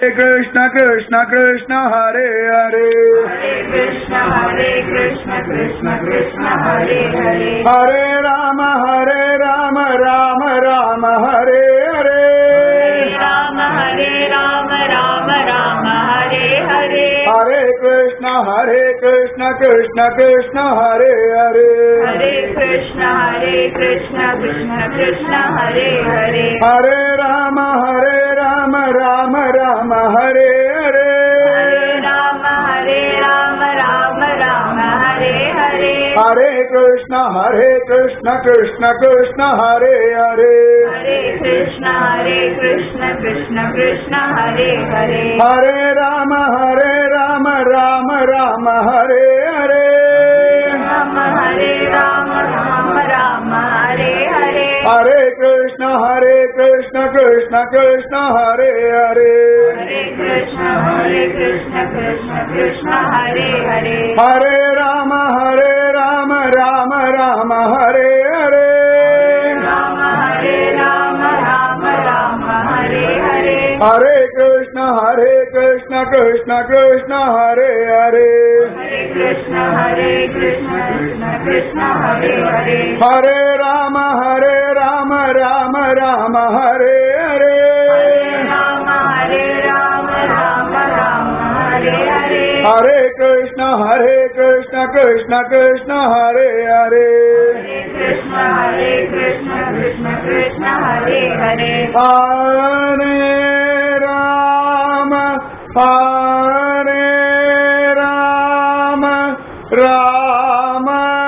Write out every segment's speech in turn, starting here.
कृष्ण कृष्ण कृष्ण हरे हरे हरे कृष्ण हरे कृष्ण कृष्ण कृष्ण हरे हरे हरे राम हरे राम राम राम हरे हरे राम हरे राम राम राम हरे हरे हरे कृष्ण हरे कृष्ण कृष्ण कृष्ण हरे हरे हरे कृष्ण हरे कृष्ण कृष्ण कृष्ण हरे हरे हरे राम हरे राम राम राम हरे हरे हरे राम हरे राम राम राम हरे हरे हरे कृष्ण हरे कृष्ण कृष्ण कृष्ण हरे हरे हरे कृष्ण हरे कृष्ण कृष्ण कृष्ण हरे हरे हरे राम हरे राम राम राम हरे हरे राम हरे राम राम राम हरे हरे हरे कृष्ण हरे कृष्ण कृष्ण कृष्ण हरे हरे हरे कृष्ण हरे कृष्ण कृष्ण कृष्ण हरे हरे हरे राम हरे राम राम राम हरे हरे राम हरे राम राम राम हरे हरे हरे कृष्ण हरे कृष्ण कृष्ण कृष्ण हरे हरे हरे कृष्ण हरे कृष्ण कृष्ण कृष्ण हरे हरे हरे राम हरे राम राम राम हरे हरे राम हरे राम राम राम हरे हरे हरे कृष्ण हरे कृष्ण कृष्ण कृष्ण हरे हरे हरे कृष्ण हरे कृष्ण कृष्ण कृष्ण हरे हरे हरे राम हरे राम राम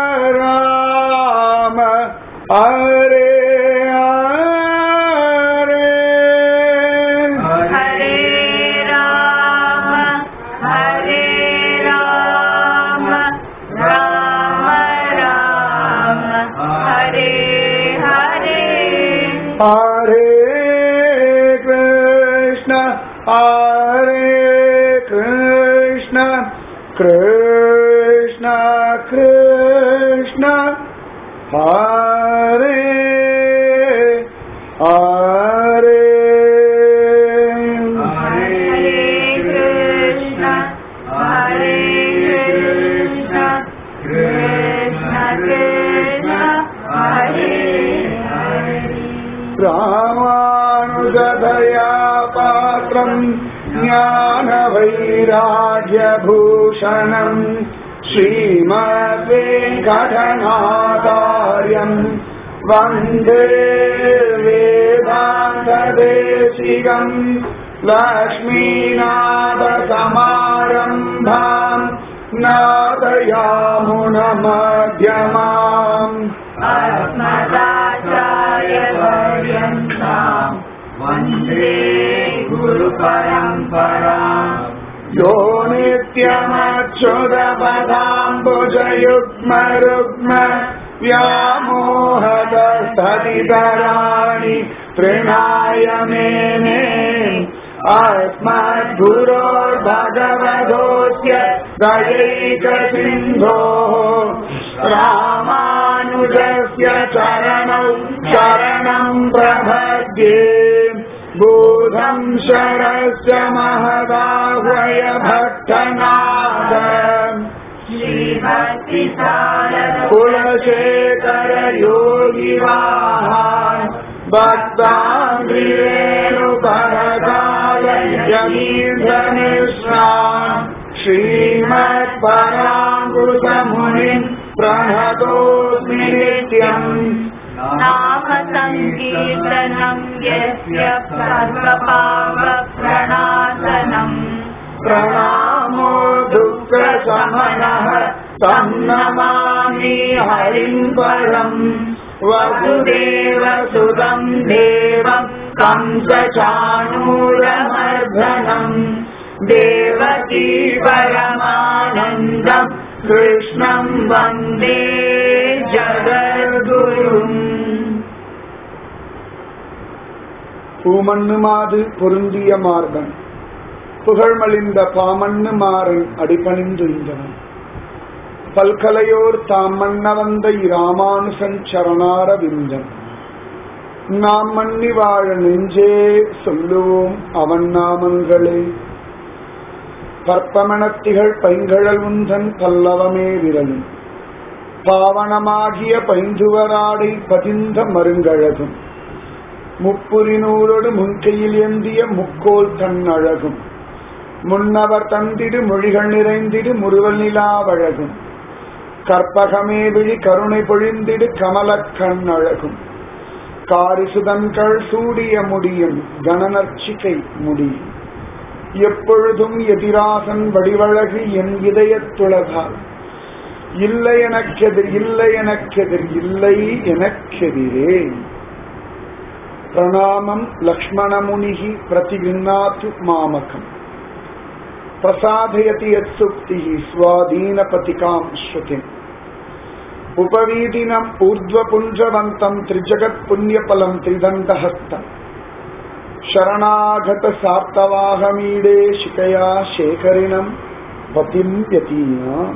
राम हरे हरे हरे राम हरे राम राम राम हरे हरे हरे कृष्ण हरे कृष्ण कृष्ण कृष्ण हरे हरे हरे कृष्ण हरे कृष्ण कृष्ण कृष्ण हरे हरे रामानुजदया पात्रम् ज्ञानवैराग्यभूषणम् श्रीमद्वेङ्कटनाचार्यम् वन्दे वेदान्तदेशिकम् लक्ष्मीनाथसमारम्भाम् नादयामुनमध्यमाम् अस्मदाचार्यपर्यन्ताम् वन्दे गुरुपरम्पराम् यो नित्यमच्युतपदाम्बुजयुग्मरुग्म व्यामोहदस्तदितराणि तृणाय मेने अस्मद्गुरोर्भगवतोऽस्य दयैकसिन्धोः रामानुजस्य चरणौ शरणम् प्रपद्ये बोधम् शरस्य महदाह्वय भक्तनाथ कुलशेखर योगिवाहान् भक्ताङ्ग्रियेणुपरकाल यमीन्द्रनिष्णान् श्रीमत्पराङ्कुशमुनिम् प्रणतोऽस्मि नित्यम् नाम सङ्कीर्तनम् यस्य सर्वपापप्रणाशनम् प्रणामो दुःखशमनः तं नमामि हरिम् परम् वसुदेवसुतम् देवम् कंसचाणूरमर्दनम् देवकी परमानन्दम् कृष्णम् वन्दे ஜகத்குரும் பூமண்ணு மாது பொருந்திய மார்பன் புகழ்மலிந்த பாமண்ணு மாறன் அடிபணிந்துய்ந்தவன் பல்கலையோர் தாம் மன்ன வந்த இராமானுசன் சரணார விந்தன் நாம் மன்னி வாழ நெஞ்சே சொல்லுவோம் அவன் நாமங்களே பற்பமணத்திகள் பைங்கழல் உந்தன் பல்லவமே விரலும் பாவனமாகிய பைந்துவராடை பதிந்த மருங்கழகும் முப்புரிநூலோடு முன்கையில் ஏந்திய முக்கோல் தன் அழகும் முன்னவர் தந்திடு மொழிகள் நிறைந்திடு முருவல் நிலாவழகும் கற்பகமே விழி கருணை பொழிந்திடு கமலக் கண் அழகும் காரிசுதன்கள் சூடிய முடியும் கணநர்ச்சிகை முடியும் எப்பொழுதும் எதிராசன் வடிவழகு என் இதயத்துளதால் இல்லை எனக்கெதிர் இல்லை எனக்கெதிர் இல்லை எனக்கெதிரே பிரணாமம் லக்ஷ்மணமுனிகி பிரதிகிருநாத்து மாமகம் பிரசாதயதி யத்சுக்தி ஸ்வாதீனபதிகாம் ஸ்ருதிம் उपवीदिनम् ऊर्ध्वपुञ्जवन्तम् त्रिजगत् पुण्यफलम् त्रिदण्डहस्तम् शरणागतसार्तवाहमीडे शिकया शेखरिणम् पतिम् यतीनाम्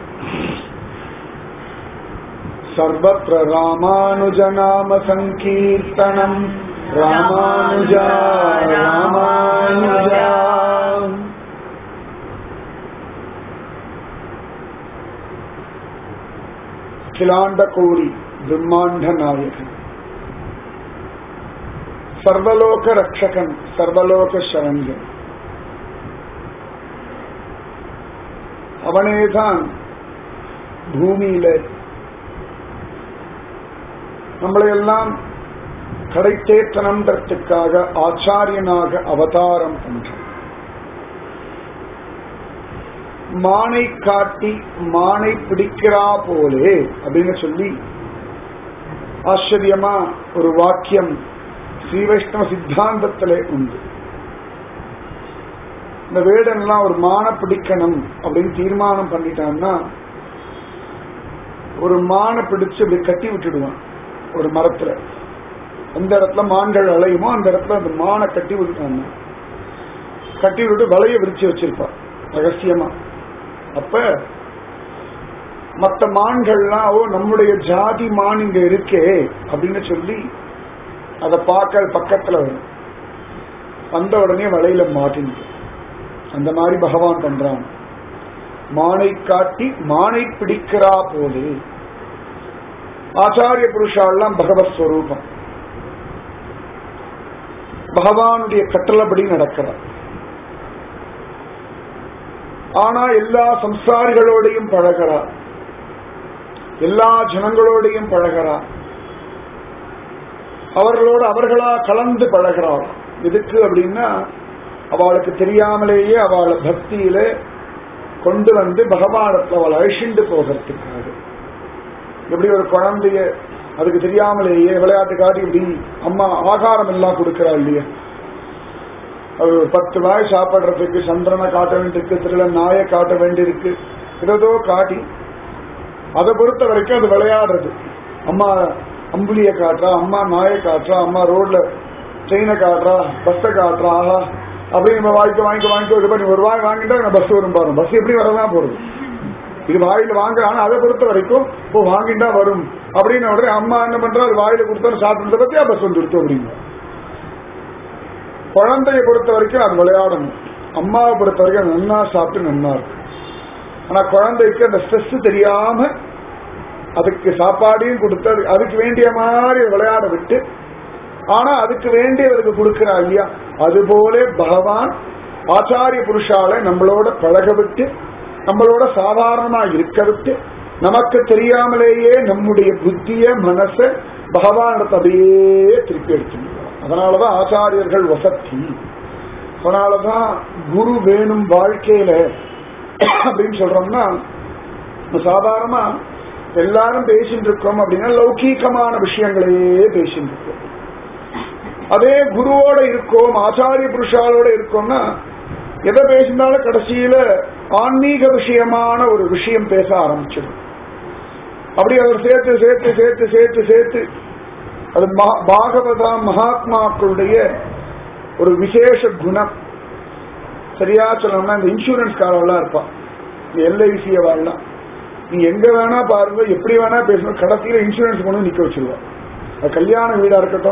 सर्वत्र रामानुजनाम सङ्कीर्तनम् रामानुजा रामानुजा அகிலாண்ட கோடி பிரம்மாண்ட நாயகன் சர்வலோக ரக்ஷகன் சர்வலோக சரண்யன் அவனேதான் பூமியில நம்மளையெல்லாம் கடைத்தேற்றனன்றதுக்காக ஆச்சாரியனாக அவதாரம் பண்றான் மானை காட்டி மானை பிடிக்கிறா போலே அப்படின்னு சொல்லி ஆச்சரியமா ஒரு வாக்கியம் ஸ்ரீ வைஷ்ணவ சித்தாந்தத்திலே உண்டு இந்த வேடன்லாம் ஒரு மான பிடிக்கணும் அப்படின்னு தீர்மானம் பண்ணிட்டான்னா ஒரு மானை பிடிச்சு அப்படி கட்டி விட்டுடுவான் ஒரு மரத்துல எந்த இடத்துல மான்கள் அலையுமோ அந்த இடத்துல அந்த மானை கட்டி விட்டுட்டாங்க கட்டி விட்டுட்டு வலைய விரிச்சு வச்சிருப்பான் ரகசியமா அப்ப மற்ற மான்கள்லாம் ஓ நம்முடைய ஜாதி மான் இங்க இருக்கே அப்படின்னு சொல்லி அதை பார்க்க பக்கத்துல வரும் வந்த உடனே வலையில மாட்டினது அந்த மாதிரி பகவான் பண்றான் மானை காட்டி மானை பிடிக்கிறா போலே ஆச்சாரிய புருஷாலாம் பகவத் ஸ்வரூபம் பகவானுடைய கட்டளப்படி நடக்கிறார் ஆனா எல்லா சம்சாரிகளோடையும் பழகிறார் எல்லா ஜனங்களோடையும் பழகிறார் அவர்களோடு அவர்களா கலந்து பழகிறார் எதுக்கு அப்படின்னா அவளுக்கு தெரியாமலேயே அவளை பக்தியில கொண்டு வந்து பகவானத்துல அவளை அழிச்சுண்டு போகிறதுக்காக எப்படி ஒரு குழந்தைய அதுக்கு தெரியாமலேயே விளையாட்டு காட்டி இப்படி அம்மா ஆகாரம் எல்லாம் கொடுக்கிறா இல்லையா அது ஒரு பத்து வாய் சாப்பிடுறதுக்கு சந்திரனை காட்ட வேண்டியிருக்கு திருல நாயை காட்ட வேண்டியிருக்கு ஏதோ காட்டி அதை பொறுத்த வரைக்கும் அது விளையாடுறது அம்மா அம்புலிய காட்டுறா அம்மா நாயை காட்டுறா அம்மா ரோட்ல ட்ரெயினை காட்டுறா பஸ்ஸை காட்டுறா ஆஹா அப்படியே நம்ம வாங்கிக்க வாங்கிக்க வாங்கிக்க இது பண்ணி ஒரு வாய் வாங்கிட்டா பஸ் வரும் பாருங்க பஸ் எப்படி வரதான் போறது இது வாயில வாங்க ஆனா அதை பொறுத்த வரைக்கும் ஓ வாங்கிட்டா வரும் அப்படின்னு உடனே அம்மா என்ன பண்றா அது வாயில கொடுத்தா சாப்பிட்டு பத்தியா பஸ் வந்துருச்சு அப்படிங்க குழந்தைய பொறுத்த வரைக்கும் அது விளையாடணும் அம்மாவை பொறுத்த வரைக்கும் அது நன்னா சாப்பிட்டு நன்னா இருக்கு ஆனா குழந்தைக்கு அந்த ஸ்ட்ரெஸ் தெரியாம அதுக்கு சாப்பாடையும் கொடுத்து அது- அதுக்கு வேண்டிய மாதிரி விளையாட விட்டு ஆனா அதுக்கு வேண்டியவருக்கு கொடுக்கிறா இல்லையா அதுபோல பகவான் ஆச்சாரிய புருஷால நம்மளோட பழக விட்டு நம்மளோட சாதாரணமா இருக்க விட்டு நமக்கு தெரியாமலேயே நம்முடைய புத்திய மனச பகவானிடத்தை அப்படியே திருப்பி எடுத்துருவோம் அதனாலதான் ஆச்சாரியர்கள் வசத்தி அதனாலதான் குரு வேணும் வாழ்க்கையில அப்படின்னு சொல்றோம்னா இப்ப சாதாரணமா எல்லாரும் பேசிட்டு இருக்கோம் அப்படின்னா லௌகீகமான விஷயங்களையே பேசிட்டு இருக்கோம் அதே குருவோட இருக்கோம் ஆச்சாரிய புருஷாலோட இருக்கோம்னா எதை பேசினாலும் கடைசியில ஆன்மீக விஷயமான ஒரு விஷயம் பேச ஆரம்பிச்சிடும் அப்படி அவர் சேர்த்து சேர்த்து சேர்த்து சேர்த்து சேர்த்து அது மகா- பாகவதா மகாத்மாக்களுடைய ஒரு விசேஷ குணம் சரியா சொல்லணும்னா இந்த இன்சூரன்ஸ் காரெல்லாம் இருப்பா இந்த எல்ஐசிய வாழலாம் நீங்க எங்க வேணா பாருங்க எப்படி வேணா பேசணும் கடைசியில இன்சூரன்ஸ் கொண்டு வந்து நிக்க வச்சிருவா அது கல்யாண வீடா இருக்கட்டும்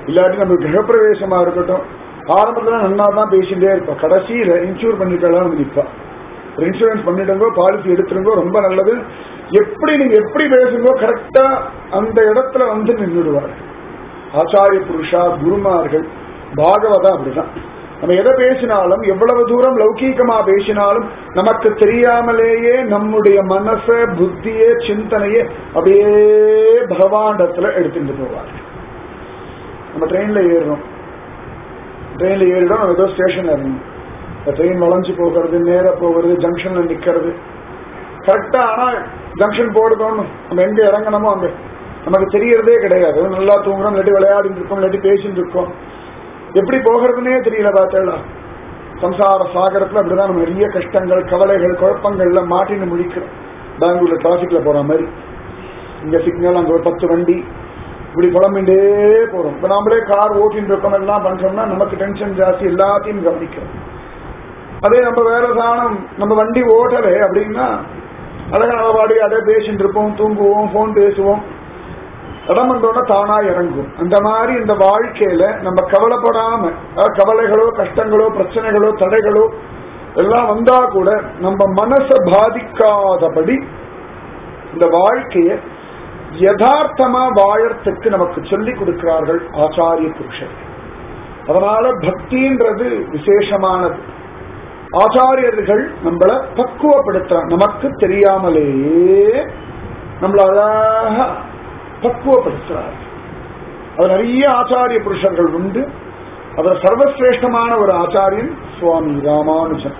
இல்லாட்டி நம்ம கிரகப்பிரவேசமா இருக்கட்டும் ஆரம்பத்துல நன்னா தான் பேசிட்டே இருப்போம் கடைசியில இன்சூர் பண்ணிக்கலாம் நம்ம நிப்பா ஒரு இன்சூரன்ஸ் பண்ணிடுங்கோ பாலிசி எடுத்துருங்கோ ரொம்ப நல்லது எப்படி நீங்க எப்படி பேசுங்கோ கரெக்டா அந்த இடத்துல வந்து நின்றுடுவார் ஆச்சாரிய புருஷா குருமார்கள் பாகவதா அப்படிதான் நம்ம எதை பேசினாலும் எவ்வளவு தூரம் லௌகீகமா பேசினாலும் நமக்கு தெரியாமலேயே நம்முடைய மனச புத்திய சிந்தனைய அப்படியே பகவானிடத்துல எடுத்துட்டு போவார் நம்ம ட்ரெயின்ல ஏறுறோம் ட்ரெயின்ல ஏறிடும் நம்ம ஏதோ ஸ்டேஷன் இறங்கணும் இந்த ட்ரெயின் வளைஞ்சு போகிறது நேர போகிறது ஜங்ஷன்ல நிக்கிறது கரெக்டா ஆனா ஜங்ஷன் போடுதோன்னு நம்ம எங்க இறங்கணுமோ அங்க நமக்கு தெரியறதே கிடையாது நல்லா தூங்குறோம் இல்லாட்டி விளையாடிட்டு இருக்கோம் இல்லாட்டி பேசிட்டு இருக்கோம் எப்படி போகிறதுனே தெரியல பார்த்தேடா சம்சார சாகரத்துல அப்படிதான் நம்ம நிறைய கஷ்டங்கள் கவலைகள் குழப்பங்கள்ல மாட்டின்னு முடிக்கிறோம் பெங்களூர்ல டிராபிக்ல போற மாதிரி இங்க சிக்னல் அங்க ஒரு பத்து வண்டி இப்படி புலம்பிண்டே போறோம் இப்ப நாமளே கார் ஓட்டின்னு இருக்கோம் எல்லாம் பண்றோம்னா நமக்கு டென்ஷன் ஜாஸ்தி எல்லாத்தையும் கவனிக்கிறோம் அதே நம்ம வேற சாணம் நம்ம வண்டி ஓட்டலே அப்படின்னா அழகா நம்ம பாடி அதே பேசிட்டு இருப்போம் தூங்குவோம் போன் பேசுவோம் இடம் வந்தோடனே தானா இறங்கும் அந்த மாதிரி இந்த வாழ்க்கையில நம்ம கவலைப்படாம அதாவது கவலைகளோ கஷ்டங்களோ பிரச்சனைகளோ தடைகளோ எல்லாம் வந்தா கூட நம்ம மனசை பாதிக்காதபடி இந்த வாழ்க்கைய யதார்த்தமா வாழறதுக்கு நமக்கு சொல்லிக் கொடுக்கிறார்கள் ஆச்சாரிய புருஷர் அதனால பக்தின்றது விசேஷமானது ஆச்சாரியர்கள் நம்மள பக்குவப்படுத்துறாங்க நமக்கு தெரியாமலேயே நம்மள அழகா பக்குவப்படுத்துறார் அது நிறைய ஆச்சாரிய புருஷர்கள் உண்டு அதுல சர்வசிரேஷ்டமான ஒரு ஆச்சாரியன் சுவாமி ராமானுஜன்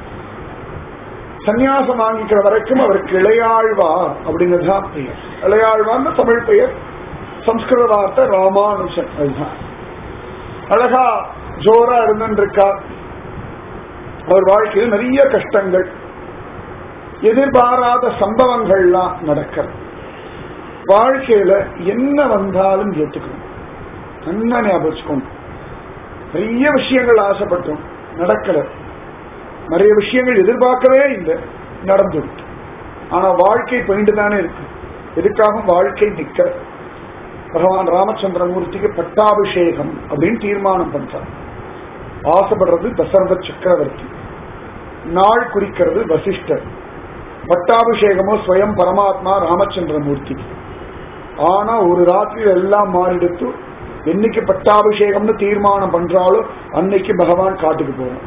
சந்நியாசம் வாங்கிக்கிற வரைக்கும் அவருக்கு இளையாழ்வார் அப்படிங்கிறதுதான் பெயர் இளையாழ்வார்னு தமிழ் பெயர் சம்ஸ்கிருத வார்த்தை ராமானுஜன் அதுதான் அழகா ஜோரா இருந்திருக்கார் அவர் வாழ்க்கையில் நிறைய கஷ்டங்கள் எதிர்பாராத சம்பவங்கள்லாம் நடக்கிறது வாழ்க்கையில என்ன வந்தாலும் ஏத்துக்கணும் நல்லா ஞாபகம் வச்சுக்கணும் நிறைய விஷயங்கள் ஆசைப்பட்டோம் நடக்கல நிறைய விஷயங்கள் எதிர்பார்க்கவே இல்லை நடந்துவிட்டு ஆனா வாழ்க்கை போயிட்டு தானே இருக்கு எதுக்காக வாழ்க்கை நிக்க பகவான் ராமச்சந்திரமூர்த்திக்கு பட்டாபிஷேகம் அப்படின்னு தீர்மானம் பண்றார் ஆசைப்படுறது தசரத சக்கரவர்த்தி நாள் குறிக்கிறது வசிஷ்டர் பட்டாபிஷேகமோ ஸ்வயம் பரமாத்மா ராமச்சந்திரமூர்த்தி ஆனா ஒரு ராத்திரி எல்லாம் மாறிடுத்து என்னைக்கு பட்டாபிஷேகம்னு தீர்மானம் பண்றாலோ அன்னைக்கு பகவான் காட்டுக்கு போறான்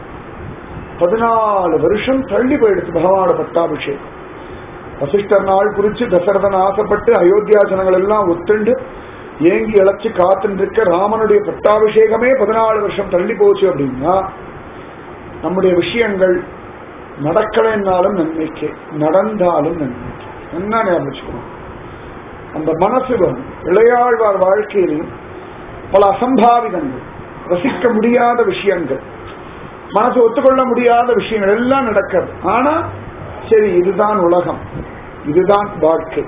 பதினாலு வருஷம் தள்ளி போயிடுச்சு பகவானோட பட்டாபிஷேகம் வசிஷ்டர் நாள் குறிச்சு தசரதன் ஆசைப்பட்டு அயோத்தியா ஜனங்கள் எல்லாம் ஒத்துண்டு ஏங்கி இழைச்சு காத்துட்டு இருக்க ராமனுடைய பட்டாபிஷேகமே பதினாலு வருஷம் தள்ளி போச்சு அப்படின்னா நம்முடைய விஷயங்கள் நடக்கலைன்னாலும் நன்மைக்கு நடந்தாலும் நன்மைக்கு என்ன ஞாபகம் வச்சுக்கணும் அந்த மனசு வரும் இளையாழ்வார் வாழ்க்கையிலும் பல அசம்பாவிதங்கள் ரசிக்க முடியாத விஷயங்கள் மனசு ஒத்துக்கொள்ள முடியாத விஷயங்கள் எல்லாம் நடக்கிறது ஆனா சரி இதுதான் உலகம் இதுதான் வாழ்க்கை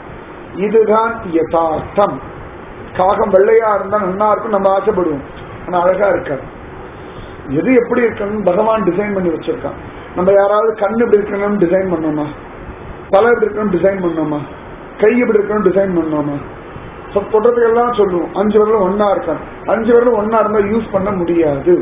இதுதான் யதார்த்தம் காகம் வெள்ளையா இருந்தா நன்னா இருக்கும் நம்ம ஆசைப்படுவோம் ஆனா அழகா இருக்காது எது எப்படி இருக்கணும் பகவான் டிசைன் பண்ணி வச்சிருக்கான் நம்ம யாராவது கண்ணு இப்படி இருக்கணும்னு டிசைன் பண்ணோமா தலை இப்படி இருக்கணும் டிசைன் பண்ணோமா கை இப்படி இருக்கணும் டிசைன் பண்ணோமா தொடுறதுக்கெல்லாம் சொல்லுவோம் அஞ்சு வரலும் ஒன்னா இருக்கான் அஞ்சு வரலும் ஒன்னா இருந்தா யூஸ் பண்ண முடியாது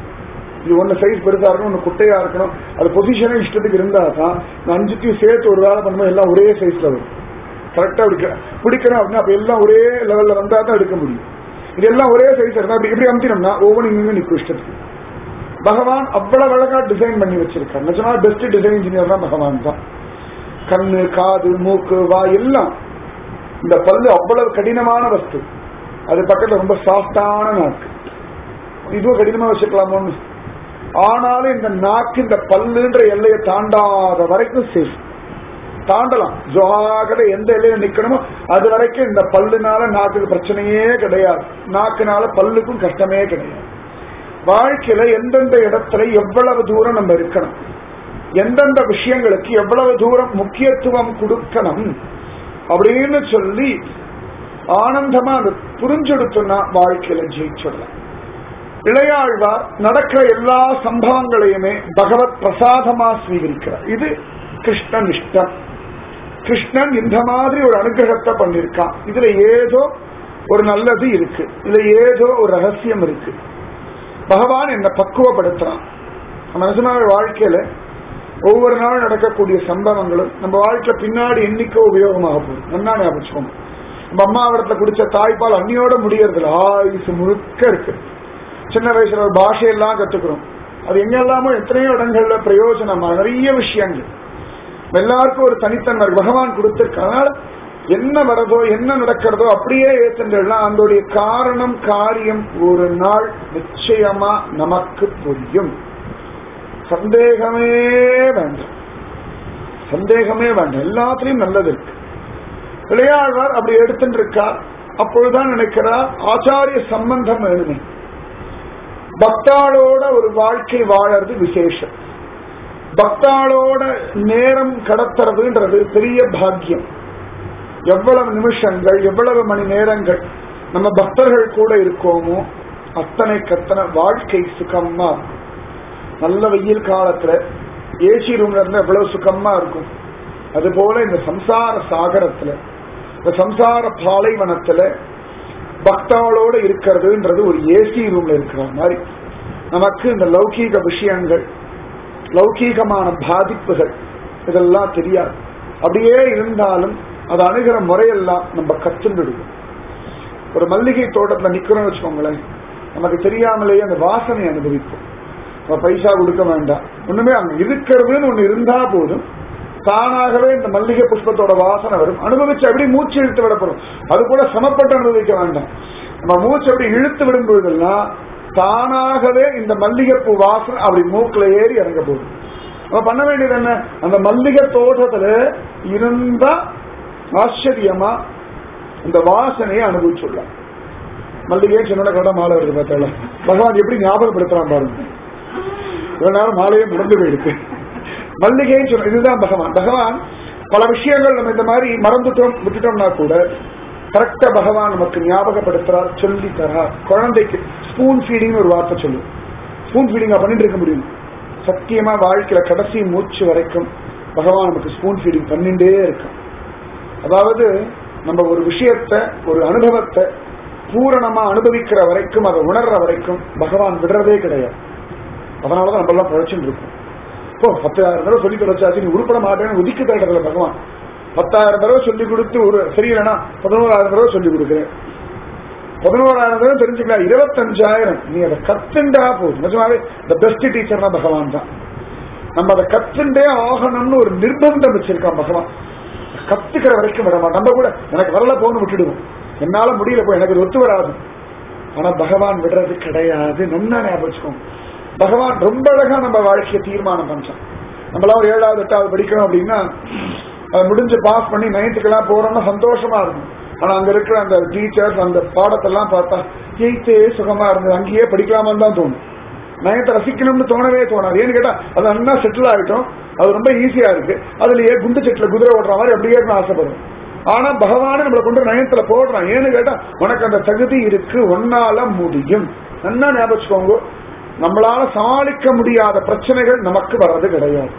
இது ஒன்னு சைஸ் பெருசா இருக்கணும் ஒன்னு குட்டையா இருக்கணும் அது பொசிஷனே இஷ்டத்துக்கு இருந்தா தான் இந்த அஞ்சுத்தையும் சேர்த்து ஒரு வேலை பண்ணும்போது எல்லாம் ஒரே சைஸ்ல வரும் கரெக்டா எடுக்க பிடிக்கணும் அப்படின்னா அப்ப எல்லாம் ஒரே லெவல்ல வந்தா தான் எடுக்க முடியும் இதெல்லாம் ஒரே சைஸ் இருந்தா அப்படி இப்படி அமுத்தினோம்னா ஒவ்வொரு இங்கே நிற்கும் இஷ்டத்துக்கு பகவான் அவ்வளவு அழகா டிசைன் பண்ணி வச்சிருக்கார் நிஜமா பெஸ்ட் டிசைன் இன்ஜினியர் தான் பகவான் தான் கண்ணு காது மூக்கு வா எல்லாம் இந்த பல்லு அவ்வளவு கடினமான வஸ்து அது பக்கத்துல ரொம்ப சாஃப்டான நாக்கு இதுவும் கடினமா வச்சுக்கலாமோன்னு ஆனாலும் இந்த நாக்கு இந்த பல்லுன்ற எல்லையை தாண்டாத வரைக்கும் சேஃப் தாண்டலாம் ஜோகாக எந்த எல்லையில நிக்கணுமோ அது வரைக்கும் இந்த பல்லுனால நாக்குக்கு பிரச்சனையே கிடையாது நாக்குனால பல்லுக்கும் கஷ்டமே கிடையாது வாழ்க்கையில எந்தெந்த இடத்துல எவ்வளவு தூரம் நம்ம இருக்கணும் எந்தெந்த விஷயங்களுக்கு எவ்வளவு தூரம் முக்கியத்துவம் கொடுக்கணும் அப்படின்னு சொல்லி ஆனந்தமா அது புரிஞ்செடுத்தோம்னா வாழ்க்கையில ஜெயிச்சிடலாம் இளையாழ்வார் நடக்கிற எல்லா சம்பவங்களையுமே பகவத் பிரசாதமா ஸ்வீகரிக்கிறார் இது கிருஷ்ணன் இஷ்டம் கிருஷ்ணன் இந்த மாதிரி ஒரு அனுகிரகத்தை பண்ணிருக்கான் இதுல ஏதோ ஒரு நல்லது இருக்கு இதுல ஏதோ ஒரு ரகசியம் இருக்கு பகவான் என்ன பக்குவப்படுத்துறான் நம்ம நிஜமாவே வாழ்க்கையில ஒவ்வொரு நாள் நடக்கக்கூடிய சம்பவங்களும் நம்ம வாழ்க்கையில பின்னாடி எண்ணிக்கை உபயோகமாக போகுது நல்லா ஞாபகம் நம்ம அம்மாவிடத்துல குடிச்ச தாய்ப்பால் அன்னியோட முடியறதுல ஆயுசு முழுக்க இருக்கு சின்ன வயசுல ஒரு பாஷையெல்லாம் கத்துக்கிறோம் அது எங்கெல்லாமோ எத்தனையோ இடங்கள்ல பிரயோஜனமா நிறைய விஷயங்கள் எல்லாருக்கும் ஒரு தனித்தன்மை இருக்கு. பகவான் கொடுத்திருக்கனால என்ன வரதோ என்ன நடக்கிறதோ அப்படியே ஏத்துண்டா அதோடைய காரணம் காரியம் ஒரு நாள் நிச்சயமா நமக்கு புரியும் சந்தேகமே வேண்டாம் சந்தேகமே வேண்டாம் எல்லாத்துலயும் நல்லது இருக்கு இளையாழ்வார் அப்படி எடுத்துட்டு இருக்கார் அப்பொழுதுதான் நினைக்கிறார் ஆச்சாரிய சம்பந்தம் வேணுமே பக்தாளோட ஒரு வாழ்க்கை வாழறது விசேஷம் பக்தாளோட நேரம் கடத்துறதுன்றது பெரிய பாக்கியம் எவ்வளவு நிமிஷங்கள் எவ்வளவு மணி நேரங்கள் நம்ம பக்தர்கள் கூட இருக்கோமோ அத்தனை கத்தனை வாழ்க்கை சுகமா இருக்கும். நல்ல வெயில் காலத்துல ஏசி ரூம்ல இருந்தா எவ்வளவு சுகமா இருக்கும் அது போல இந்த சம்சார சாகரத்துல இந்த சம்சார பாலைவனத்துல பக்தாளோட இருக்கிறதுன்றது ஒரு ஏசி ரூம்ல இருக்கிற மாதிரி நமக்கு இந்த லௌகீக விஷயங்கள் லௌகீகமான பாதிப்புகள் இதெல்லாம் தெரியாது அப்படியே இருந்தாலும் அது அணுகிற முறையெல்லாம் நம்ம கத்துண்டுடுவோம் ஒரு மல்லிகை தோட்டத்துல நிக்கிறோம்னு வச்சுக்கோங்களேன் நமக்கு தெரியாமலேயே அந்த வாசனை அனுபவிப்போம் நம்ம பைசா கொடுக்க வேண்டாம் ஒண்ணுமே அங்க இருக்கிறதுன்னு ஒண்ணு இருந்தா போதும் தானாகவே இந்த மல்லிகை புஷ்பத்தோட வாசனை வரும் அனுபவிச்சு அப்படி மூச்சு இழுத்து விடப்படும் அது கூட சமப்பட்டு அனுபவிக்க வேண்டாம் நம்ம மூச்சு அப்படி இழுத்து விடும் பொழுதெல்லாம் தானாகவே இந்த மல்லிகைப்பூ வாசனை அப்படி மூக்குல ஏறி இறங்க போகுது நம்ம பண்ண வேண்டியது என்ன அந்த மல்லிகை தோட்டத்துல இருந்தா ஆச்சரியமா இந்த வாசனையை அனுபவிச்சுடலாம் மல்லிகை சின்ன கடை மாலை வருது பார்த்தால பகவான் எப்படி ஞாபகப்படுத்துறான் பாருங்க இவ்வளவு நேரம் மாலையே முடிந்து போயிருக்கு மல்லிகைன்னு சொன்ன இதுதான் பகவான் பகவான் பல விஷயங்கள் நம்ம இந்த மாதிரி மறந்துட்டோம் விட்டுட்டோம்னா கூட கரெக்டா பகவான் நமக்கு ஞாபகப்படுத்துறார் சொல்லி தரார் குழந்தைக்கு ஸ்பூன் ஃபீடிங் ஒரு வார்த்தை சொல்லு ஸ்பூன் ஃபீடிங்கா பண்ணிட்டு இருக்க முடியும் சத்தியமா வாழ்க்கையில கடைசி மூச்சு வரைக்கும் பகவான் நமக்கு ஸ்பூன் ஃபீடிங் பண்ணிட்டே இருக்கான் அதாவது நம்ம ஒரு விஷயத்த ஒரு அனுபவத்தை பூரணமா அனுபவிக்கிற வரைக்கும் அதை உணர்ற வரைக்கும் பகவான் விடுறதே கிடையாது அதனாலதான் நம்ம எல்லாம் பழச்சுட்டு இருக்கோம் இப்போ பத்தாயிரம் தடவை சொல்லி தொலைச்சாச்சு நீ உருப்பட மாட்டேன்னு ஒதுக்கி தரதுல பகவான் பத்தாயிரம் தடவை சொல்லி கொடுத்து ஒரு சரியில்லைனா பதினோராயிரம் தடவை சொல்லி கொடுக்குறேன் பதினோராயிரம் தடவை தெரிஞ்சுக்கலாம் இருபத்தஞ்சாயிரம் நீ அதை கத்துண்டா போதும் நிஜமாவே இந்த பெஸ்ட் டீச்சர்னா பகவான் தான் நம்ம அதை கத்துண்டே ஆகணும்னு ஒரு நிர்பந்தம் வச்சிருக்கான் பகவான் கத்துக்கிற வரைக்கும் விட மாட்டோம் நம்ம கூட எனக்கு வரல போன்னு விட்டுடுவோம் என்னால முடியல போய் எனக்கு இது ஒத்து வராது ஆனா பகவான் விடுறது கிடையாது நல்லா ஞாபகம் வச்சுக்கோங்க பகவான் ரொம்ப அழகா நம்ம வாழ்க்கையை தீர்மானம் பண்றான் நம்மளாம் ஒரு ஏழாவது எட்டாவது படிக்கணும் அப்படின்னா அதை முடிஞ்சு பாஸ் பண்ணி நைன்த்துக்கெல்லாம் போறோம்னா சந்தோஷமா இருக்கும் ஆனா அங்க இருக்கிற அந்த டீச்சர்ஸ் அந்த பாடத்தெல்லாம் பார்த்தா எயித்தே சுகமா இருந்தது அங்கேயே படிக்கலாமான்னு தான் தோணும் நயத்தை ரசிக்கணும்னு தோணவே தோணாது ஏன்னு கேட்டா அது அண்ணா செட்டில் ஆகிட்டோம் அது ரொம்ப ஈஸியா இருக்கு அதுலயே குண்டு செட்டில் குதிரை ஓடுற மாதிரி அப்படியே இருக்கணும்னு ஆசைப்படும் ஆனா பகவானே நம்மளை கொண்டு நயத்துல போடுறான் ஏன்னு கேட்டா உனக்கு அந்த தகுதி இருக்கு ஒன்னால முடியும் நல்லா ஞாபகம் வச்சுக்கோங்க நம்மளால சமாளிக்க முடியாத பிரச்சனைகள் நமக்கு வர்றது கிடையாது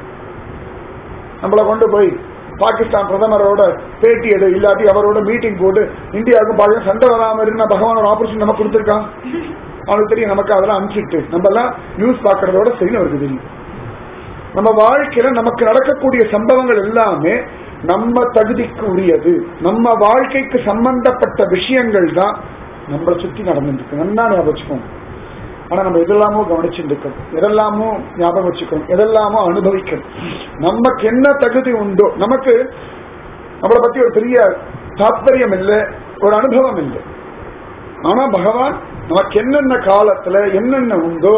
நம்மளை கொண்டு போய் பாகிஸ்தான் பிரதமரோட பேட்டி எடு இல்லாட்டி அவரோட மீட்டிங் போட்டு இந்தியாவுக்கும் பாகிஸ்தான் சண்டை வராம இருக்கு பகவானோட ஆபரேஷன் நமக்கு கொடுத்துருக்கான் அவனுக்கு தெரியும் நமக்கு அதெல்லாம் அனுப்பிச்சிட்டு நம்ம எல்லாம் நியூஸ் பாக்குறதோட சரி அவருக்கு தெரியும் நம்ம வாழ்க்கையில நமக்கு நடக்கக்கூடிய சம்பவங்கள் எல்லாமே நம்ம தகுதிக்கு உரியது நம்ம வாழ்க்கைக்கு சம்பந்தப்பட்ட விஷயங்கள் தான் நம்மளை சுத்தி நடந்துட்டு இருக்கு நல்லா ஞாபகம் வச்சுக்கோங்க ஆனா நம்ம எதெல்லாமோ கவனிச்சுட்டு இருக்கோம் எதெல்லாமோ ஞாபகம் வச்சுக்கணும் எதெல்லாமோ அனுபவிக்கணும் நமக்கு என்ன தகுதி உண்டோ நமக்கு நம்மளை பத்தி ஒரு பெரிய தாத்பரியம் இல்லை ஒரு அனுபவம் இல்லை ஆனா பகவான் நமக்கு என்னென்ன காலத்துல என்னென்ன உண்டோ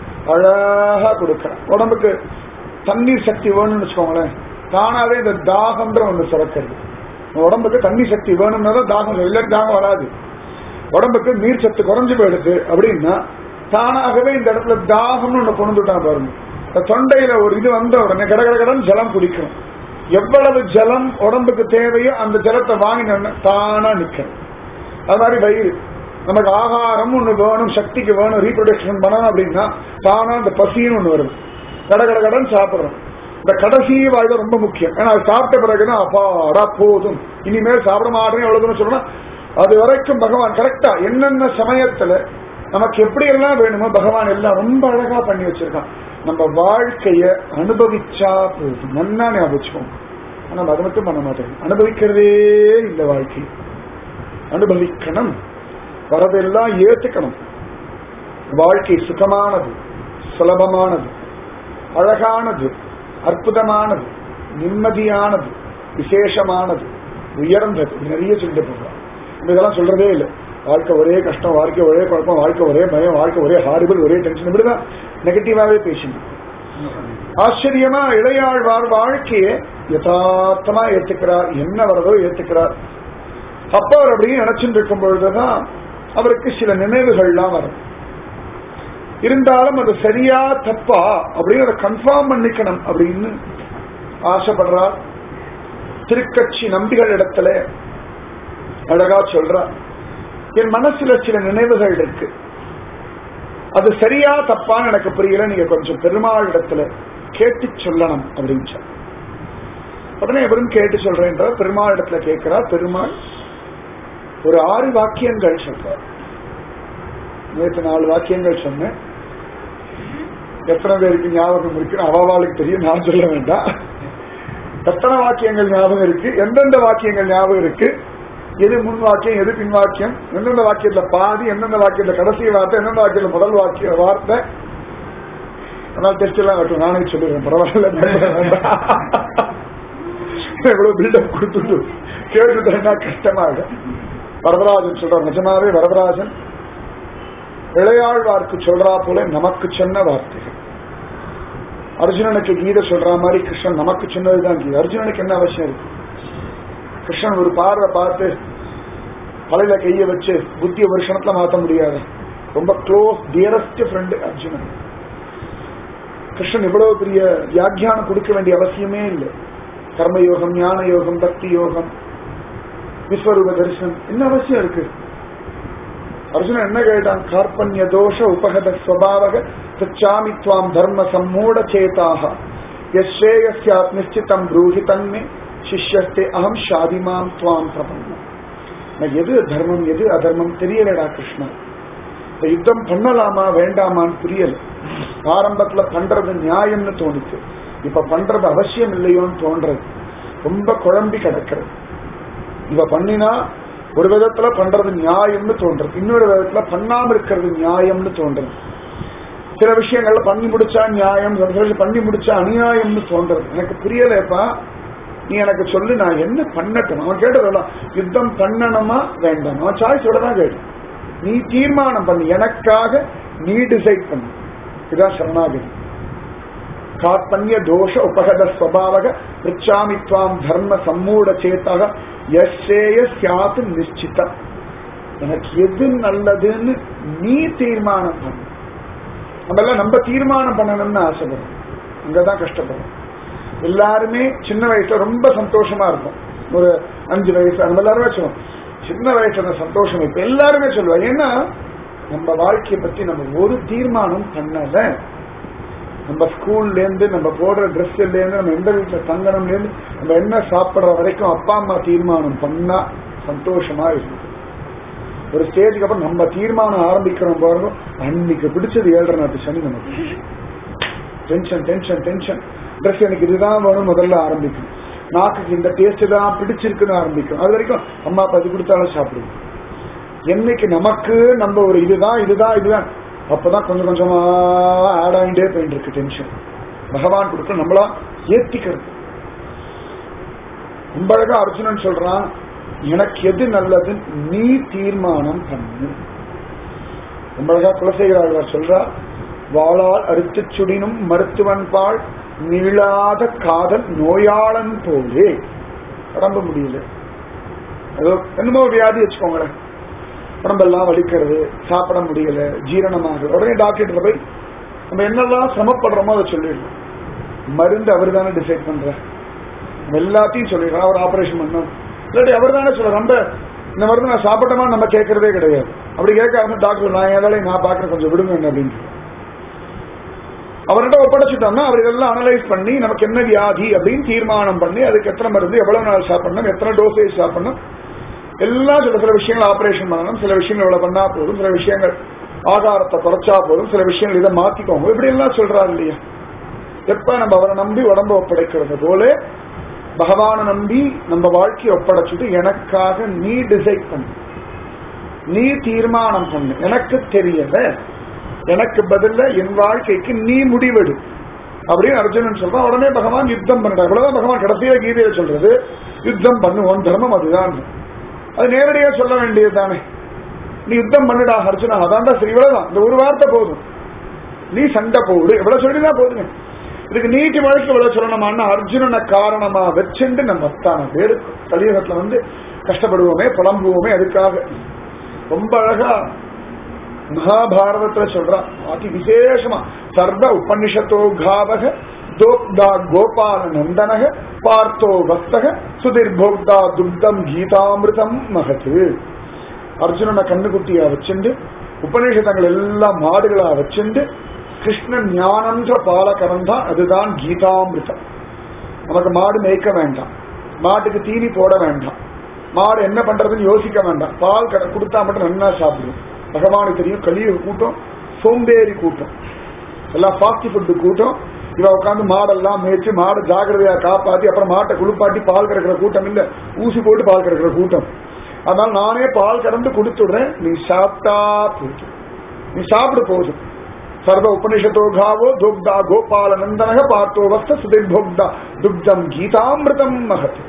அழகா கொடுக்கிறான் உடம்புக்கு தண்ணீர் சக்தி வேணும்னு வச்சுக்கோங்களேன் தானாவே இந்த தாகம்ன்ற ஒண்ணு சுரக்கிறது உடம்புக்கு தண்ணி சக்தி வேணும்னா தான் தாகம் இல்லை தாகம் வராது உடம்புக்கு நீர் சத்து குறைஞ்சு போயிடுது அப்படின்னா தானாகவே இந்த இடத்துல தாகம்னு ஒண்ணு கொண்டு விட்டான் பாருங்க இந்த தொண்டையில ஒரு இது வந்த உடனே கட கட கடன் ஜலம் குடிக்கும் எவ்வளவு ஜலம் உடம்புக்கு தேவையோ அந்த ஜலத்தை வாங்கின தானா நிக்கணும் அது மாதிரி வயிறு நமக்கு ஆகாரம் ஒண்ணு வேணும் சக்திக்கு வேணும் ரீப்ரொடக்ஷன் பண்ணணும் அப்படின்னா தானா அந்த பசின்னு ஒண்ணு வருது கட கட கடன் சாப்பிடுறோம் இந்த கடைசி வாழ்க்கை ரொம்ப முக்கியம் ஏன்னா அது சாப்பிட்ட பிறகுதான் அப்பாடா போதும் இனிமேல் சாப்பிட மாட்டேன் எவ்வளவு தூரம் சொல்லணும் அது வரைக்கும் பகவான் கரெக்டா என்னென்ன சமயத்துல நமக்கு எப்படி எல்லாம் வேணுமோ பகவான் எல்லாம் ரொம்ப அழகா பண்ணி வச்சிருக்கான் நம்ம வாழ்க்கைய அனுபவிச்சா போதும் நன்னா ஞாபகம் ஆனா அது மட்டும் பண்ண மாட்டேன் அனுபவிக்கிறதே இந்த வாழ்க்கை அனுபவிக்கணும் வரதெல்லாம் ஏத்துக்கணும் வாழ்க்கை சுகமானது சுலபமானது அழகானது அற்புதமானது நிம்மதியானது விசேஷமானது உயர்ந்தது நிறைய சொல்லிட்டு போகலாம் இதெல்லாம் சொல்றதே இல்லை வாழ்க்கை ஒரே கஷ்டம் வாழ்க்கை ஒரே குழப்பம் வாழ்க்கை ஒரே பயம் வாழ்க்கை ஒரே ஹாரிபிள் ஒரே டென்ஷன் இப்படிதான் நெகட்டிவாவே பேசணும் ஆச்சரியமா இளையாழ்வார் வாழ்க்கையை யதார்த்தமா ஏத்துக்கிறார் என்ன வரதோ ஏத்துக்கிறார் அப்ப அவர் அப்படின்னு நினைச்சுட்டு இருக்கும் பொழுதுதான் அவருக்கு சில நினைவுகள்லாம் வரும் இருந்தாலும் அது சரியா தப்பா அப்படின்னு அதை கன்ஃபார்ம் பண்ணிக்கணும் அப்படின்னு ஆசைப்படுறார் திருக்கட்சி நம்பிகள் இடத்துல அழகா சொல்றார் என் மனசுல சில நினைவுகள் இருக்கு அது சரியா தப்பான்னு எனக்கு புரியல நீங்க கொஞ்சம் பெருமாள் இடத்துல கேட்டு சொல்லணும் அப்படின்னு சொன்னார். உடனே எவரும் கேட்டு சொல்றேன்ற பெருமாள் இடத்துல கேட்கிறார் பெருமாள் ஒரு ஆறு வாக்கியங்கள் சொல்றார் நேற்று நாலு வாக்கியங்கள் சொன்னேன் எத்தனை பேருக்கு ஞாபகம் இருக்கு அவாவாளுக்கு தெரியும் நான் சொல்ல வேண்டாம் எத்தனை வாக்கியங்கள் ஞாபகம் இருக்கு எந்தெந்த வாக்கியங்கள் ஞாபகம் இருக்கு எது முன் வாக்கியம் எது பின் வாக்கியம் எந்தெந்த வாக்கியத்துல பாதி எந்தெந்த வாக்கியத்துல கடைசி வார்த்தை எந்தெந்த வாக்கியத்துல முதல் வாக்கிய வார்த்தை அதனால டெஸ்ட் எல்லாம் கட்டும் நானே சொல்லிடுறேன் பரவாயில்ல பயப்பட வேண்டாம். எவ்வளவு பில்டப் கொடுத்துட்டு கேட்டுட்டேன்னா கஷ்டமாயிடும் வரதராஜன் சொல்றார் நிஜமாவே வரதராஜன் இளையாழ்வார்க்கு சொல்றா போல நமக்கு சொன்ன வார்த்தைகள் அர்ஜுனனுக்கு கீதை சொல்ற மாதிரி கிருஷ்ணன் நமக்கு சொன்னதுதான் கீதை அர்ஜுனனுக்கு என்ன அவசியம் இருக்கு கிருஷ்ணன் ஒரு பார்வை பார்த்து தலையில கைய வச்சு புத்திய ஒரு க்ஷணத்துல மாத்த முடியாது ரொம்ப close dearest friend Arjunan Krishnan இவ்வளவு பெரிய வியாக்கியானம் கொடுக்க வேண்டிய அவசியமே இல்லை கர்மயோகம் ஞான யோகம் பக்தி யோகம் விஸ்வரூப தரிசனம் என்ன அவசியம் இருக்கு அர்ஜுனன் என்ன கேட்டான் கார்பண்ய தோஷ உபகத ஸ்வபாவக பிச்சாமி துவாம் தர்ம சம்மூட சேதாக யஸ்ரேயஸ்யாத் நிச்சிதம் ப்ரூஹி தன்மே சிஷ்யஸ்தே அகம் ஷாதிமாம் துவாம் பிரபன்னம் நான் எது தர்மம் எது அதர்மம் தெரியலடா கிருஷ்ணா இந்த யுத்தம் பண்ணலாமா வேண்டாமான்னு புரியல ஆரம்பத்துல பண்றது நியாயம்னு தோணுச்சு இப்ப பண்றது அவசியம் இல்லையோன்னு தோன்றது ரொம்ப குழம்பி கிடக்கிறது இவ பண்ணினா ஒரு விதத்துல பண்றது நியாயம்னு தோன்றது இன்னொரு விதத்துல பண்ணாம இருக்கிறது நியாயம்னு தோன்றது சில விஷயங்கள்ல பண்ணி முடிச்சா நியாயம் சில விஷயம் பண்ணி முடிச்சா அநியாயம்னு தோன்றது எனக்கு புரியலப்பா நீ எனக்கு சொல்லு நான் என்ன பண்ணட்டும் அவன் கேட்டதெல்லாம் யுத்தம் பண்ணணுமா வேண்டாம் அவன் சாய்ஸோட தான் கேட்டு நீ தீர்மானம் பண்ணு எனக்காக நீ டிசைட் பண்ணு இதுதான் சரணாகதி காத்பன்ய தோஷ உபகத ஸ்வபாவக பிரிச்சாமி துவாம் தர்ம சம்மூட சேத்தாக யஸ்ரேய சியாத்து நிச்சிதம் எனக்கு எது நல்லதுன்னு நீ தீர்மானம் பண்ணு நம்ம எல்லாம் நம்ம தீர்மானம் பண்ணணும்னு ஆசைப்படுறோம் அங்கதான் கஷ்டப்படுறோம் எல்லாருமே சின்ன வயசுல ரொம்ப சந்தோஷமா இருக்கும் ஒரு அஞ்சு வயசு நம்ம எல்லாருமே சொல்லுவோம் சின்ன வயசுல அந்த சந்தோஷம் இப்ப எல்லாருமே சொல்லுவாங்க ஏன்னா நம்ம வாழ்க்கையை பத்தி நம்ம ஒரு தீர்மானம் பண்ணல நம்ம ஸ்கூல்ல இருந்து நம்ம போடுற ட்ரெஸ்ல இருந்து நம்ம எந்த வீட்டுல தங்கணும்ல இருந்து நம்ம என்ன சாப்பிடுற வரைக்கும் அப்பா அம்மா தீர்மானம் பண்ணா சந்தோஷமா இருக்கும் ஒரு ஸ்டேஜுக்கு அப்புறம் நம்ம தீர்மானம் ஆரம்பிக்கிறோம் பாருங்க அன்னைக்கு பிடிச்சது ஏழரை நாட்டு சனி நமக்கு டென்ஷன் டென்ஷன் டென்ஷன் ட்ரெஸ் எனக்கு இதுதான் வேணும் முதல்ல ஆரம்பிக்கும் நாக்குக்கு இந்த டேஸ்ட் தான் பிடிச்சிருக்குன்னு ஆரம்பிக்கும் அது வரைக்கும் அம்மா அப்பா இது கொடுத்தாலும் சாப்பிடுவோம் என்னைக்கு நமக்கு நம்ம ஒரு இதுதான் இதுதான் இதுதான் அப்பதான் கொஞ்சம் கொஞ்சமா ஆட் ஆகிட்டே போயிட்டு இருக்கு டென்ஷன் பகவான் கொடுக்க நம்மளா ஏத்திக்கிறது ரொம்ப அழகா அர்ஜுனன் சொல்றான் எனக்கு எது நல்லது நீ தீர்மானம் பண்ணு ரொம்ப அழகா குலசேகராழ்வார் சொல்றா வாளால் அறுத்து சுடினும் மருத்துவன் பால் நீளாத காதல் நோயாளன் போலே உடம்பு முடியல ஏதோ என்னமோ வியாதி வச்சுக்கோங்களேன் உடம்பெல்லாம் வலிக்கிறது சாப்பிட முடியல ஜீரணமாக உடனே டாக்டர் போய் நம்ம என்னெல்லாம் சிரமப்படுறோமோ அதை சொல்லிடலாம் மருந்து அவர் தானே டிசைட் பண்ற நம்ம எல்லாத்தையும் சொல்லிடுறோம் அவர் ஆபரேஷன் பண்ணும் இல்லாட்டி அவர் தானே சொல்ற நம்ம இந்த மருந்து நான் சாப்பிட்டோமா நம்ம கேட்கறதே கிடையாது அப்படி கேட்க டாக்டர் நான் என் வேலையை நான் பாக்குறேன் கொஞ்சம் விடுங்க என்ன அப்படின்னு அவர்கிட்ட ஒப்படைச்சிட்டோம்னா அவர் இதெல்லாம் அனலைஸ் பண்ணி நமக்கு என்ன வியாதி அப்படின்னு தீர்மானம் பண்ணி அதுக்கு எத்தனை மருந்து எவ்வளவு நாள் சாப்பிடணும் எத்தனை டோசேஜ் சாப்பிடணும் எல்லாம் சில சில விஷயங்கள் ஆபரேஷன் பண்ணணும் சில விஷயங்கள் இவ்வளவு பண்ணா போதும் சில விஷயங்கள் ஆகாரத்தை குறைச்சா போதும் சில விஷயங்கள் இதை மாத்திக்கோங்க இப்படி எல்லாம் சொல்றாரு இல்லையா எப்ப நம்ம அவரை நம்பி உடம்ப ஒப்படைக்கிறது போல பகவானை நம்பி நம்ம வாழ்க்கையை ஒப்படைச்சிட்டு எனக்காக நீ டிசைட் பண்ணு நீ தீர்மானம் பண்ணு எனக்கு தெரியல எனக்கு பதில்ல என் வாழ்க்கைக்கு நீ முடிவெடு அப்படின்னு அர்ஜுனன் சொல்றான் உடனே பகவான் யுத்தம் பண்ணிட்டார் இவ்வளவுதான் பகவான் கடைசியில கீதையில சொல்றது யுத்தம் பண்ணுவோம் தர்மம் அதுதான் அது நேரடியா சொல்ல வேண்டியது தானே நீ யுத்தம் பண்ணுடா அர்ஜுனா அதான்டா சரி இவ்வளவுதான் இந்த ஒரு வார்த்தை போதும் நீ சண்டை போடு இவ்வளவு சொல்லிதான் போதுங்க இதுக்கு நீட்டி வழக்கு இவ்வளவு சொல்லணுமான்னா அர்ஜுனனை காரணமா வச்சுண்டு நம்ம அத்தான பேரு கலியுகத்துல வந்து கஷ்டப்படுவோமே புலம்புவோமே அதுக்காக ரொம்ப அழகா மகாபாரதத்துல சொல்றான் அதி விசேஷமா சர்வ உபனிஷத்தோ காவக தோக்தா கோபால நந்தனக பார்த்தோ வஸ்தக சுதிர்போக்தா துக்தம் கீதாமிருதம் மகத்து அர்ஜுனனை கண்ணுக்குட்டியா வச்சுண்டு உபநிஷதங்கள் எல்லாம் மாடுகளா வச்சுண்டு கிருஷ்ணன் ஞானன்ற பாலகரம் தான் அதுதான் கீதாமிருதம் நமக்கு மாடு மேய்க்க வேண்டாம் மாட்டுக்கு தீனி போட வேண்டாம் மாடு என்ன பண்றதுன்னு யோசிக்க வேண்டாம் பால் கடை கொடுத்தா மட்டும் நல்லா சாப்பிடும் பகவானுக்கு தெரியும் கலியுக கூட்டம் சோம்பேறி கூட்டம் எல்லாம் ஃபாஸ்ட் ஃபுட்டு கூட்டம் இவ உட்காந்து மாடெல்லாம் மேய்ச்சி மாடை ஜாகிரதையா காப்பாத்தி அப்புறம் மாட்டை குளிப்பாட்டி பால் கறக்கிற கூட்டம் இல்ல ஊசி போட்டு பால் கறக்கிற கூட்டம் அதனால நானே பால் கறந்து கொடுத்துடுறேன் நீ சாப்பிட்டா போதும் நீ சாப்பிடு போதும் சர்வ உபனிஷத்தோ காவோ துக்தா கோபால நந்தனக பார்த்தோ வஸ்த சுதிர்போக்தா துக்தம் கீதாமிருதம் மகத்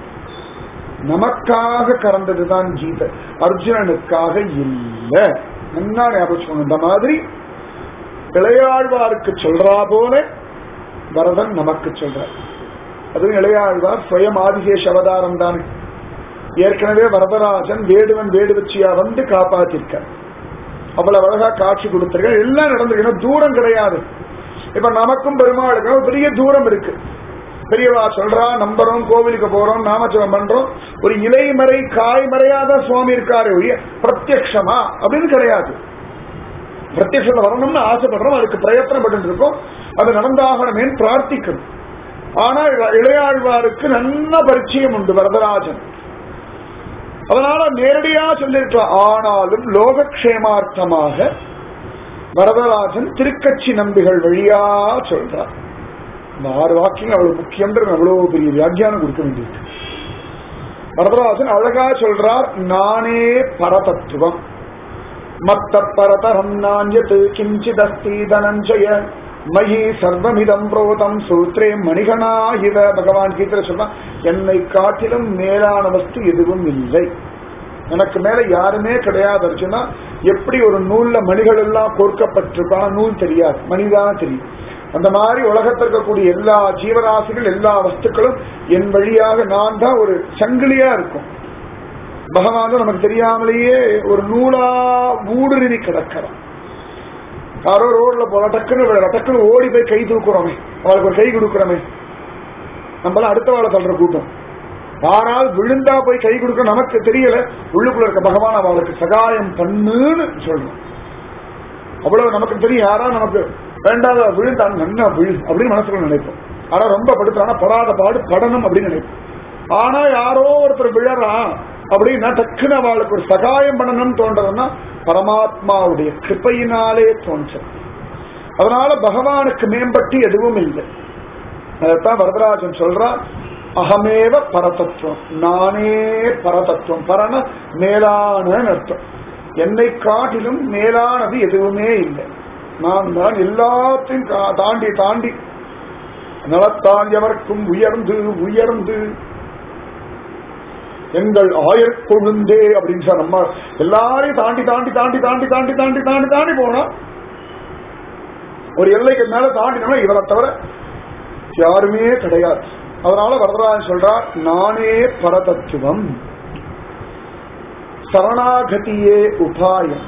நமக்காக கறந்ததுதான் கீதை அர்ஜுனனுக்காக இல்ல நல்லா ஞாபகம் இந்த மாதிரி இளையாழ்வாருக்கு சொல்றா போல வரதன் நமக்கு சொல்றார் அதுவும் இளையாழ்வார் சுயம் ஆதிசேஷ அவதாரம் தானே ஏற்கனவே வரதராஜன் வேடுவன் வேடுவச்சியா வந்து காப்பாத்திருக்கார் அவ்வளவு அழகா காட்சி கொடுத்திருக்க எல்லாம் நடந்திருக்கு தூரம் கிடையாது இப்ப நமக்கும் பெருமாளுக்கும் ஒரு பெரிய தூரம் இருக்கு பெரியவா சொல்றா நம்புறோம் கோவிலுக்கு போறோம் நாமஜபம் பண்றோம் ஒரு இலைமறை காய்மறையாதான் சுவாமி இருக்காரு ஒழிய பிரத்யக்ஷமா அப்படின்னு கிடையாது பிரத்யக்ஷம் வரணும்னு ஆசைப்படுறோம் அதுக்கு பிரயத்தனப்பட்டு இருக்கோம் அது நடந்தாகணுமேன்னு பிரார்த்திக்கணும் ஆனா இளையாழ்வாருக்கு நல்ல பரிச்சயம் உண்டு வரதராஜன் அதனால நேரடியா சொல்லிருக்கலாம் ஆனாலும் லோகக்ஷேமார்த்தமாக வரதராஜன் திருக்கட்சி நம்பிகள் வழியா சொல்றார் இந்த ஆறு வாக்கியம் அவ்வளவு முக்கியம்ன்றது அவ்வளவு பெரிய வியாக்கியானம் கொடுக்க வேண்டியிருக்கு வரதராஜன் அழகா சொல்றார் நானே பரதத்துவம் மத்த பரதரம் நான்யத் கிஞ்சித் அஸ்தி தனஞ்சய மயி சர்வமிதம் புரோதம் சூத்ரே மணிகனா இவ பகவான் கீதையில சொல்றான் என்னை காட்டிலும் மேலான வஸ்து எதுவும் இல்லை எனக்கு மேல யாருமே கிடையாது அர்ஜுனா எப்படி ஒரு நூல்ல மணிகள் எல்லாம் கோர்க்கப்பட்டிருக்கான நூல் தெரியாது மணிதான் தெரியும் அந்த மாதிரி உலகத்தில் இருக்கக்கூடிய எல்லா ஜீவராசிகள் எல்லா வஸ்துக்களும் என் வழியாக நான் தான் ஒரு சங்கிலியா இருக்கும் பகவான் நமக்கு தெரியாமலேயே ஒரு நூலா ஊடுருவி கிடக்கிறான் யாரோ ரோட்ல போற டக்குன்னு விழற டக்குன்னு ஓடி போய் கை தூக்குறோமே அவளுக்கு ஒரு கை கொடுக்குறோமே நம்மளாம் அடுத்த வாழை தள்ளுற கூட்டம் ஆனால் விழுந்தா போய் கை கொடுக்க நமக்கு தெரியல உள்ளுக்குள்ள இருக்க பகவான் அவளுக்கு சகாயம் பண்ணுன்னு சொல்லணும் அவ்வளவு நமக்கு தெரியும் யாரா நமக்கு வேண்டாத விழுந்தான் நன்னா விழு அப்படின்னு மனசுக்குள்ள நினைப்போம் ஆனா ரொம்ப படுத்தானா படாத பாடு படணும் அப்படின்னு நினைப்போம் ஆனா யாரோ ஒருத்தர் விழறான் அப்படின்னா டக்குன்னு அவளுக்கு ஒரு சகாயம் பண்ணணும்னு தோன்றதுன்னா பரமாத்மாவுடைய கிருப்பையினாலே தோன்றும் அதனால பகவானுக்கு மேம்பட்டு எதுவும் இல்லை அதைத்தான் வரதராஜன் சொல்றான் அகமேவ பரதத்துவம் நானே பரதத்துவம் பரன மேலான அர்த்தம் என்னை காட்டிலும் மேலானது எதுவுமே இல்லை நான் தான் எல்லாத்தையும் கா- தாண்டி தாண்டி நலத்தான் எவர்க்கும் உயர்ந்து உயர்ந்து எங்கள் ஆயர் கொழுந்தே அப்படின்னு சொன்ன நம்ம எல்லாரையும் தாண்டி தாண்டி தாண்டி தாண்டி தாண்டி தாண்டி தாண்டி தாண்டி போனா ஒரு எல்லைக்கு மேல தாண்டினோம்னா இவரை தவிர யாருமே கிடையாது அதனால வரதராஜன் சொல்றார் நானே பரதத்துவம் சரணாகதியே உபாயம்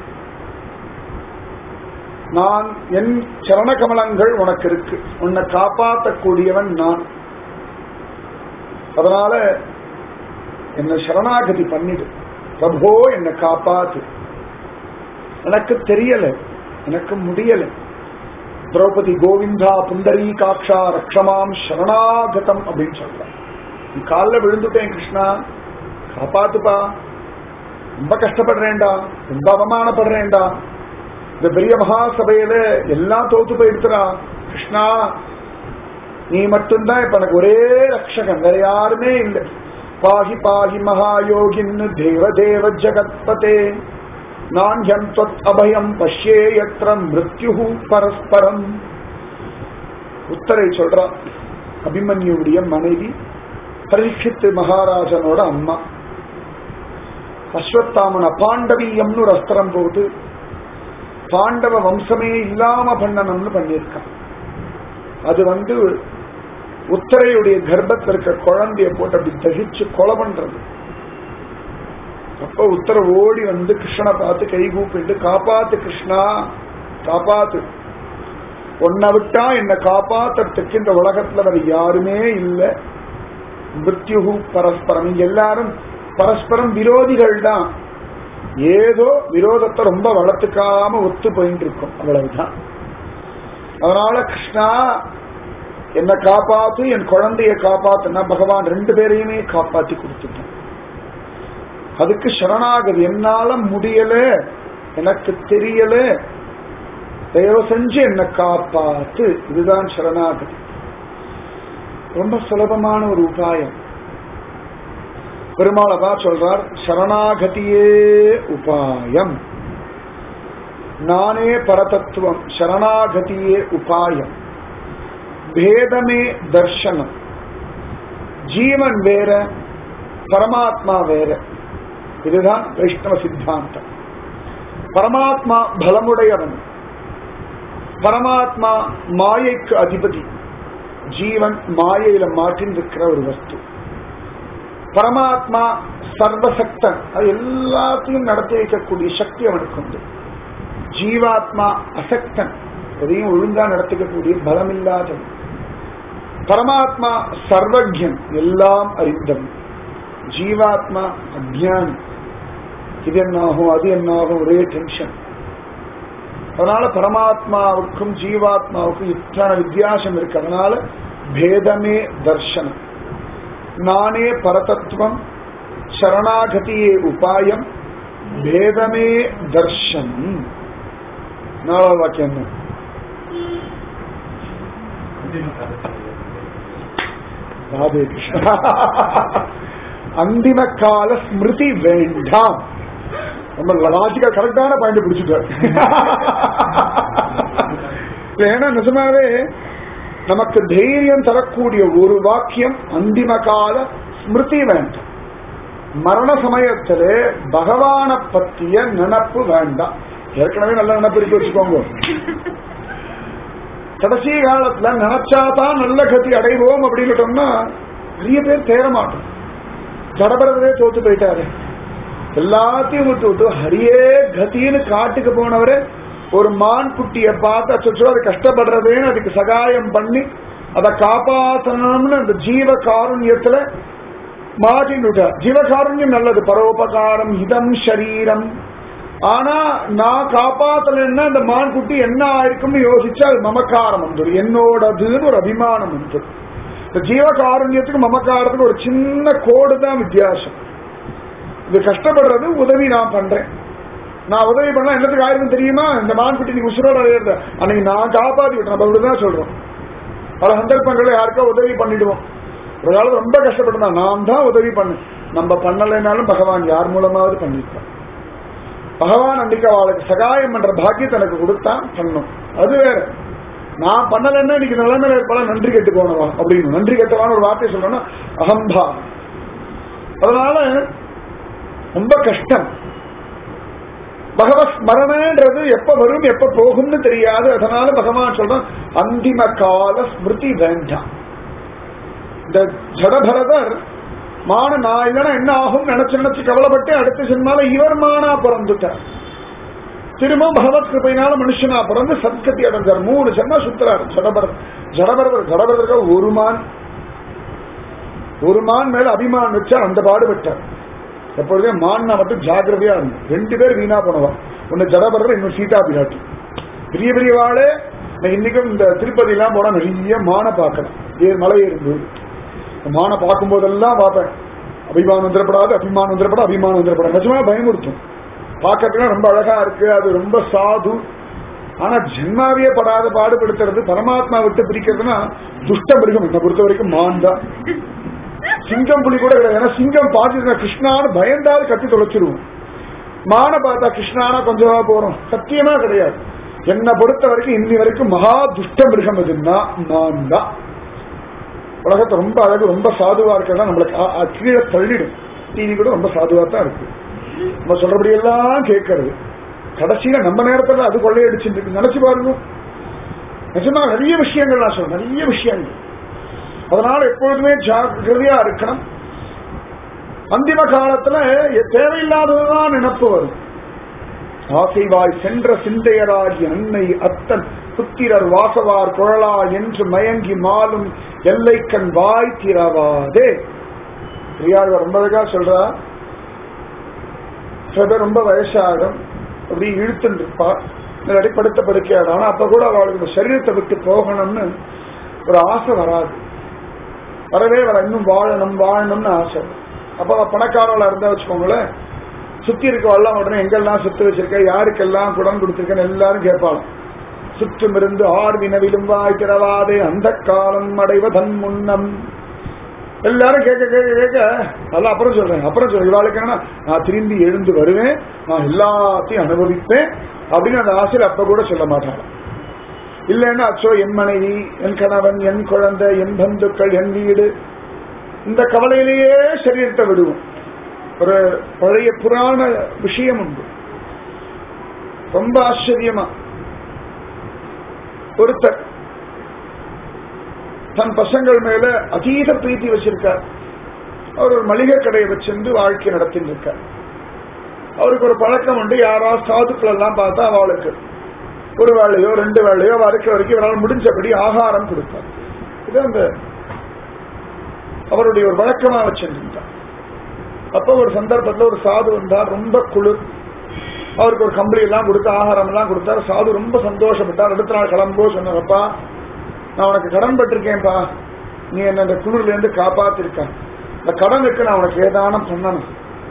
நான் என் சரண கமலங்கள் உனக்கு இருக்கு உன்னை காப்பாற்றக்கூடியவன் நான் அதனால என்னை சரணாகதி பண்ணிடு பிரபோ என்னை காப்பாத்து எனக்கு தெரியல எனக்கு முடியல திரௌபதி கோவிந்தா புண்டரீ காக்ஷா ரக்ஷமாம் சரணாகதம் அப்படின்னு சொல்றான் நீ காலில் விழுந்துட்டேன் கிருஷ்ணா காப்பாத்துப்பா ரொம்ப கஷ்டப்படுறேன்டா ரொம்ப அவமானப்படுறேன்டா இந்த பெரிய மகாசபையில எல்லாம் தோத்து போயிடுத்துறா கிருஷ்ணா நீ மட்டும்தான் இப்ப எனக்கு ஒரே ரக்ஷகன் வேற யாருமே இல்லை பாகி பாகி மகாயோகின் தேவ தேவ ஜகத்பதே நான்யம் தொத் அபயம் பஷ்யே யத்ர மிருத்யு பரஸ்பரம் உத்தரை சொல்றான் அபிமன்யுடைய மனைவி பரீட்சித்து மகாராஜனோட அம்மா அஸ்வத்தாமன பாண்டவீயம்னு ஒரு அஸ்திரம் போட்டு பாண்டவ வம்சமே இல்லாம பண்ணணும்னு பண்ணியிருக்கான் அது வந்து உத்தரையுடைய கர்ப்பத்தில் இருக்க குழந்தைய போட்டு அப்படி தகிச்சு கொலை பண்றது அப்ப உத்தர ஓடி வந்து கிருஷ்ணனை பார்த்து கை கூப்பிட்டு காப்பாத்து கிருஷ்ணா காப்பாத்து உன்னை விட்டா என்னை காப்பாத்துறதுக்கு இந்த உலகத்துல வேற யாருமே இல்லை மிருத்யுகு பரஸ்பரம் இங்க எல்லாரும் பரஸ்பரம் விரோதிகள் தான் ஏதோ விரோதத்தை ரொம்ப வளர்த்துக்காம ஒத்து போயிட்டு இருக்கும் அவ்வளவுதான் அதனால கிருஷ்ணா என்னை காப்பாத்து என் குழந்தைய காப்பாத்துனா பகவான் ரெண்டு பேரையுமே காப்பாத்தி கொடுத்துட்டான் அதுக்கு சரணாகதி என்னால முடியல எனக்கு தெரியல தயவு செஞ்சு என்னை காப்பாத்து இதுதான் சரணாகதி ரொம்ப சுலபமான ஒரு உபாயம் பெருமாள் அதான் சொல்றார் சரணாகதியே உபாயம் நானே பரதத்துவம் சரணாகதியே உபாயம் பேதமே தர்ஷனம் ஜீவன் வேற பரமாத்மா வேற இதுதான் வைஷ்ணவ சித்தாந்தம் பரமாத்மா பலமுடையவன் பரமாத்மா மாயைக்கு அதிபதி ஜீவன் மாயையில மாற்றிருக்கிற ஒரு வஸ்து பரமாத்மா சர்வசக்தன் அது எல்லாத்தையும் நடத்தி வைக்கக்கூடிய சக்தி அவனுக்கு உண்டு ஜீவாத்மா அசக்தன் எதையும் ஒழுங்கா நடத்திக்கக்கூடிய பலம் இல்லாதவன் பரமாத்மா சர்வஜன் எல்லாம் அறிந்தவன் ஜீவாத்மா அஜானி இது என்னாகும் அது என்னாகும் ஒரே டென்ஷன் அதனால பரமாத்மாவுக்கும் ஜீவாத்மாவுக்கும் இத்தனை வித்தியாசம் இருக்கு அதனால பேதமே தர்ஷனம் நானே பரதத்துவம் சரணாகதியே உபாயம் பேதமே தர்ஷனம் நாலாவது வாக்கியம் என்ன ராதே கிருஷ்ணா அந்திம கால ஸ்மிருதி வேண்டாம் நம்ம லாஜிக்கா கரெக்டான பாயிண்ட் பிடிச்சிட்டார் ஏன்னா நிஜமாவே நமக்கு தைரியம் தரக்கூடிய ஒரு வாக்கியம் அந்திம கால ஸ்மிருதி வேண்டாம் மரண சமயத்துல பகவான பத்திய நினப்பு வேண்டாம் ஏற்கனவே நல்ல நினப்பு இருக்கு வச்சுக்கோங்க கடைசி காலத்துல நினைச்சாதான் நல்ல கதி அடைவோம் அப்படின்னுட்டோம்னா நிறைய பேர் தேர மாட்டோம் ஜடபரதரே தோத்து போயிட்டாரு எல்லாத்தையும் விட்டு விட்டு ஹரியே கத்தின்னு காட்டுக்கு போனவரு ஒரு மான் குட்டிய பார்த்து அச்சோ அது கஷ்டப்படுறதேன்னு அதுக்கு சகாயம் பண்ணி அதை காப்பாற்றணும்னு அந்த ஜீவ காருண்யத்துல மாட்டின்னுட்டார் ஜீவகாருண்யம் நல்லது பரோபகாரம் இதம் சரீரம் ஆனா நான் காப்பாத்தலன்னா அந்த மான் குட்டி என்ன ஆயிருக்கும்னு யோசிச்சா அது மமக்காரம் வந்துடும் என்னோடதுன்னு ஒரு அபிமானம் வந்துடும் இந்த ஜீவகாருண்யத்துக்கு மமக்காரத்துக்கு ஒரு சின்ன கோடு தான் வித்தியாசம் இது கஷ்டப்படுறது உதவி நான் பண்றேன் நான் உதவி பண்ணா என்னத்துக்கு ஆயிருக்கும் தெரியுமா இந்த மான்குட்டி நீ உசுரோட அடையிறது அன்னைக்கு நான் காப்பாத்தி விட்டேன் நம்ம அப்படிதான் சொல்றோம் பல சந்தர்ப்பங்களை யாருக்கா உதவி பண்ணிடுவோம் ஒரு காலம் ரொம்ப கஷ்டப்பட்டா நான் தான் உதவி பண்ணேன் நம்ம பண்ணலைனாலும் பகவான் யார் மூலமாவது பண்ணிருப்பான் பகவான் அன்னைக்கு அவளுக்கு சகாயம் பண்ற பாக்கியத்தை எனக்கு கொடுத்தான் பண்ணும் அது வேற நான் பண்ணலைன்னா இன்னைக்கு நிலைமையில இருப்பால நன்றி கெட்டு போனவா அப்படின்னு நன்றி கெட்டவான்னு ஒரு வார்த்தை சொல்லணும்னா அகம்பா அதனால ரொம்ப கஷ்டம் பகவத் ஸ்மரணன்றது எப்ப வரும் எப்ப போகும்னு தெரியாது அதனால பகவான் சொல்றான் அந்திம கால ஸ்மிருதி வேண்டாம் இந்த ஜடபரதர் மான நான் இல்லைன்னா என்ன ஆகும் நினைச்சு நினைச்சு கவலைப்பட்டு அடுத்த ஜென்மால இவர் மானா பிறந்துட்டார் திரும்ப பகவத் கிருப்பையினால மனுஷனா பிறந்து சத்கதி அடைஞ்சார் மூணு ஜென்ம சுத்துறார் ஜடபரர் ஜடபரதர் ஜடபரதர்கள் ஒரு மான் ஒரு மான் மேல அபிமான் வச்சார் அந்த பாடுபட்டார் எப்பொழுதுமே மான்னா மட்டும் ஜாகிரதையா இருந்தது ரெண்டு பேர் வீணா போனவா ஒன்னு ஜடபரர் இன்னும் சீதா பிராட்டி பெரிய பெரிய வாழே நான் இன்னைக்கும் இந்த திருப்பதி எல்லாம் போனா நிறைய மானை பார்க்கலாம் ஏ மலை ஏறும்போது மானை பார்க்கும் போதெல்லாம் பார்ப்பேன் அபிமானம் வந்துடப்படாது அபிமானம் வந்துடப்படாது அபிமானம் வந்துடப்படாது நிஜமா பயமுறுத்தும் பார்க்கறதுக்கு ரொம்ப அழகா இருக்கு அது ரொம்ப சாது ஆனா ஜென்மாவே படாத பாடுபடுத்துறது பரமாத்மா விட்டு பிரிக்கிறதுனா துஷ்ட மிருகம் என்னை பொறுத்த வரைக்கும் மான் தான் சிங்கம் புலி கூட கிடையாது ஏன்னா சிங்கம் பார்த்துருந்தா கிருஷ்ணான்னு பயந்தாலும் கத்தி தொலைச்சிருவோம் மான பார்த்தா கிருஷ்ணானா கொஞ்சமா போறோம் சத்தியமா கிடையாது என்னை பொறுத்த வரைக்கும் இன்னி வரைக்கும் மகா துஷ்ட மிருகம் எதுன்னா நான் தான் உலகத்தை ரொம்ப அழகு ரொம்ப சாதுவா இருக்கிறதா நம்மளுக்கு அ- அ- கீழே தள்ளிடும் டிவி கூட ரொம்ப சாதுவா தான் இருக்கு நம்ம சொல்றபடி எல்லாம் கேட்கறது கடைசியில நம்ம நேரத்துல அது கொள்ளையடிச்சுட்டு இருக்கு நினைச்சு பாருங்க நிஜமா நிறைய விஷயங்கள் நான் சொல்றேன் நிறைய விஷயங்கள் அதனால எப்பொழுதுமே ஜாக்கிரதையா இருக்கணும் அந்திம காலத்துல எ- தேவையில்லாததுதான் நினப்பு வரும் ஆசைவாய் சென்ற சிந்தையராகி அன்னை அத்தன் புத்திரர் வாசவார் குழலா என்று மயங்கி மாலும் எல்லைக்கண் வாய் திறவாதே பெரியார் ரொம்ப அழகா சொல்றா சில பேர் ரொம்ப வயசாகும் அப்படி இழுத்துட்டு இருப்பா இல்லாட்டி படுத்த படுக்கையாடு ஆனா அப்ப கூட அவளுக்கு இந்த சரீரத்தை விட்டு போகணும்னு ஒரு ஆசை வராது வரவே வர இன்னும் வாழணும் வாழணும்னு ஆசை அப்ப அவ பணக்காரவளா இருந்தா வச்சுக்கோங்களேன் சுத்தி இருக்கவெல்லாம் உடனே எங்கெல்லாம் சுத்தி வச்சிருக்க யாருக்கெல்லாம் குடம் கொடுத்திருக்கேன்னு எல்லாரும் கேட்பாளும் சுற்றும் இருந்து ஆர் வினவிலும் வாய் திறவாதே அந்த காலம் அடைவதன் முன்னம் எல்லாரும் கேட்க கேட்க கேட்க அதெல்லாம் அப்புறம் சொல்றேன் அப்புறம் சொல்றேன் இவாளுக்கு என்னன்னா நான் திரும்பி எழுந்து வருவேன் நான் எல்லாத்தையும் அனுபவிப்பேன் அப்படின்னு அந்த ஆசையில் அப்ப கூட சொல்ல மாட்டாங்க இல்லைன்னா அச்சோ என் மனைவி என் கணவன் என் குழந்தை என் பந்துக்கள் என் வீடு இந்த கவலையிலேயே சரீரத்தை விடுவோம் ஒரு பழைய புராண விஷயம் உண்டு ரொம்ப ஆச்சரியமா ஒருத்தர் தன் பசங்கள் மேல அதீத பிரீத்தி வச்சிருக்கார் அவர் ஒரு மளிகை கடையை வச்சிருந்து வாழ்க்கை நடத்திட்டு இருக்கார் அவருக்கு ஒரு பழக்கம் உண்டு யாரா சாதுக்கள் எல்லாம் பார்த்தா அவளுக்கு ஒரு வேளையோ ரெண்டு வேளையோ வரைக்க வரைக்கும் இவரால் முடிஞ்சபடி ஆகாரம் கொடுப்பார் இது அந்த அவருடைய ஒரு வழக்கமா வச்சிருந்தார் அப்ப ஒரு சந்தர்ப்பத்துல ஒரு சாது வந்தார் ரொம்ப குளிர் அவருக்கு ஒரு கம்பளி எல்லாம் கொடுத்து ஆகாரம் எல்லாம் கொடுத்தார் சாது ரொம்ப சந்தோஷப்பட்டார் அடுத்த நாள் கிளம்போ சொன்னாரப்பா நான் உனக்கு கடன் பட்டிருக்கேன்ப்பா நீ என்ன இந்த குளிர்ல இருந்து காப்பாத்திருக்க இந்த கடனுக்கு நான் உனக்கு ஏதானம் பண்ணணும்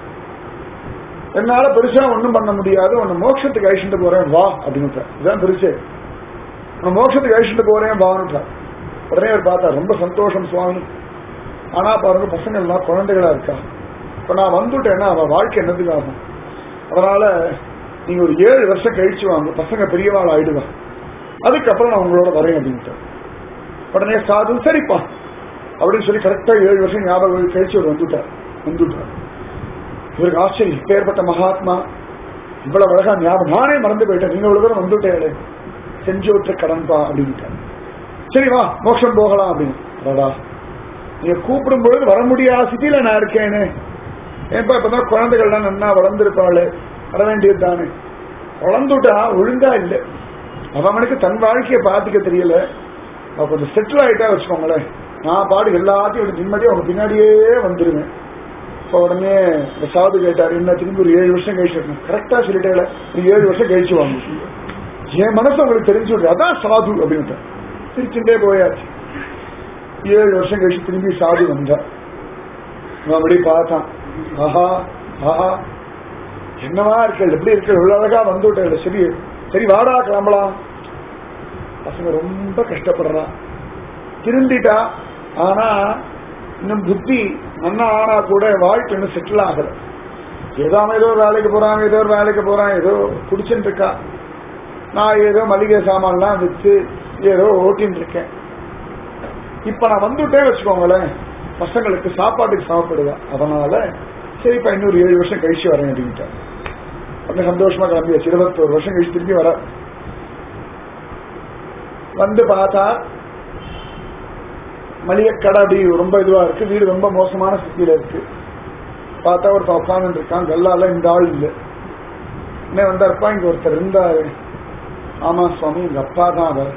என்னால பெருசா ஒண்ணும் பண்ண முடியாது உன்னை மோட்சத்துக்கு அழிச்சுட்டு போறேன் வா அப்படின்னு இதுதான் பெருசு உன்னை மோட்சத்துக்கு அழிச்சுட்டு போறேன் வான்னு உடனே அவர் பார்த்தா ரொம்ப சந்தோஷம் சுவாமி ஆனா பாருங்க பசங்க எல்லாம் குழந்தைகளா இருக்கா இப்ப நான் வந்துட்டேன்னா அவன் வாழ்க்கை என்னதுக்கு ஆகும் அதனால நீங்க ஒரு ஏழு வருஷம் கழிச்சு வாங்க பசங்க பெரியவாள் ஆயிடுவா அதுக்கப்புறம் நான் உங்களோட வரேன் அப்படின்ட்டு உடனே சாது சரிப்பா அப்படின்னு சொல்லி கரெக்டா ஏழு வருஷம் ஞாபகம் கழிச்சு அவர் வந்துட்டார் வந்துட்டார் இவருக்கு ஆச்சரியம் இப்பேற்பட்ட மகாத்மா இவ்வளவு அழகா ஞாபகம் நானே மறந்து போயிட்டேன் நீங்க இவ்வளவு தூரம் வந்துட்டேன் செஞ்சோற்ற கடன்பா அப்படின்ட்டார் சரி வா மோட்சம் போகலாம் அப்படின்னு அடடா நீங்க கூப்பிடும் பொழுது வர முடியாத ஸ்திதியில நான் இருக்கேனே ஏன்பா இப்பதான் குழந்தைகள்லாம் நன்னா வளர்ந்துருப்பாளு வர வேண்டியது தானே வளர்ந்துட்டா ஒழுங்கா இல்லை அவனுக்கு தன் வாழ்க்கையை பார்த்துக்க தெரியல அவ கொஞ்சம் செட்டில் ஆயிட்டா வச்சுக்கோங்களேன் நான் பாடு எல்லாத்தையும் ஒரு நிம்மதியா அவங்க பின்னாடியே வந்துருவேன் இப்போ உடனே இந்த சாது கேட்டார் என்ன திரும்பி ஒரு ஏழு வருஷம் கழிச்சு கரெக்டா சொல்லிட்டேல நீ ஏழு வருஷம் கழிச்சு வாங்க என் மனசு உங்களுக்கு தெரிஞ்சு விடுது அதான் சாது அப்படின்ட்டு சிரிச்சுட்டே போயாச்சு ஏழு வருஷம் கழிச்சு திரும்பி சாது வந்தா அவன் அப்படி பார்த்தான் ஆஹா ஆஹா என்னவா இருக்கல் எப்படி இருக்க இவ்வளவு அழகா வந்து விட்டேன் சரி சரி வாடா கிளம்பலாம் பசங்க ரொம்ப கஷ்டப்படுறான் திருந்திட்டா ஆனா இன்னும் புத்தி நன்னா ஆனா கூட வாழ்க்கை இன்னும் செட்டில் ஆகல ஏதோ அவன் ஏதோ ஒரு வேலைக்கு போறான் ஏதோ ஒரு வேலைக்கு போறான் ஏதோ குடிச்சுட்டு இருக்கா நான் ஏதோ மளிகை சாமான்லாம் வித்து ஏதோ ஓட்டின்னு இருக்கேன் இப்ப நான் வந்துட்டே வச்சுக்கோங்களேன் பசங்களுக்கு சாப்பாட்டுக்கு சாப்பிடுவா அதனால சரிப்பா இன்னொரு ஏழு வருஷம் கழிச்சு வரேன் அப்படின்ட்டு அப்படி சந்தோஷமா கிளம்பியாச்சு இருபத்தோரு வருஷம் கழிச்சு திரும்பி வர வந்து பார்த்தா மளிகை கடை அப்படி ரொம்ப இதுவா இருக்கு வீடு ரொம்ப மோசமான ஸ்திதியில இருக்கு பார்த்தா ஒருத்தன் உட்காந்து இருக்கான் கல்லால இந்த ஆள் இல்லை என்ன வந்தாருப்பா இங்க ஒருத்தர் இருந்தாரு ஆமா சுவாமி எங்க அப்பா தான் அவர்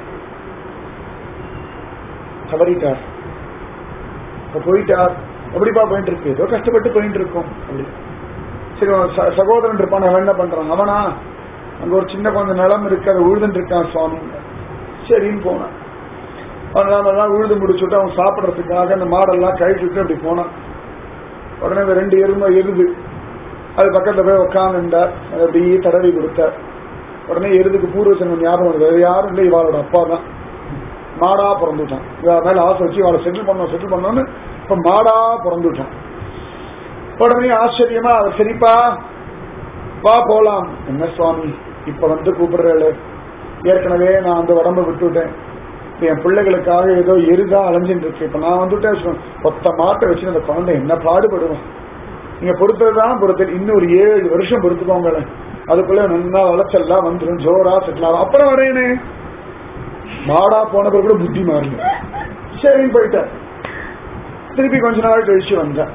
தவறிட்டார் இப்ப போயிட்டார் எப்படிப்பா போயிட்டு இருக்கு ஏதோ கஷ்டப்பட்டு போயிட்டு இருக்கோம் அப்படி சரி உன் ச- சகோதரன் இருப்பான் அவன் என்ன பண்றான் அவனா அங்க ஒரு சின்ன கொஞ்சம் நிலம் இருக்கு அதை உழுதுன்னு இருக்கான் சுவாமி சரின்னு போனான் அவன் நிலமெல்லாம் உழுது முடிச்சுட்டு அவன் சாப்பிடறதுக்காக அந்த மாடெல்லாம் கழிச்சுட்டு அப்படி போனான் உடனே இந்த ரெண்டு எருமை எருது அது பக்கத்துல போய் உட்காந்துட்டார் அதை அப்படியே தடவி கொடுத்தார் உடனே எருதுக்கு பூர்வ ஜென்மம் ஞாபகம் வருது வேற யாரும் இல்லை இவாளோட அப்பா தான் மாடா பிறந்துட்டான் இவ மேல ஆசை வச்சு இவாளை செட்டில் பண்ணோம் செட்டில் பண்ணோம்னு இப்ப மாடா பிறந்துட்டான் உடனே ஆச்சரியமா அவர் சரிப்பா வா போலாம் என்ன சுவாமி இப்ப வந்து கூப்பிடுறேளு ஏற்கனவே நான் அந்த உடம்ப விட்டுவிட்டேன் என் பிள்ளைகளுக்காக ஏதோ எருதா அலைஞ்சிட்டு இருக்கு இப்ப நான் வந்துட்டேன் வச்சுக்கோ, ஒத்த மாட்டை வச்சு அந்த குழந்தை என்ன பாடுபடுவோம் நீங்க பொறுத்ததுதான் பொறுத்தல் இன்னும் ஒரு ஏழு வருஷம் பொறுத்துக்கோங்களேன் அதுக்குள்ள நல்லா வளர்ச்செல்லாம் வந்துடும் ஜோரா செட்டில் ஆகும் அப்புறம் வரேனே மாடா போன பிறகு கூட புத்தி மாறல சரி போயிட்டேன் திருப்பி கொஞ்ச நாள் கழிச்சு வந்தேன்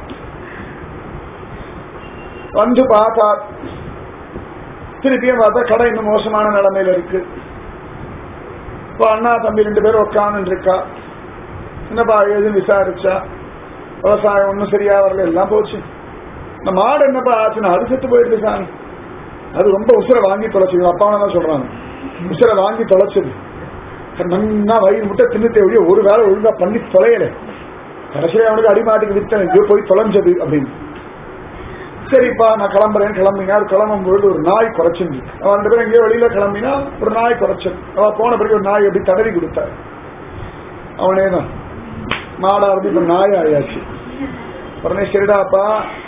வந்து பார்த்தா திருப்பியும் பார்த்தா கடை இன்னும் மோசமான நிலைமையில இருக்கு இப்போ அண்ணா தம்பி ரெண்டு பேரும் உட்காந்து இருக்கா என்னப்பா ஏதுன்னு விசாரிச்சா விவசாயம் ஒன்றும் சரியா வரல எல்லாம் போச்சு இந்த மாடு என்னப்பா ஆச்சுன்னா அது செத்து போயிடுது சாமி அது ரொம்ப உசுரை வாங்கி தொலைச்சது அப்பாவை தான் சொல்றாங்க உசுரை வாங்கி தொலைச்சது நன்னா வயிறு முட்டை தின்னுட்டே ஒழிய ஒரு வேலை ஒழுங்கா பண்ணி தொலையல கடைசியில அவனுக்கு அடிமாட்டுக்கு வித்தேன் எங்கேயோ போய் தொலைஞ்சது அப்படின்னு சரிப்பா நான் கிளம்புறேன் கிளம்பினா கிளம்பும் பொழுது ஒரு நாய் குறைச்சிருந்து அவன் ரெண்டு பேரும் எங்கேயோ வெளியில கிளம்பினா ஒரு நாய் குறைச்சது அவ போன பிறகு ஒரு நாய் எப்படி தடவி கொடுத்தார் அவனே தான் மாடா வந்து இப்ப நாய் ஆயாச்சு உடனே சரிடாப்பா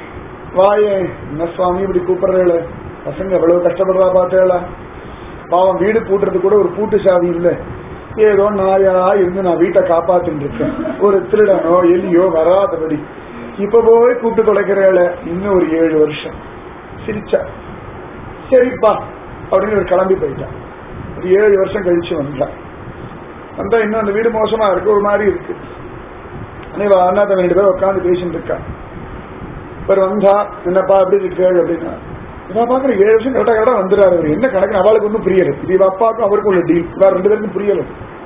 வாயே என்ன சுவாமி இப்படி கூப்பிடுறேல பசங்க எவ்வளவு கஷ்டப்படுறா பார்த்தேல பாவம் வீடு பூட்டுறது கூட ஒரு பூட்டு சாவி இல்லை ஏதோ நாயா இருந்து நான் வீட்டை காப்பாத்தின்னு இருக்கேன் ஒரு திருடனோ எலியோ வராதபடி இப்ப போய் கூட்டு தொலைக்கிறேல இன்னும் ஒரு ஏழு வருஷம் சிரிச்சா சரிப்பா அப்படின்னு ஒரு கிளம்பி போயிட்டான் ஒரு ஏழு வருஷம் கழிச்சு வந்தான் வந்தா இன்னும் அந்த வீடு மோசமா இருக்கு ஒரு மாதிரி இருக்கு அன்னைக்கு அண்ணா தம்பி ரெண்டு பேரும் உட்காந்து பேசிட்டு இருக்கா இவர் வந்தா என்னப்பா எப்படி இருக்கு அப்படின்னா இவன் பாக்குற ஏழு வருஷம் கரெக்டா கரெக்டா வந்துறாரு அவர் என்ன கணக்கு அவளுக்கு ஒன்றும் புரியல இது இவ அப்பாவுக்கும் அவருக்கும் உள்ள டீல் வேற ரெண்டு பேருக்கும் புரியல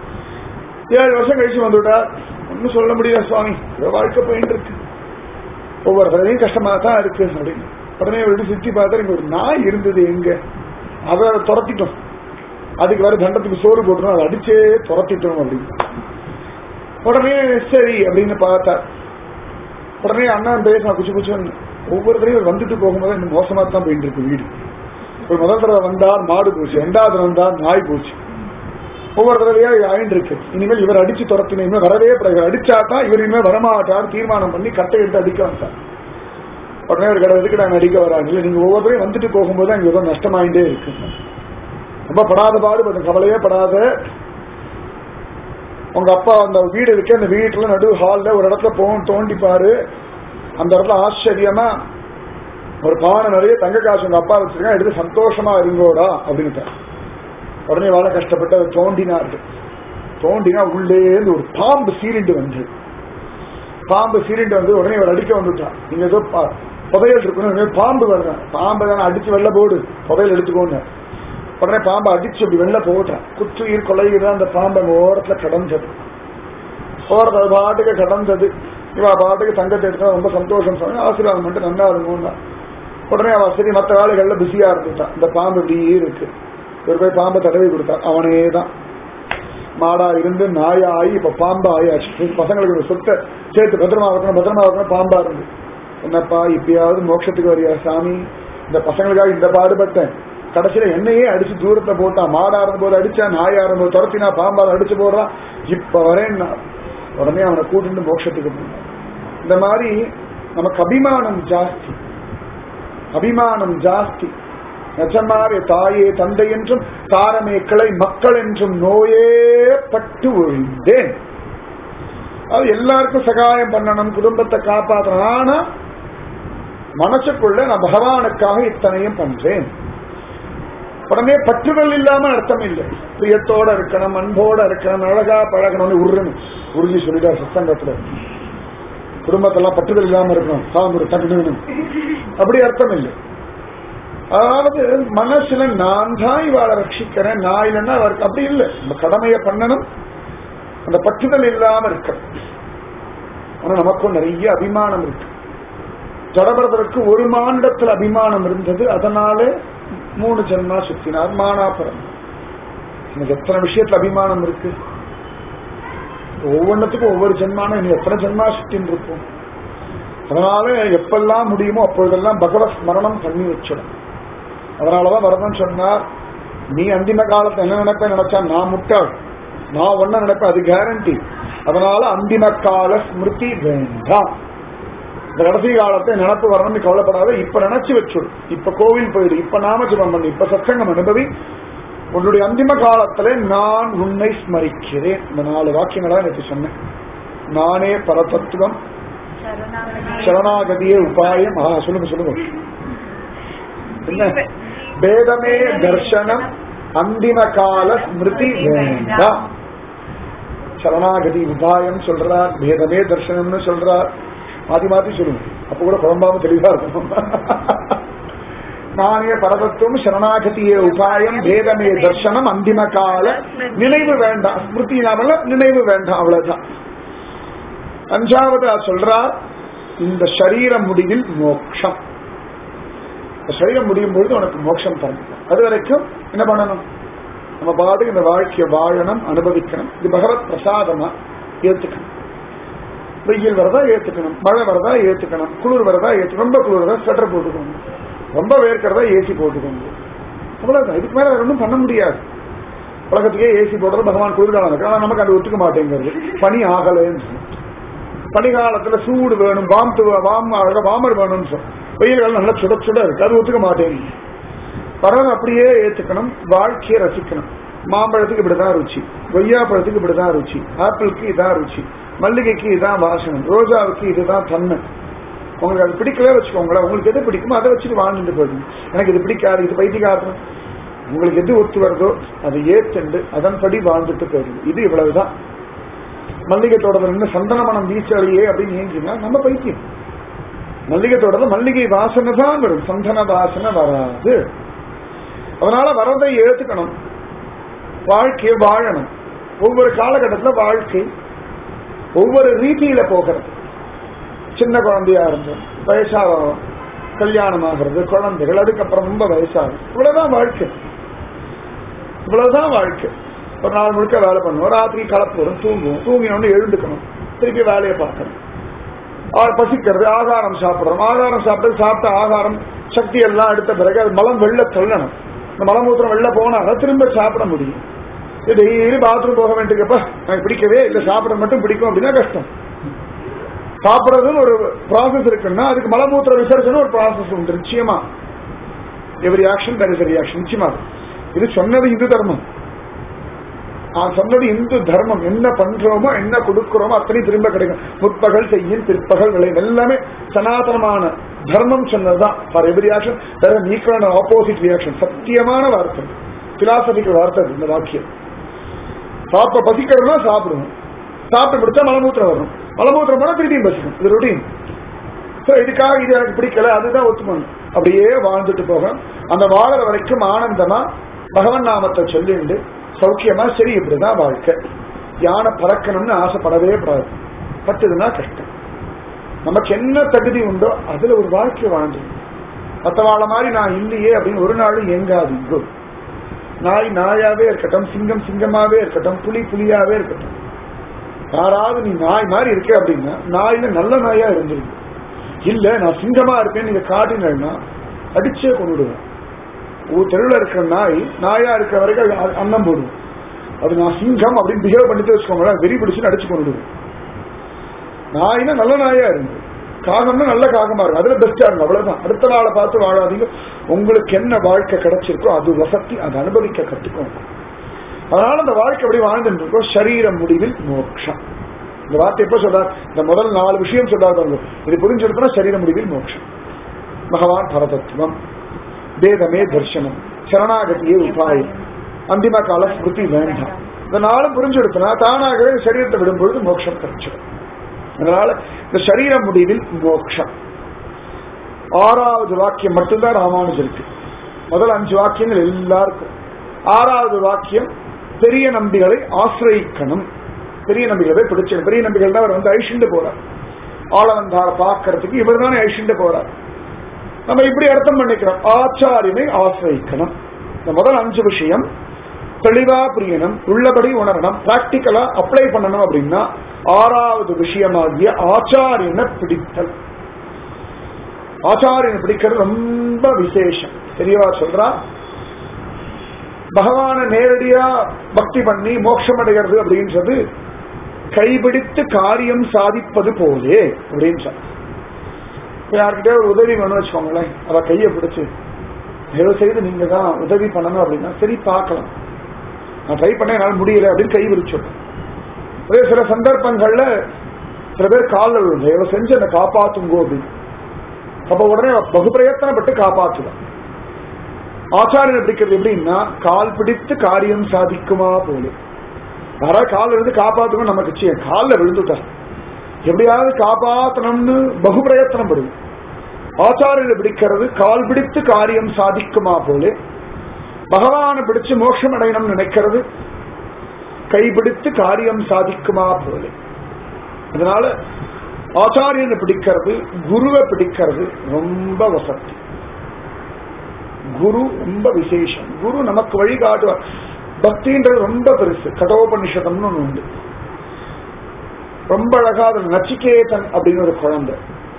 ஏழு வருஷம் கழிச்சு வந்துட்டா ஒன்னும் சொல்ல முடியல சுவாமி ஏதோ வாழ்க்கை போயிட்டு இருக்கு ஒவ்வொரு தடவையும் கஷ்டமா தான் இருக்கு அப்படின்னு உடனே விட்டு சுத்தி பார்த்தா இங்க ஒரு நாய் இருந்தது எங்க அதை துரத்திட்டோம் அதுக்கு வேற தண்டத்துக்கு சோறு போட்டுரும் அதை அடிச்சே துரத்திட்டோம் அப்படின்னு உடனே சரி அப்படின்னு பார்த்தா உடனே அண்ணன் பேச குச்சி குச்சுன்னு ஒவ்வொரு தடவையும் வந்துட்டு போகும்போது இன்னும் மோசமா தான் போயிட்டு இருக்கு வீடு ஒரு முதல் தடவை வந்தார் மாடு போச்சு ரெண்டாவது வந்தார் நாய் போச்சு ஒவ்வொரு தடவையா ஆயிட்டு இருக்கு இனிமேல் இவர் அடிச்சு துரத்தின இனிமேல் வரவே கூடாது இவர் அடிச்சா தான் இவர் இனிமேல் வரமாட்டார் தீர்மானம் பண்ணி கட்டை எடுத்து அடிக்க வந்தார் உடனே ஒரு கடை எதுக்கு நாங்க அடிக்க வராங்க இல்ல நீங்க ஒவ்வொரு தடவையும் வந்துட்டு போகும்போது அங்க ஏதோ நஷ்டமாயிட்டே இருக்கு ரொம்ப படாத பாடு கவலையே படாத உங்க அப்பா அந்த வீடு இருக்கு அந்த வீட்டுல நடு ஹால்ல ஒரு இடத்துல போகும் தோண்டி பாரு அந்த இடத்துல ஆச்சரியமா ஒரு பானை நிறைய தங்க காசு உங்க அப்பா வச்சிருக்கேன் எடுத்து சந்தோஷமா இருங்கோடா அப்படின்னு உடனே வாழ கஷ்டப்பட்டு அதை தோண்டினார்கள் தோண்டினா உள்ளே இருந்து ஒரு பாம்பு சீரிண்டு வந்து பாம்பு சீரிண்டு வந்து உடனே இவர் அடிக்க வந்துட்டான் நீங்க ஏதோ பா- புதையல் இருக்கணும் இனிமே பாம்பு வருதான் பாம்பை தானே அடிச்சு வெளில போடு புதையல் எடுத்துக்கோன்னு உடனே பாம்பை அடிச்சு அப்படி வெளில போட்டான் குற்றுயிர் கொலையுற அந்த பாம்பை அங்க ஓரத்துல கடந்தது ஓரத்துல அது பாட்டுக்கு கடந்தது இவ பாட்டுக்கு தங்கத்தை எடுத்தா ரொம்ப சந்தோஷம் சொன்னாங்க ஆசீர்வாதம் பண்ணிட்டு நல்லா இருக்கும்னா உடனே அவ சரி மற்ற வேலைகள்ல பிஸியா இருந்துட்டான் இந்த பாம்பு இப்படியே இருக்கு இவர் போய் பாம்பை தடவி கொடுத்தான் அவனே தான் மாடா இருந்து நாயா ஆகி இப்ப பாம்பா ஆயாச்சு பசங்களுக்கு ஒரு சொத்தை சேர்த்து பத்திரமா வைக்கணும் பத்திரமா வைக்கணும் பாம்பா இருந்து என்னப்பா இப்பயாவது மோட்சத்துக்கு வரியா சாமி இந்த பசங்களுக்காக இந்த பாடுபட்டேன் கடைசியில என்னையே அடிச்சு தூரத்தை போட்டான் மாடா இருந்தபோது அடிச்சா நாயா இருந்தபோது துரத்தினா பாம்பால் அடிச்சு போடுறான் இப்ப வரேன்னா உடனே அவனை கூட்டிட்டு மோட்சத்துக்கு போனான் இந்த மாதிரி நமக்கு அபிமானம் ஜாஸ்தி அபிமானம் ஜாஸ்தி நிஜமாவே தாயே தந்தை என்றும் தாரமே கிளை மக்கள் என்றும் நோயே பட்டு ஒழிந்தேன் அது எல்லாருக்கும் சகாயம் பண்ணணும் குடும்பத்தை காப்பாற்றணும் ஆனா மனசுக்குள்ள நான் பகவானுக்காக இத்தனையும் பண்றேன் உடனே பற்றுதல் இல்லாம அர்த்தம் இல்லை பிரியத்தோட இருக்கணும் அன்போட இருக்கணும் அழகா பழகணும்னு உருன்னு உறுதி சொல்லிட்டார் சத்தங்கத்துல குடும்பத்தெல்லாம் பற்றுதல் இல்லாம இருக்கணும் சாம்பு தங்கணும் அப்படி அர்த்தம் இல்லை அதாவது மனசுல நான் தான் இவாளை ரட்சிக்கிறேன் நான் இல்லைன்னா அவருக்கு அப்படி இல்லை நம்ம கடமையை பண்ணணும் அந்த பற்றுதல் இல்லாம இருக்க ஆனா நமக்கும் நிறைய அபிமானம் இருக்கு ஜடபரதருக்கு ஒரு மாண்டத்துல அபிமானம் இருந்தது அதனால மூணு ஜென்மா சுத்தினார் மானாபுரம் எனக்கு எத்தனை விஷயத்துல அபிமானம் இருக்கு ஒவ்வொன்றத்துக்கும் ஒவ்வொரு ஜென்மானம் இன்னும் எத்தனை ஜென்மா சுத்தின்னு இருப்போம் அதனால எப்பெல்லாம் முடியுமோ அப்பொழுதெல்லாம் பகவத் ஸ்மரணம் பண்ணி வச்சிடும் அதனாலதான் வரதன் சொன்னார் நீ அந்திம காலத்தை என்ன நினைப்பேன் நினைச்சா நான் முட்டாள் நான் ஒன்ன நினைப்பேன் அது கேரண்டி அதனால அந்திம கால ஸ்மிருதி வேண்டாம் இந்த கடைசி காலத்தை நினப்பு வரணும் நீ கவலைப்படாத இப்ப நினைச்சு வச்சுடு இப்ப கோவில் போயிடு இப்ப நாம ஜபம் பண்ணு இப்ப சத்சங்கம் அனுபவி உன்னுடைய அந்திம காலத்துல நான் உன்னை ஸ்மரிக்கிறேன் இந்த நாலு வாக்கியங்களா எனக்கு சொன்னேன் நானே பரதத்துவம் சரணாகதியே உபாயம் ஆ சொல்லுங்க சொல்லுங்க என்ன பேதமே தர்சனம் அந்திம கால ஸ்மிருதி வேண்டாம் சரணாகதி உபாயம் சொல்றார் பேதமே தர்சனம்னு சொல்றார் மாத்தி மாத்தி சொல்லுங்க அப்ப கூட குழம்பாம தெளிவா இருக்கும் நானே பரதத்துவம் சரணாகதியே உபாயம் பேதமே தர்சனம் அந்திம கால நினைவு வேண்டாம் ஸ்மிருதி நாமல நினைவு வேண்டாம் அவ்வளவுதான் அஞ்சாவது சொல்றார் இந்த சரீர முடிவில் மோட்சம் இந்த சரீரம் முடியும் பொழுது உனக்கு மோட்சம் தரணும் அது வரைக்கும் என்ன பண்ணணும் நம்ம பாட்டுக்கு இந்த வாழ்க்கையை வாழணும் அனுபவிக்கணும் இது பகவத் பிரசாதமா ஏத்துக்கணும் வெயில் வரதா ஏத்துக்கணும் மழை வரதா ஏத்துக்கணும் குளிர் வரதா ஏத்து ரொம்ப குளிர் வரதா ஸ்வெட்டர் போட்டுக்கோங்க ரொம்ப வேர்க்கிறதா ஏசி போட்டுக்கோங்க அவ்வளவுதான் இதுக்கு மேல வேற ஒன்றும் பண்ண முடியாது உலகத்துக்கே ஏசி போடுறது பகவான் குளிர்காலம் இருக்கு ஆனா நமக்கு அது ஒத்துக்க மாட்டேங்கிறது பனி ஆகலைன்னு சொல்லி பனிகாலத்துல சூடு வேணும் வாம் வாம் வாமர் வேணும்னு சொல்ல வெயில் காலம் நல்லா சுட சுட இருக்கு அது ஒத்துக்க மாட்டேங்குது பரவ அப்படியே ஏத்துக்கணும் வாழ்க்கையை ரசிக்கணும் மாம்பழத்துக்கு இப்படிதான் ருச்சி கொய்யா பழத்துக்கு இப்படிதான் ருச்சி ஆப்பிளுக்கு இதான் ருச்சி மல்லிகைக்கு இதான் வாசனம் ரோஜாவுக்கு இதுதான் தன்மை உங்களுக்கு அது பிடிக்கவே வச்சுக்கோங்களேன் உங்களுக்கு எது பிடிக்குமோ அதை வச்சுட்டு வாழ்ந்துட்டு போயிடுங்க எனக்கு இது பிடிக்காது இது பைத்தியக்காரன் உங்களுக்கு எது ஒத்து வருதோ அதை ஏத்துண்டு அதன்படி வாழ்ந்துட்டு போயிடுங்க இது இவ்வளவுதான் மல்லிகை தோட்டத்தில் நின்று சந்தன மனம் வீச்சலையே அப்படின்னு ஏங்கினா நம்ம பைத்தியம் மல்லிகை தோட்டத்தில் மல்லிகை வாசனை தான் வரும் சந்தன வாசனை வராது அதனால வரதை ஏத்துக்கணும் வாழ்க்கையை வாழணும் ஒவ்வொரு காலகட்டத்தில் வாழ்க்கை ஒவ்வொரு ரீதியில போகிறது சின்ன குழந்தையா இருந்தோம் வயசாகும் கல்யாணம் ஆகிறது குழந்தைகள் அதுக்கப்புறம் ரொம்ப வயசாகும் இவ்வளவுதான் வாழ்க்கை இவ்வளவுதான் வாழ்க்கை ஒரு நாள் முழுக்க வேலை பண்ணுவோம் ராத்திரி கலப்பு வரும் தூங்குவோம் தூங்கினோன்னு எழுந்துக்கணும் திருப்பி வேலையை பார்க்கணும் பசிக்கிறது ஆகாரம் சாப்பிடுறோம் ஆகாரம் சாப்பிட்டு சாப்பிட்ட ஆகாரம் சக்தி எல்லாம் எடுத்த பிறகு அது மலம் வெளில தள்ளணும் இந்த மலமூத்திரம் வெளில போனாதான் திரும்ப சாப்பிட முடியும் டெய்லி பாத்ரூம் போக வேண்டியப்ப எனக்கு பிடிக்கவே இல்லை சாப்பிட மட்டும் பிடிக்கும் அப்படின்னா கஷ்டம் சாப்பிடுறதுன்னு ஒரு ப்ராசஸ் இருக்குன்னா அதுக்கு மலமூத்திர விசர்ஜன ஒரு ப்ராசஸ் உண்டு நிச்சயமா every action there is reaction நிச்சயமா இது சொன்னது இந்து தர்மம் நான் சொன்னது இந்து தர்மம் என்ன பண்றோமோ என்ன கொடுக்கிறோமோ அத்தனை திரும்ப கிடைக்கும் முற்பகல் செய்யும் பிற்பகல் விளையும் எல்லாமே சனாதனமான தர்மம் சொன்னதுதான் ஃபார் எவ்ரி ஆக்ஷன் நீக்கான ஆப்போசிட் ரியாக்ஷன் சத்தியமான வார்த்தை பிலாசபிக்கல் வார்த்தை இந்த வாக்கியம் சாப்பிட பசிக்கிறதுனா சாப்பிடுவோம் சாப்பிட்டு முடிச்சா மலமூத்திரம் வரும் மலமூத்திரம் போனா திருப்பியும் பசிக்கும் இது ரொட்டீன் ஸோ இதுக்காக இது எனக்கு பிடிக்கல அதுதான் ஒத்துக்கணும் அப்படியே வாழ்ந்துட்டு போகணும் அந்த வாழற வரைக்கும் ஆனந்தமா பகவன் நாமத்தை சொல்லிண்டு சௌக்கியமா சரி இப்படிதான் வாழ்க்கை யானை பறக்கணும்னு ஆசைப்படவே படாது பத்துதுன்னா கஷ்டம் நமக்கு என்ன தகுதி உண்டோ அதுல ஒரு வாழ்க்கை வாழ்ந்து மற்றவாழ மாதிரி நான் இல்லையே அப்படின்னு ஒரு நாளும் எங்காது இங்கோ நாய் நாயாவே இருக்கட்டும் சிங்கம் சிங்கமாவே இருக்கட்டும் புலி புலியாவே இருக்கட்டும் யாராவது நீ நாய் மாதிரி இருக்க அப்படின்னா நாயில நல்ல நாயா இருந்திருக்கு இல்ல நான் சிங்கமா இருக்கேன் நீங்க காட்டினா அடிச்சே கொண்டுடுவேன் ஒரு தெருவில் இருக்கிற நாய் நாயா இருக்கிற வரைக்கும் அது அன்னம் போடும் அது நான் சிங்கம் அப்படின்னு பிஹேவ் பண்ணிட்டு வச்சுக்கோங்களேன் வெறி பிடிச்சுன்னு அடிச்சு கொண்டுடுவேன் நாய்னா நல்ல நாயா இருந்து காகம்னா நல்ல காகமா இருக்கும் அதுல பெஸ்டா இருக்கும் அவ்வளவுதான் அடுத்த நாளை பார்த்து வாழாதீங்க உங்களுக்கு என்ன வாழ்க்கை கிடைச்சிருக்கோ அது வசதி அதை அனுபவிக்க கத்துக்கோங்க அதனால அந்த வாழ்க்கை எப்படி வாழ்ந்துட்டு இருக்கோம் சரீர முடிவில் மோட்சம் இந்த வார்த்தை எப்ப சொல்றார் இந்த முதல் நாலு விஷயம் சொல்றாரு இது புரிஞ்சிருக்கா சரீர முடிவில் மோட்சம் பகவான் பரதத்துவம் வேதமே தர்சனம் சரணாகதியே உபாயம் அந்திம கால ஸ்மிருதி வேண்டாம் இந்த நாளும் புரிஞ்செடுத்தனா தானாகவே சரீரத்தை விடும்பொழுது மோட்சம் கிடைச்சிடும் அதனால இந்த சரீர முடிவில் மோட்சம் ஆறாவது வாக்கியம் மட்டும்தான் ராமானுஜருக்கு முதல் அஞ்சு வாக்கியங்கள் எல்லாருக்கும் ஆறாவது வாக்கியம் பெரிய நம்பிகளை ஆசிரியிக்கணும் பெரிய நம்பிகளை பிடிச்ச பெரிய நம்பிகள் தான் அவர் வந்து ஐஷிண்டு போறார் ஆளவந்தார பார்க்கறதுக்கு இவர் தானே ஐஷிண்டு போறார் நம்ம இப்படி அர்த்தம் பண்ணிக்கிறோம் ஆச்சாரியனை ஆசிரியிக்கணும் இந்த முதல் அஞ்சு விஷயம் தெளிவா புரியணும் உள்ளபடி உணரணும் பிராக்டிக்கலா அப்ளை பண்ணணும் அப்படின்னா ஆறாவது விஷயமாகிய ஆச்சாரியனை பிடித்தல் ஆச்சாரியன் பிடிக்கிறது ரொம்ப விசேஷம் தெரியவா சொல்றா பகவான நேரடியா பக்தி பண்ணி மோட்சம் அடைகிறது அப்படின்றது கைபிடித்து காரியம் சாதிப்பது போலே அப்படின்னு சொல்ற இப்ப யார்கிட்டயே ஒரு உதவி வேணும்னு வச்சுக்கோங்களேன் அவ கையை பிடிச்சு தயவு செய்து நீங்க தான் உதவி பண்ணணும் அப்படின்னா சரி பார்க்கலாம் நான் ட்ரை பண்ண என்னால முடியல அப்படின்னு கை விரிச்சுடும் அதே சில சந்தர்ப்பங்கள்ல சில பேர் காலில் விழும் தயவு செஞ்சு என்னை காப்பாத்துங்கோ அப்படின்னு அப்ப உடனே அவ பகு பிரயத்தனப்பட்டு காப்பாற்றுவான் ஆச்சாரியன் பிடிக்கிறது எப்படின்னா கால் பிடித்து காரியம் சாதிக்குமா போல யாரா கால் இருந்து காப்பாத்துங்க நமக்கு செய்ய காலில் விழுந்துட்டார் எப்படியாவது காப்பாத்தணும்னு பகு பிரயத்தனம் படுவோம் ஆச்சாரியனை பிடிக்கிறது கால் பிடித்து காரியம் சாதிக்குமா போல பகவானை பிடிச்சு மோட்சம் அடையணும்னு நினைக்கிறது கைபிடித்து காரியம் சாதிக்குமா போல அதனால ஆச்சாரியனை பிடிக்கிறது குருவை பிடிக்கிறது ரொம்ப வசதி குரு ரொம்ப விசேஷம் குரு நமக்கு வழிகாட்டுவார் பக்தின்றது ரொம்ப பெருசு கடோபனிஷதம்னு ஒண்ணு உண்டு ரொம்ப அழகா அது நச்சிகேதன் அப்படின்னு ஒரு குழந்தை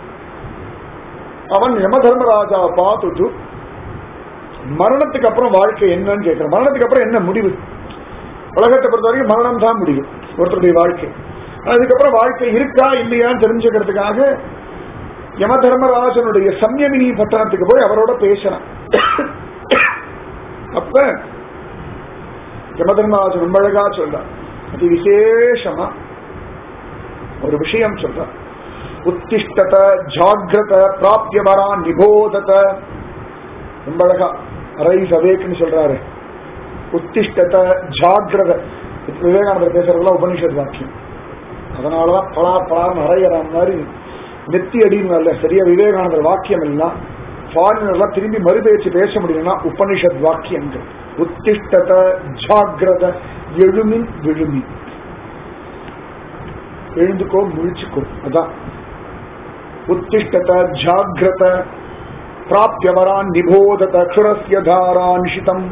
அவன் யம தர்மராஜாவை பார்த்துட்டு மரணத்துக்கு அப்புறம் வாழ்க்கை என்னன்னு கேட்கிறான் மரணத்துக்கு அப்புறம் என்ன முடிவு உலகத்தை பொறுத்த வரைக்கும் மரணம் தான் முடியும் ஒருத்தருடைய வாழ்க்கை அதுக்கப்புறம் வாழ்க்கை இருக்கா இல்லையான்னு தெரிஞ்சுக்கிறதுக்காக யம தர்மராஜனுடைய சம்யமினி பட்டணத்துக்கு போய் அவரோட பேசுறான் அப்ப யம தர்மராஜன் ரொம்ப அழகா சொல்றான் அதி விசேஷமா ஒரு விஷயம் சொல்றான் உத்திஷ்டத ஜாகிரத பிராப்திய வரா நிபோதத ரொம்ப அழகா ரைஸ் அவேக்குன்னு சொல்றாரு உத்திஷ்டத ஜாகிரத விவேகானந்தர் பேசுறதுலாம் உபனிஷத் வாக்கியம் அதனாலதான் பலா பலா நிறையிற மாதிரி நெத்தி அடின்னு இல்ல சரியா விவேகானந்தர் வாக்கியம் எல்லாம் ஃபாரினர்லாம் திரும்பி மறுபேச்சு பேச முடியும்னா உபனிஷத் வாக்கியங்கள் உத்திஷ்டத ஜாகிரத எழுமின் விழுமி எழுந்துக்கோ முழிச்சுக்கோ அதான் உத்திஷ்டத ஜாகிரத பிராப்தியவரான் நிபோதத க்ஷுரஸ்ய தாரான்ஷிதம்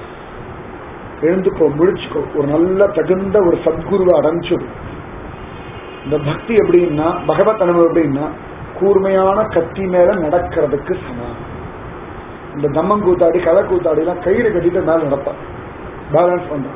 எழுந்துக்கோ முழிச்சுக்கோ ஒரு நல்ல தகுந்த ஒரு சத்குருவை அடைஞ்சது இந்த பக்தி எப்படின்னா பகவத் அனுபவம் எப்படின்னா கூர்மையான கத்தி மேல நடக்கிறதுக்கு சமம் இந்த தம்மம் கூத்தாடி கதை கூத்தாடி எல்லாம் கயிறு கட்டிட்டு மேல நடப்பான் பேலன்ஸ் பண்றான்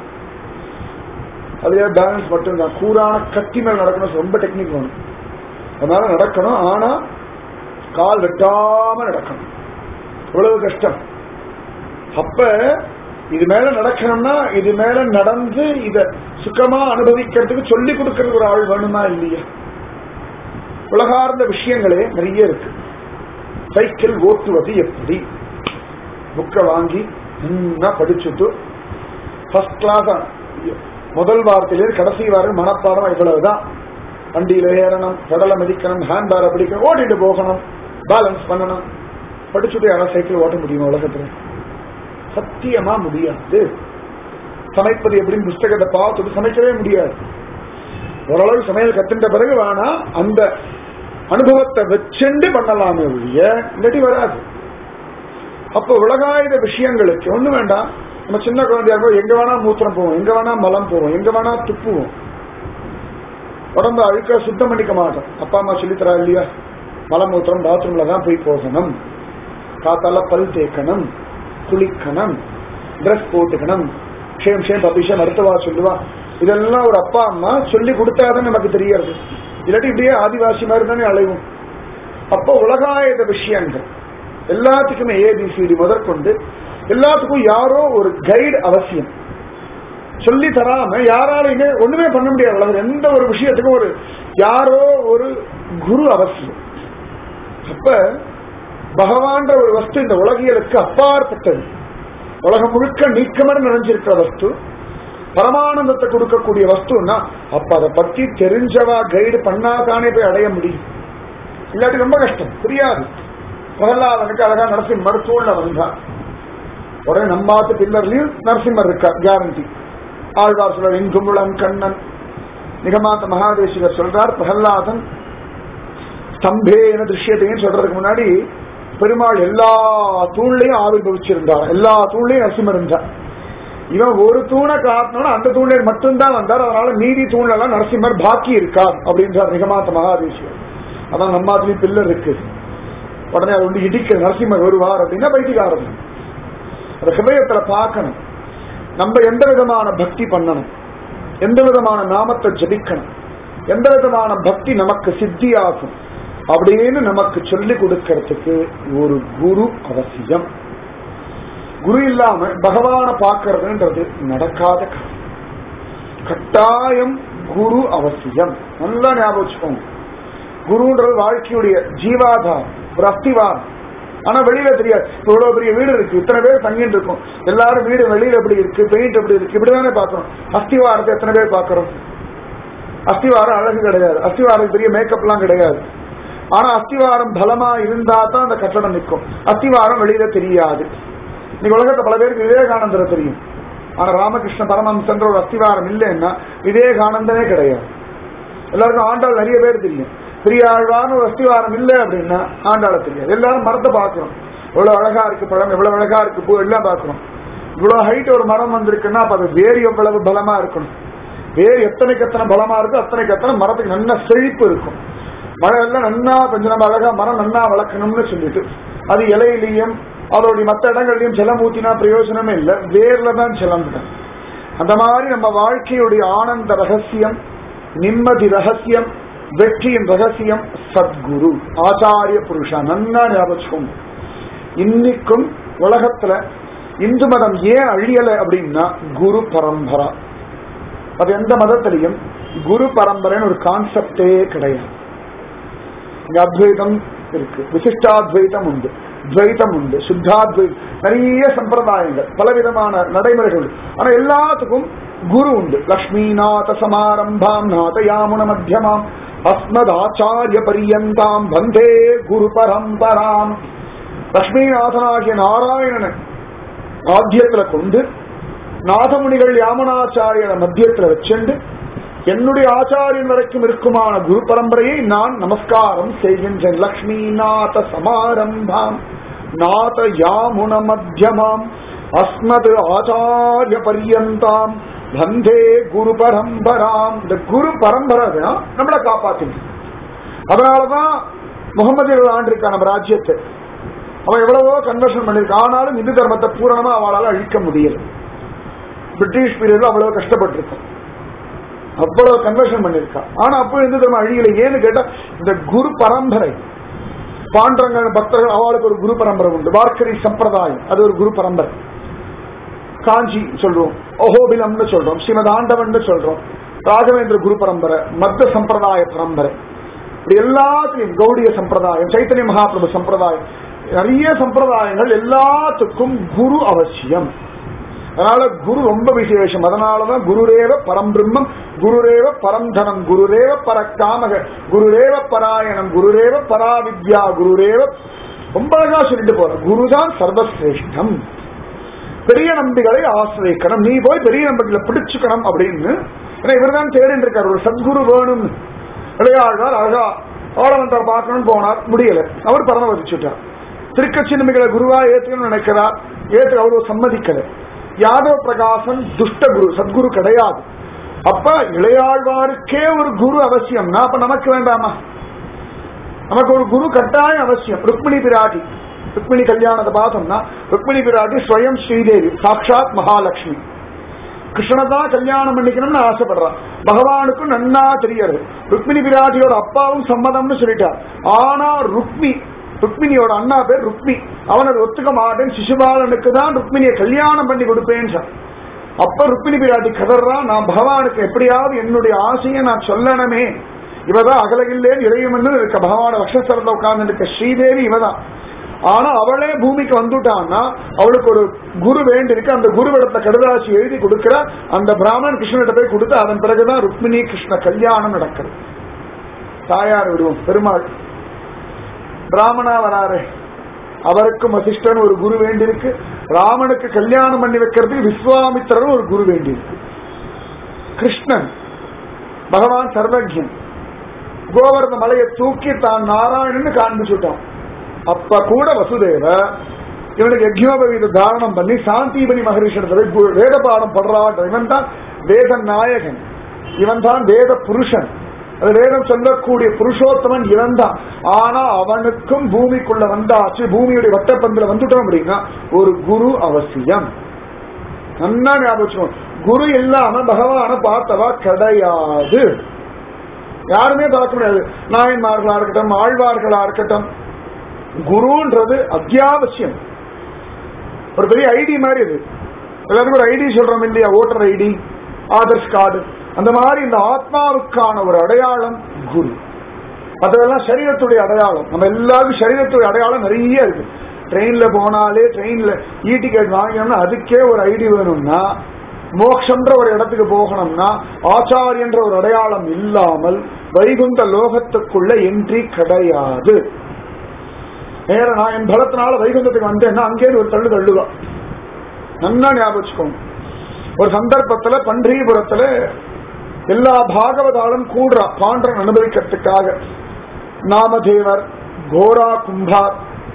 அதுவே பேலன்ஸ் மட்டும் தான் கூரான கத்தி மேல நடக்கணும் ரொம்ப டெக்னிக் வேணும் அதனால நடக்கணும் ஆனா கால் வெட்டாம நடக்கணும் எவ்வளவு கஷ்டம் அப்ப இது மேல நடக்கணும்னா இது மேல நடந்து இத சுகமா அனுபவிக்கிறதுக்கு சொல்லி கொடுக்கறதுக்கு ஒரு ஆள் வேணுமா இல்லையா உலகார்ந்த விஷயங்களே நிறைய இருக்கு சைக்கிள் ஓட்டுவது எப்படி புக்கை வாங்கி நல்லா படிச்சுட்டு ஃபர்ஸ்ட் கிளாஸ் முதல் வாரத்திலேருந்து கடைசி வாரம் மனப்பாடம் இவ்வளவுதான் வண்டியில ஏறணும் கடலை மிதிக்கணும் ஹேண்ட் பேரை பிடிக்கணும் ஓட்டிட்டு போகணும் பேலன்ஸ் பண்ணணும் படிச்சுட்டு யாராவது சைக்கிள் ஓட்ட முடியுமா உலகத்துல சத்தியமா முடியாது சமைப்பது எப்படின்னு புஸ்தகத்தை பார்த்துட்டு சமைக்கவே முடியாது ஓரளவு சமையல் கத்துட்ட பிறகு வேணா அந்த அனுபவத்தை வச்சுண்டு பண்ணலாமே ஒழிய இல்லாட்டி வராது அப்போ உலகாயுத விஷயங்களுக்கு ஒண்ணு வேண்டாம் நம்ம சின்ன குழந்தையா இருக்கும் எங்க வேணா மூத்திரம் போவோம் எங்க வேணா மலம் போவோம் எங்க வேணா துப்புவோம் உடம்ப அழுக்க சுத்தம் பண்ணிக்க மாட்டோம் அப்பா அம்மா சொல்லித்தரா இல்லையா மலமூத்திரம் பாத்ரூம்ல தான் போய் போகணும் காத்தால பல் தேய்க்கணும் குளிக்கணும் ட்ரெஸ் போட்டுக்கணும் ஷேம் ஷேம் பபிஷம் அடுத்தவா சொல்லுவா இதெல்லாம் ஒரு அப்பா அம்மா சொல்லி கொடுத்தாதான் நமக்கு தெரியறது இல்லாட்டி இப்படியே ஆதிவாசி மாதிரி தானே அலைவும் அப்போ உலகாயுத விஷயங்கள் எல்லாத்துக்குமே ஏபிசிடி முதற்கொண்டு எல்லாத்துக்கும் யாரோ ஒரு கைடு அவசியம் சொல்லி தராம யாராலையுமே ஒண்ணுமே பண்ண முடியாது உலகம் எந்த ஒரு விஷயத்துக்கும் ஒரு யாரோ ஒரு குரு அவசியம் அப்ப பகவான்ற ஒரு வஸ்து இந்த உலகியலுக்கு அப்பாற்பட்டது உலகம் முழுக்க நீக்கமர நிறைஞ்சிருக்கிற வஸ்து பரமானந்தத்தை கொடுக்கக்கூடிய வஸ்துன்னா அப்ப அதை பத்தி தெரிஞ்சவா கைடு பண்ணாதானே போய் அடைய முடியும் இல்லாட்டி ரொம்ப கஷ்டம் புரியாது பிரகலாதனுக்கு அழகா நரசிம்மர் தூள்ல வந்தான் உடனே நம்மாத்து பில்லர்லயும் நரசிம்மர் இருக்கா கேரண்டி ஆழ்வார் சொல்றார் இங்குமுளன் கண்ணன் நிகமாத்த மகாதேசிகர் சொல்றார் பிரகலாதன் ஸ்தம்பேன திருஷ்யத்தையும் சொல்றதுக்கு முன்னாடி பெருமாள் எல்லா தூண்லையும் ஆவிர்வவிச்சிருந்தார் எல்லா தூண்லையும் நரசிம்மர் இருந்தார் இவன் ஒரு தூணை காட்டினோட அந்த தூணில் மட்டும்தான் வந்தார் அதனால மீதி தூண்ல எல்லாம் நரசிம்மர் பாக்கி இருக்கார் அப்படின்றார் நிகமாத்த மகாதேசிகர் அதான் நம்மாத்திலையும் பில்லர் இருக்கு உடனே அது வந்து இடிக்க நரசிம்மர் வருவார் அப்படின்னா பைத்தியக்காரன் அந்த ஹிருதயத்துல பார்க்கணும் நம்ம எந்த விதமான பக்தி பண்ணணும் எந்த விதமான நாமத்தை ஜபிக்கணும் எந்த விதமான பக்தி நமக்கு சித்தியாகும் அப்படின்னு நமக்கு சொல்லி கொடுக்கறதுக்கு ஒரு குரு அவசியம் குரு இல்லாம பகவான பார்க்கறதுன்றது நடக்காத காரியம் கட்டாயம் குரு அவசியம் நல்லா ஞாபகம் வச்சுக்கோங்க குருன்றது வாழ்க்கையுடைய ஜீவாதாரம் ஒரு அஸ்திவாரம் ஆனா வெளியில தெரியாது இப்ப இவ்வளவு பெரிய வீடு இருக்கு இத்தனை பேர் தங்கிட்டு இருக்கும் எல்லாரும் வீடு வெளியில எப்படி இருக்கு பெயிண்ட் எப்படி இருக்கு இப்படிதானே பாக்குறோம் அஸ்திவாரத்தை எத்தனை பேர் பாக்குறோம் அஸ்திவாரம் அழகு கிடையாது அஸ்திவாரம் பெரிய மேக்கப் எல்லாம் கிடையாது ஆனா அஸ்திவாரம் பலமா இருந்தா தான் அந்த கட்டடம் நிற்கும் அஸ்திவாரம் வெளியில தெரியாது இன்னைக்கு உலகத்துல பல பேருக்கு விவேகானந்தரை தெரியும் ஆனா ராமகிருஷ்ண பரமஹம்சன்ற ஒரு அஸ்திவாரம் இல்லைன்னா விவேகானந்தனே கிடையாது எல்லாருக்கும் ஆண்டாள் நிறைய பேர் தெரியும் பெரியாழ்வார்னு ஒரு அஸ்திவாரம் இல்லை அப்படின்னா ஆண்டாள தெரியாது எல்லாரும் மரத்தை பார்க்கிறோம் எவ்வளவு அழகா இருக்கு பழம் எவ்வளவு அழகா இருக்கு பூ எல்லாம் பார்க்கிறோம் இவ்வளவு ஹைட் ஒரு மரம் வந்திருக்குன்னா அப்ப அது வேர் எவ்வளவு பலமா இருக்கணும் வேர் எத்தனைக்கு எத்தனை பலமா இருக்கோ அத்தனைக்கு எத்தனை மரத்துக்கு நல்ல செழிப்பு இருக்கும் மழை எல்லாம் நன்னா கொஞ்சம் நம்ம அழகா மரம் நன்னா வளர்க்கணும்னு சொல்லிட்டு அது இலையிலையும் அதோடைய மற்ற இடங்கள்லயும் ஜலம் ஊத்தினா பிரயோஜனமே இல்லை வேர்ல தான் ஜலம் விடும் அந்த மாதிரி நம்ம வாழ்க்கையுடைய ஆனந்த ரகசியம் நிம்மதி ரகசியம் வெற்றியின் ரகசியம் சத்குரு ஆச்சாரிய புருஷா நன்னா ஞாபகம் இன்னைக்கும் உலகத்துல இந்து மதம் ஏன் அழியல அப்படின்னா குரு பரம்பரா அது எந்த மதத்திலையும் குரு பரம்பரைன்னு ஒரு கான்செப்டே கிடையாது இங்க அத்வைதம் இருக்கு விசிஷ்டாத்வைதம் உண்டு துவைதம் உண்டு சுத்தாத்வைதம் நிறைய சம்பிரதாயங்கள் பலவிதமான நடைமுறைகள் உண்டு ஆனா எல்லாத்துக்கும் குரு உண்டு லக்ஷ்மிநாத சமாரம்பாம் நாத யாமுன மத்தியமாம் அஸ்மத் ஆச்சாரிய பரியந்தாம் வந்தே குரு பரம்பராம் லக்ஷ்மிநாதனாகிய நாராயணனை ஆத்தியத்துல கொண்டு நாதமுனிகள் யாமனாச்சாரியனை மத்தியத்துல வச்சுண்டு என்னுடைய ஆச்சாரியன் வரைக்கும் இருக்குமான குரு பரம்பரையை நான் நமஸ்காரம் செய்கின்றேன் லக்ஷ்மிநாத சமாரம்பாம் நாத யாமுன மத்தியமாம் அஸ்மத் ஆச்சாரிய பரியந்தாம் வந்தே குரு பரம்பராம் இந்த குரு பரம்பரை தான் நம்மளை காப்பாத்தின அதனாலதான் முகமது ஆண்டிருக்கா நம்ம ராஜ்யத்தை அவன் எவ்வளவோ கன்வர்ஷன் பண்ணிருக்கான் ஆனாலும் இந்து தர்மத்தை பூரணமா அவளால் அழிக்க முடியல பிரிட்டிஷ் பீரியட்ல அவ்வளவு கஷ்டப்பட்டிருக்கான் அவ்வளவு கன்வர்ஷன் பண்ணிருக்கா ஆனா அப்போ இந்து தர்மம் அழியல ஏன்னு கேட்டா இந்த குரு பரம்பரை பாண்டரங்க பக்தர்கள் அவளுக்கு ஒரு குரு பரம்பரை உண்டு வார்க்கரி சம்பிரதாயம் அது ஒரு குரு பரம்பரை காஞ்சி சொல்றோம் அஹோபிலம்னு சொல்றோம் ஸ்ரீமத் ஆண்டவன் சொல்றோம் ராகவேந்திர குரு பரம்பரை மத்த சம்பிரதாய பரம்பரை இப்படி எல்லாத்துலயும் கௌடிய சம்பிரதாயம் சைத்தன்ய மகாபிரபு சம்பிரதாயம் நிறைய சம்பிரதாயங்கள் எல்லாத்துக்கும் குரு அவசியம் அதனால குரு ரொம்ப விசேஷம் அதனாலதான் குருரேவ பரம்பிரம்மம் குருரேவ பரந்தனம் குருரேவ பரக்காமக குருரேவ பராயணம் குருரேவ பராவித்யா குருரேவ ரொம்ப அழகா சொல்லிட்டு போற குருதான் சர்வசிரேஷ்டம் பெரிய நம்பிகளை ஆசிரியக்கணும் நீ போய் பெரிய நம்பிக்கையில பிடிச்சுக்கணும் அப்படின்னு ஏன்னா இவர் தான் தேடிட்டு இருக்காரு ஒரு சத்குரு வேணும் விளையாடுவார் அழகா ஆடவன்றார் பார்க்கணும்னு போனார் முடியல அவர் பரம வதிச்சுட்டார் திருக்கட்சி நம்பிகளை குருவா ஏத்துக்கணும்னு நினைக்கிறார் ஏத்து அவ்வளவு சம்மதிக்கல யாதவ பிரகாசன் துஷ்ட குரு சத்குரு கிடையாது அப்ப இளையாழ்வாருக்கே ஒரு குரு அவசியம்னா அப்ப நமக்கு வேண்டாமா நமக்கு ஒரு குரு கட்டாயம் அவசியம் ருக்மிணி பிராட்டி ருக்மிணி கல்யாணத்தை பார்த்தோம்னா ருக்மிணி பிராட்டி ஸ்வயம் ஸ்ரீதேவி சாட்சாத் மகாலட்சுமி கிருஷ்ணனை தான் கல்யாணம் பண்ணிக்கணும்னு ஆசைப்படுறான் பகவானுக்கும் நன்னா தெரியாது ருக்மிணி பிராட்டியோட அப்பாவும் சம்மதம்னு சொல்லிட்டார் ஆனா ருக்மி ருக்மிணியோட அண்ணா பேர் ருக்மி அவனை ஒத்துக்க மாட்டேன் சிசுபாலனுக்கு தான் ருக்மிணியை கல்யாணம் பண்ணி கொடுப்பேன் சார் அப்ப ருக்மிணி பிராட்டி கதறான் நான் பகவானுக்கு எப்படியாவது என்னுடைய ஆசையை நான் சொல்லணுமே இவதான் அகலகில்லேன் இறையுமென்னு இருக்க பகவான வக்ஷஸ்தலத்தில் உட்கார்ந்து இருக்க ஸ்ரீதேவி இவதான் ஆனா அவளே பூமிக்கு வந்துட்டான்னா அவளுக்கு ஒரு குரு வேண்டி இருக்கு அந்த குருவிடத்தை கடுதாசி எழுதி கொடுக்கிற அந்த பிராமணன் கிருஷ்ணனிட்ட போய் கொடுத்து அதன் பிறகுதான் ருக்மிணி கிருஷ்ண கல்யாணம் நடக்கிறது தாயார் விடுவோம் பெருமாள் பிராமணா வராரு அவருக்கும் வசிஷ்டன் ஒரு குரு வேண்டியிருக்கு ராமனுக்கு கல்யாணம் பண்ணி வைக்கிறதுக்கு விஸ்வாமித்திரன் ஒரு குரு வேண்டியிருக்கு கிருஷ்ணன் பகவான் சர்வஜன் கோவர்த மலையை தூக்கி தான் நாராயணன்னு காண்பிச்சுட்டான் அப்ப கூட வசுதேவ இவனுக்கு யஜ்யோபவீத தாரணம் பண்ணி சாந்திபனி மகரிஷிடத்துல போய் வேத பாடம் படுறான் இவன் தான் வேத நாயகன் இவன் தான் வேத புருஷன் அது வேதம் சொல்லக்கூடிய புருஷோத்தமன் இறந்தான் ஆனா அவனுக்கும் பூமிக்குள்ள வந்தாச்சு பூமியுடைய வட்டப்பந்தில வந்துட்டோம் அப்படின்னா ஒரு குரு அவசியம் நல்லா ஞாபகம் வச்சுக்கணும். குரு இல்லாம பகவான பார்த்தவா கிடையாது யாருமே பார்க்க முடியாது நாயன்மார்களா இருக்கட்டும் ஆழ்வார்களா இருக்கட்டும் குருன்றது அத்தியாவசியம் ஒரு பெரிய ஐடி மாதிரி இது எல்லாருக்கும் ஒரு ஐடி சொல்றோம் இல்லையா ஓட்டர் ஐடி ஆதர்ஸ் கார்டு அந்த மாதிரி இந்த ஆத்மாவுக்கான ஒரு அடையாளம் குரு மற்றதெல்லாம் சரீரத்துடைய அடையாளம் நம்ம எல்லாருக்கும் சரீரத்துடைய அடையாளம் நிறைய இருக்கு ட்ரெயின்ல போனாலே ட்ரெயின்ல இ டிக்கெட் வாங்கினோம்னா அதுக்கே ஒரு ஐடி வேணும்னா மோக்ஷன்ற ஒரு இடத்துக்கு போகணும்னா ஆச்சாரியன்ற ஒரு அடையாளம் இல்லாமல் வைகுந்த லோகத்துக்குள்ள என்ட்ரி கிடையாது நேர நான் என் பலத்தினால வைகுந்தத்துக்கு வந்தேன்னா அங்கே ஒரு தள்ளு தள்ளுவான் நல்லா ஞாபகம் வச்சுக்கோங்க ஒரு சந்தர்ப்பத்துல பன்றிபுரத்துல எல்லா பாகவதாலும் கூடுறா பாண்டரன் அனுபவிக்கிறதுக்காக நாமதேவர் கோரா கும்பார்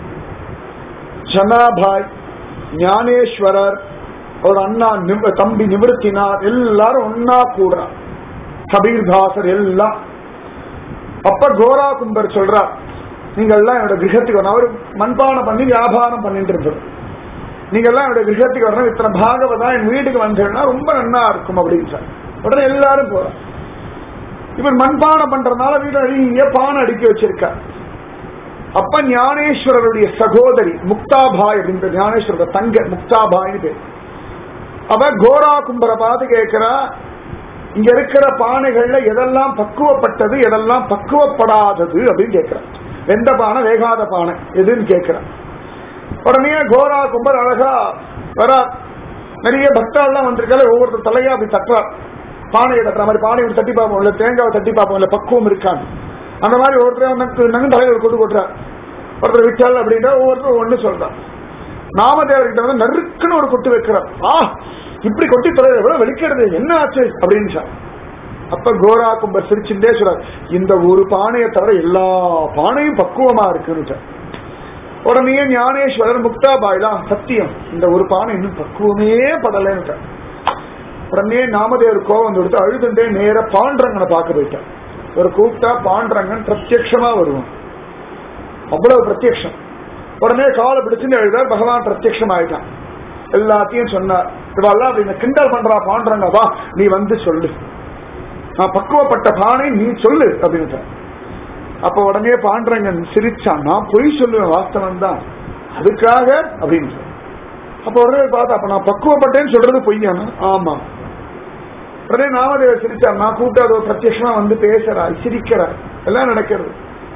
ஜனாபாய் ஞானேஸ்வரர் ஒரு அண்ணா நிவ- தம்பி நிவர்த்தினார் எல்லாரும் ஒன்னா கூடுறா கபீர்தாசர் எல்லாம் அப்ப கோரா கும்பர் சொல்றார் நீங்க எல்லாம் என்னோட கிரகத்துக்கு வரணும் அவர் மண்பானம் பண்ணி வியாபாரம் பண்ணிட்டு இருந்தார் நீங்க எல்லாம் என்னோட கிரகத்துக்கு வரணும் இத்தனை பாகவதா என் வீட்டுக்கு வந்தேன்னா ரொம்ப நன்னா இருக்கும் அப்படின்னு சார் உடனே எல்லாரும் போறோம் இவர் மண்பானம் பண்றதுனால வீடு நிறைய பானை அடுக்கி வச்சிருக்கார் அப்ப ஞானேஸ்வரருடைய சகோதரி முக்தாபாய் அப்படின்ற ஞானேஸ்வரோட தங்க முக்தாபாய்னு பேர் அவ கோரா கும்பரை பார்த்து கேட்கிறா இங்க இருக்கிற பானைகள்ல எதெல்லாம் பக்குவப்பட்டது எதெல்லாம் பக்குவப்படாதது அப்படின்னு கேட்கிறான் வெந்த பானை வேகாத பானை எதுன்னு கேட்கிறான் உடனே கோரா கும்பர் அழகா வரா நிறைய பக்தாள்லாம் வந்திருக்கால ஒவ்வொருத்தர் தலையா அப்படி தட்டுறார் பானையை தட்டுற மாதிரி பானையை இப்படி தட்டி பார்ப்போம் இல்ல தேங்காவை தட்டி பார்ப்போம் இல்ல பக்குவம் இருக்கான்னு அந்த மாதிரி ஒருத்தர் நங்கு நங்கு தலையில ஒரு கொண்டு கொட்டுறார் ஒருத்தர் விட்டால் அப்படின்ற ஒவ்வொருத்தரும் ஒண்ணு சொல்றான் நாமதேவர் கிட்ட வந்து நறுக்குன்னு ஒரு கொட்டு வைக்கிறார் ஆ இப்படி கொட்டி தலையில எவ்வளவு வெளிக்கிறது என்ன ஆச்சு அப்படின்னு சொன்னார். அப்ப கோரா கும்பர் சிரிச்சுட்டே சொல்றார் இந்த ஒரு பானையை தவிர எல்லா பானையும் பக்குவமா இருக்குன்னு உடனே ஞானேஸ்வரர் முக்தாபாய்லாம் சத்தியம் இந்த ஒரு பானை இன்னும் பக்குவமே படலைன்னு உடனே நாமதேவர் கோவம் கொடுத்து அழுதுண்டே நேர பாண்டரங்கனை பார்க்க போயிட்டார் ஒரு கூப்பிட்டா பாண்டரங்கன் பிரத்யக்ஷமா வருவான் அவ்வளவு பிரத்யக்ஷம் உடனே காலை பிடிச்சுன்னு எழுதார் பகவான் பிரத்யக்ஷம் ஆயிட்டான் எல்லாத்தையும் சொன்னார் இவெல்லாம் அப்படி கிண்டல் பண்றா பாண்டரங்க வா நீ வந்து சொல்லு நான் பக்குவப்பட்ட பானை நீ சொல்லு அப்படின்னு அப்ப உடனே பாண்டரங்கன் சிரிச்சான் நான் பொய் சொல்லுவேன் வாஸ்தவம் தான் அதுக்காக அப்படின்னு சொன்னான். அப்ப உடனே பார்த்தா அப்ப நான் பக்குவப்பட்டேன்னு சொல்றது பொய்யானா ஆமா உடனே நாமதேவர் சிரிச்சார் நான் கூப்பிட்டு அதோ பிரத்யட்சமா வந்து பேசுறார் சிரிக்கிறார் எல்லாம் நடக்கிறது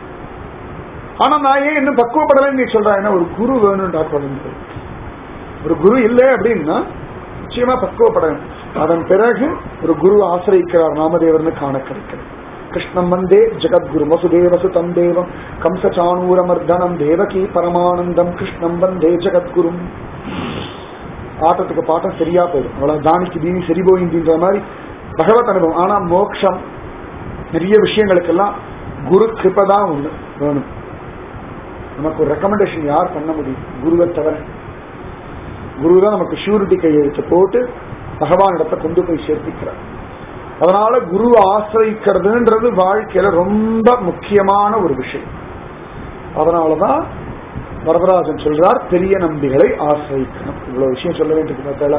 ஆனா நான் ஏன் இன்னும் பக்குவப்படலைன்னு நீ சொல்ற என்ன ஒரு குரு வேணும்டா குழந்தை ஒரு குரு இல்லை அப்படின்னா நிச்சயமா பக்குவப்படணும் அதன் பிறகு ஒரு குரு ஆசிரிக்கிறார் நாமதேவர்னு காண கிடைக்கிறது கிருஷ்ணம் வந்தே ஜெகத்குரு வசுதேவசுதம் தேவம் கம்சச்சானூரமர்தனம் தேவகி பரமானந்தம் கிருஷ்ணம் வந்தே ஜெகத்குரும் ஆட்டத்துக்கு பாட்டம் சரியா போயிடும் அவ்வளவு தானிக்கு தீனி சரி போயின்ற மாதிரி பகவத் அனுபவம் ஆனா மோட்சம் நிறைய விஷயங்களுக்கெல்லாம் குரு கிருபை தான் ஒண்ணு வேணும் நமக்கு ஒரு ரெக்கமெண்டேஷன் யார் பண்ண முடியும் குருவை தவிர குரு தான் நமக்கு ஷூரிட்டி கையெழுத்து போட்டு பகவான் இடத்தை கொண்டு போய் சேர்த்திக்கிறார் அதனால குரு ஆசிரிக்கிறதுன்றது வாழ்க்கையில ரொம்ப முக்கியமான ஒரு விஷயம் அதனாலதான் வரதராஜன் சொல்றார் பெரிய நம்பிகளை ஆசிரிக்கணும் இவ்வளவு விஷயம் சொல்ல வேண்டியது பார்த்தால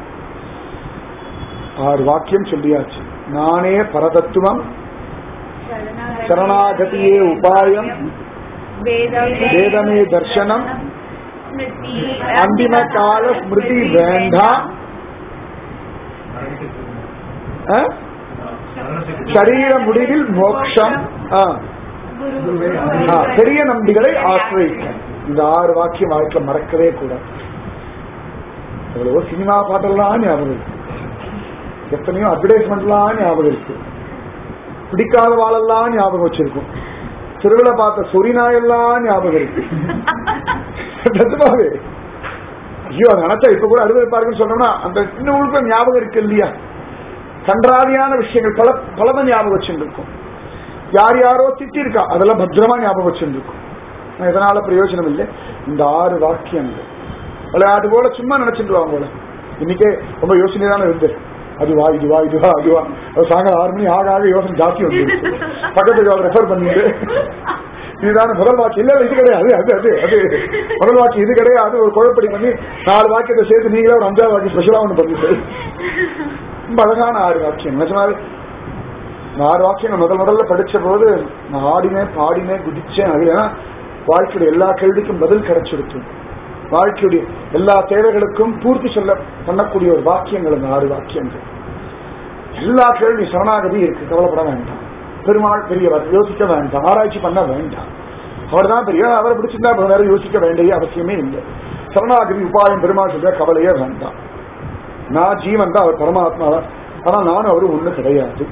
ஆறு வாக்கியம் சொல்லியாச்சு நானே பரதத்துவம் சரணாகதியே உபாயம் வேதமே தர்சனம் அந்திம கால ஸ்மிருதி வேண்டாம் ஆ? சரீர முடிவில் மோட்சம் ஆ. ஆ, பெரிய நம்பிகளை ஆசிரிக்க இந்த ஆறு வாக்கியம் வாழ்க்கையில மறக்கவே கூடாது எவ்வளவோ சினிமா பாட்டெல்லாம் ஞாபகம் இருக்கு எத்தனையோ அட்வர்டைஸ்மெண்ட்லாம் ஞாபகம் இருக்கு பிடிக்காத வாழெல்லாம் ஞாபகம் வச்சிருக்கும் திருவிழா பார்த்த சொரிநாயெல்லாம் ஞாபகம் இருக்கு நிஜமாவே ஐயோ அதை நினைச்சா இப்ப கூட அறுபது பாருங்கன்னு சொன்னோம்னா அந்த சின்ன உழுக்க ஞாபகம் இருக்கு இல்லையா கன்றாவியான விஷயங்கள் பல பலதான் ஞாபகம் வச்சுருக்கும் யார் யாரோ திட்டி இருக்கா அதெல்லாம் பத்திரமா ஞாபகம் வச்சுருக்கும் இதனால பிரயோஜனம் இல்லை இந்த ஆறு வாக்கியங்கள் விளையாட்டு போல சும்மா நினைச்சிட்டு வாங்க போல இன்னைக்கே ரொம்ப யோசனை தானே இருந்து அதுவா இதுவா இதுவா அதுவா அது சாயங்காலம் ஆறு மணி ஆக ஆக யோசனை ஜாஸ்தி வந்து பக்கத்துக்கு ரெஃபர் பண்ணிட்டு இதுதான முதல் வாக்கு இல்ல இல்ல, இது கிடையாது அது அது அது முதல் வாக்கு இது கிடையாது ஒரு குழப்படி பண்ணி நாலு வாக்கியத்தை சேர்த்து நீங்களே ஒரு அஞ்சாவது வாக்கி ஸ்பெஷலா ஒண்ணு பண்ணிட்டு ரொம்ப அழகான ஆறு வாக்கியம் நிஜமாவே நான் ஆறு வாக்கியம் நான் முதல் முதல்ல படிச்ச போது நான் ஆடினேன் பாடினேன் குதிச்சேன் அது ஏன்னா வாழ்க்கையுடைய எல்லா கேள்விக்கும் பதில் கிடைச்சிருக்கு வாழ்க்கையுடைய எல்லா தேவைகளுக்கும் பூர்த்தி சொல்ல பண்ணக்கூடிய ஒரு வாக்கியங்கள் இந்த ஆறு வாக்கியங்கள் எல்லா கேள்வி சரணாகதி இருக்கு கவலைப்பட வேண்டாம் பெருமாள் பெரியவர் யோசிக்க வேண்டாம் ஆராய்ச்சி பண்ண வேண்டாம் அவர் தான் பெரியவர் அவரை பிடிச்சிருந்தா அப்புறம் வேற யோசிக்க வேண்டிய அவசியமே இல்லை சரணாகதி உபாயம் பெருமாள் சொல்ற கவலையே வேண்டாம் நான் ஜீவன் தான் அவர் பரமாத்மா தான் ஆனா நானும் அவரும் ஒண்ணு கிடையாது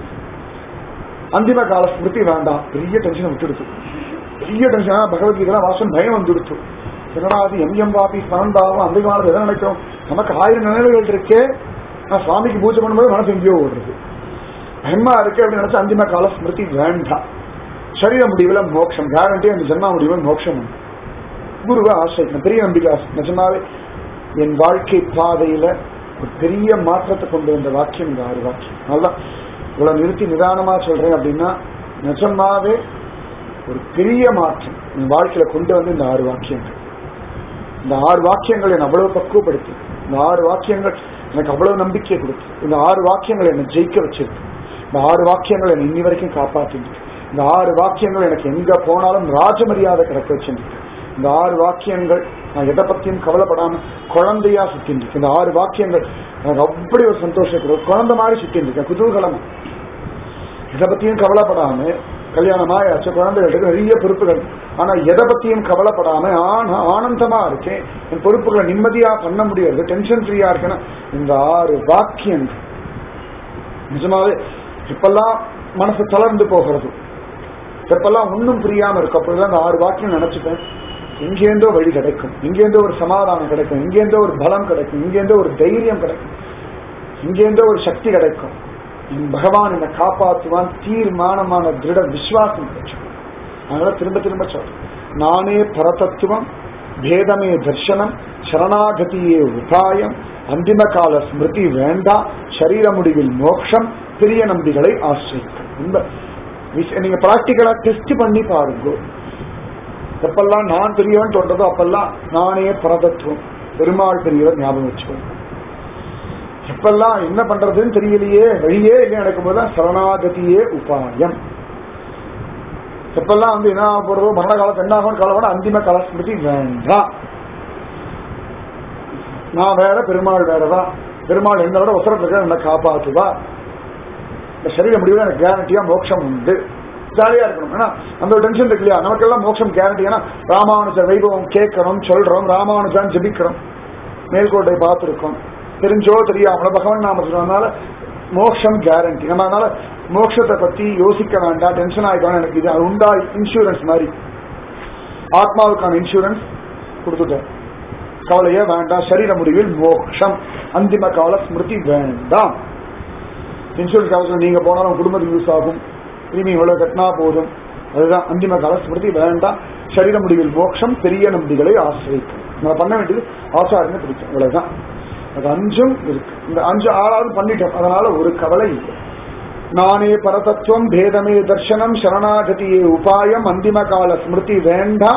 அந்திம கால ஸ்மிருதி வேண்டாம் பெரிய டென்ஷன் விட்டுடுச்சு பெரிய டென்ஷன் பகவத்கீதை வாசம் பயம் வந்துடுச்சு என்னடா அது எம் எம் வாபி ஸ்மரண்டாவும் அந்த காலத்துல எதை நினைக்கும் நமக்கு ஆயிரம் நினைவுகள் இருக்கே நான் சுவாமிக்கு பூஜை பண்ணும்போது மனசு எங்கேயோ ஓடுறது பயமா இருக்கு அப்படின்னு நினைச்சா அந்திம கால ஸ்மிருதி வேண்டாம் சரீர முடிவுல மோட்சம் கேரண்டி அந்த ஜென்மா முடிவில் மோட்சம் உண்டு குருவை ஆசிரியக்கணும் பெரிய நம்பிக்கை ஆசை. நிஜமாவே என் வாழ்க்கை பாதையில ஒரு பெரிய மாற்றத்தை கொண்டு வந்த வாக்கியம் இந்த ஆறு வாக்கியம் நல்லா இவ்வளவு நிறுத்தி நிதானமா சொல்றேன் அப்படின்னா நிஜமாவே ஒரு பெரிய மாற்றம் என் வாழ்க்கையில கொண்டு வந்து இந்த ஆறு வாக்கியங்கள் இந்த ஆறு வாக்கியங்கள் என்னை அவ்வளவு பக்குவப்படுத்தி இந்த ஆறு வாக்கியங்கள் எனக்கு அவ்வளவு நம்பிக்கையை கொடுத்து இந்த ஆறு வாக்கியங்கள் என்னை ஜெயிக்க வச்சிருக்கு இந்த ஆறு வாக்கியங்கள் என்னை இன்னி வரைக்கும் காப்பாத்திருக்கு இந்த ஆறு வாக்கியங்கள் எனக்கு எங்க போனாலும் ராஜ மரியாதை கிடைக்க வச்சிருக்கு இந்த ஆறு வாக்கியங்கள் நான் எதை பத்தியும் கவலைப்படாம குழந்தையா சுத்தின்னு இந்த ஆறு வாக்கியங்கள் எனக்கு அப்படி ஒரு சந்தோஷம் கொடுக்கும் குழந்தை மாதிரி சுத்தின்னு இருக்கேன் குதூகலமா எதை பத்தியும் கவலைப்படாம கல்யாணம் ஆயாச்சு குழந்தைகளுக்கு நிறைய பொறுப்புகள் ஆனா எதை பத்தியும் கவலைப்படாம ஆனா ஆனந்தமா இருக்கேன் என் பொறுப்புகளை நிம்மதியா பண்ண முடியாது டென்ஷன் ஃப்ரீயா இருக்கேன்னா இந்த ஆறு வாக்கியங்கள் நிஜமாவே இப்பெல்லாம் மனசு தளர்ந்து போகிறது எப்பெல்லாம் ஒன்றும் புரியாம இருக்கும் அப்பொழுது அந்த ஆறு வாக்கியம் நினைச்சுப்பேன் எங்கேருந்தோ வழி கிடைக்கும் எங்கேருந்தோ ஒரு சமாதானம் கிடைக்கும் எங்கேருந்தோ ஒரு பலம் கிடைக்கும் எங்கேருந்தோ ஒரு தைரியம் கிடைக்கும் எங்கேருந்தோ ஒரு சக்தி கிடைக்கும் என் பகவான் என்னை காப்பாற்றுவான் தீர்மானமான திருட விசுவாசம் கிடைக்கும் அதனால திரும்ப திரும்ப சொல்றேன் நானே பரதத்துவம் பேதமே தர்சனம் சரணாகதியே உபாயம் அந்திம கால ஸ்மிருதி வேண்டாம் சரீர முடிவில் மோட்சம் பெரிய நம்பிகளை ஆசிரியம் ரொம்ப விஷ- நீங்க பிராக்டிக்கலா டெஸ்ட் பண்ணி பாருங்க எப்பெல்லாம் நான் பெரியவன் தோன்றதோ அப்பெல்லாம் நானே பரதத்துவம் பெருமாள் பெரியவர் ஞாபகம் வச்சுக்கோங்க எப்பெல்லாம் என்ன பண்றதுன்னு தெரியலையே வழியே இல்லை நடக்கும்போது தான் சரணாகதியே உபாயம் எப்பெல்லாம் வந்து என்ன ஆக போறதோ மரண காலத்து என்ன ஆகும் காலம் அந்திம கால ஸ்மிருதி வேண்டாம் நான் வேற பெருமாள் வேறதான் பெருமாள் என்னோட உத்தரத்துல என்ன காப்பாத்துவா இந்த சரீர முடிவில் எனக்கு கேரண்டியா மோட்சம் உண்டு ஜாலியா இருக்கணும் ஏன்னா அந்த ஒரு டென்ஷன் இருக்கு இல்லையா நமக்கெல்லாம் மோட்சம் கேரண்டி ஏன்னா ராமானுஜ வைபவம் கேட்கறோம் சொல்றோம் ராமானுஜான் ஜெபிக்கிறோம் மேல்கோட்டை பார்த்திருக்கோம் தெரிஞ்சோ தெரியாமலோ பகவான் நாம சொன்னதுனால மோட்சம் கேரண்டி நம்ம அதனால மோட்சத்தை பத்தி யோசிக்க வேண்டாம் டென்ஷன் ஆகிக்கணும் எனக்கு இது அது உண்டா இன்சூரன்ஸ் மாதிரி ஆத்மாவுக்கான இன்சூரன்ஸ் கொடுத்துட்டேன் கவலையே வேண்டாம் சரீர முடிவில் மோட்சம் அந்திம கால ஸ்மிருதி வேண்டாம் இன்சூரன்ஸ் கவசம் நீங்க போனாலும் உங்க குடும்பத்துக்கு யூஸ் ஆகும் இனிமே இவ்வளவு கட்டினா போதும் அதுதான் அந்திம கால ஸ்மிருதி வேண்டாம் சரீர முடிவில் மோட்சம் பெரிய நம்பிகளை ஆசிரியிக்கும் நம்ம பண்ண வேண்டியது ஆச்சாரமே பிடிக்கும் இவ்வளவுதான் அது அஞ்சும் இருக்கு இந்த அஞ்சு ஆறாவது பண்ணிட்டோம் அதனால ஒரு கவலை இல்லை நானே பரதத்துவம் பேதமே தர்சனம் சரணாகதியே உபாயம் அந்திம கால ஸ்மிருதி வேண்டாம்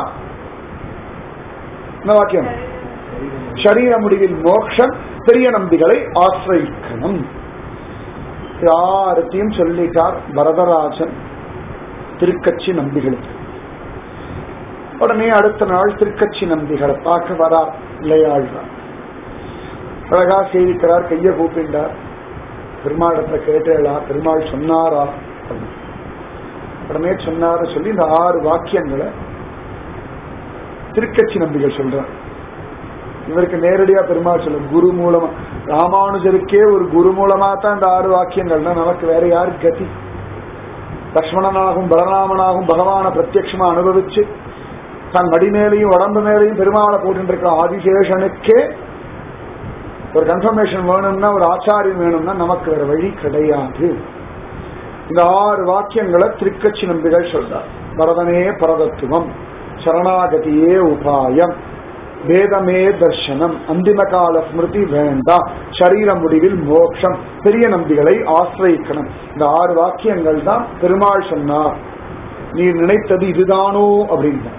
என்ன வாக்கியம் சரீர முடிவில் மோட்சம் பெரிய நம்பிகளை ஆசிரியிக்கணும் யாரத்தையும் சொல்லிட்டார் வரதராஜன் திருக்கட்சி நம்பிகளுக்கு உடனே அடுத்த நாள் திருக்கட்சி நம்பிகளை பார்க்க வரார் விளையாடுறார் அழகா சேவிக்கிறார் கைய கூப்பிண்டார் பெருமாளிடத்துல கேட்டேளா பெருமாள் சொன்னாரா அப்படின்னு. உடனே சொன்னாரு சொல்லி இந்த ஆறு வாக்கியங்களை திருக்கட்சி நம்பிகள் சொல்றார் இவருக்கு நேரடியா பெருமாள் சொல்ல குரு மூலமா ராமானுஜருக்கே ஒரு குரு மூலமா தான் இந்த ஆறு வாக்கியங்கள்னா நமக்கு வேற யாரு கதி லக்ஷ்மணனாகும் பலராமனாகும் பகவான பிரத்யட்சமா அனுபவிச்சு தன் மடி மேலையும் உடம்பு மேலையும் பெருமாளை போட்டு இருக்க ஆதிசேஷனுக்கே ஒரு கன்ஃபர்மேஷன் வேணும்னா ஒரு ஆச்சாரியம் வேணும்னா நமக்கு வேற வழி கிடையாது இந்த ஆறு வாக்கியங்களை திருக்கட்சி நம்பிகள் சொல்றார் பரதனே பரதத்துவம் சரணாகதியே உபாயம் வேதமே தர்சனம் அந்திம கால ஸ்மிருதி வேண்டாம் சரீர முடிவில் மோட்சம் பெரிய நம்பிகளை ஆசிரயிக்கணும் இந்த ஆறு வாக்கியங்கள் தான் பெருமாள் சொன்னார் நீ நினைத்தது இதுதானோ அப்படின்னு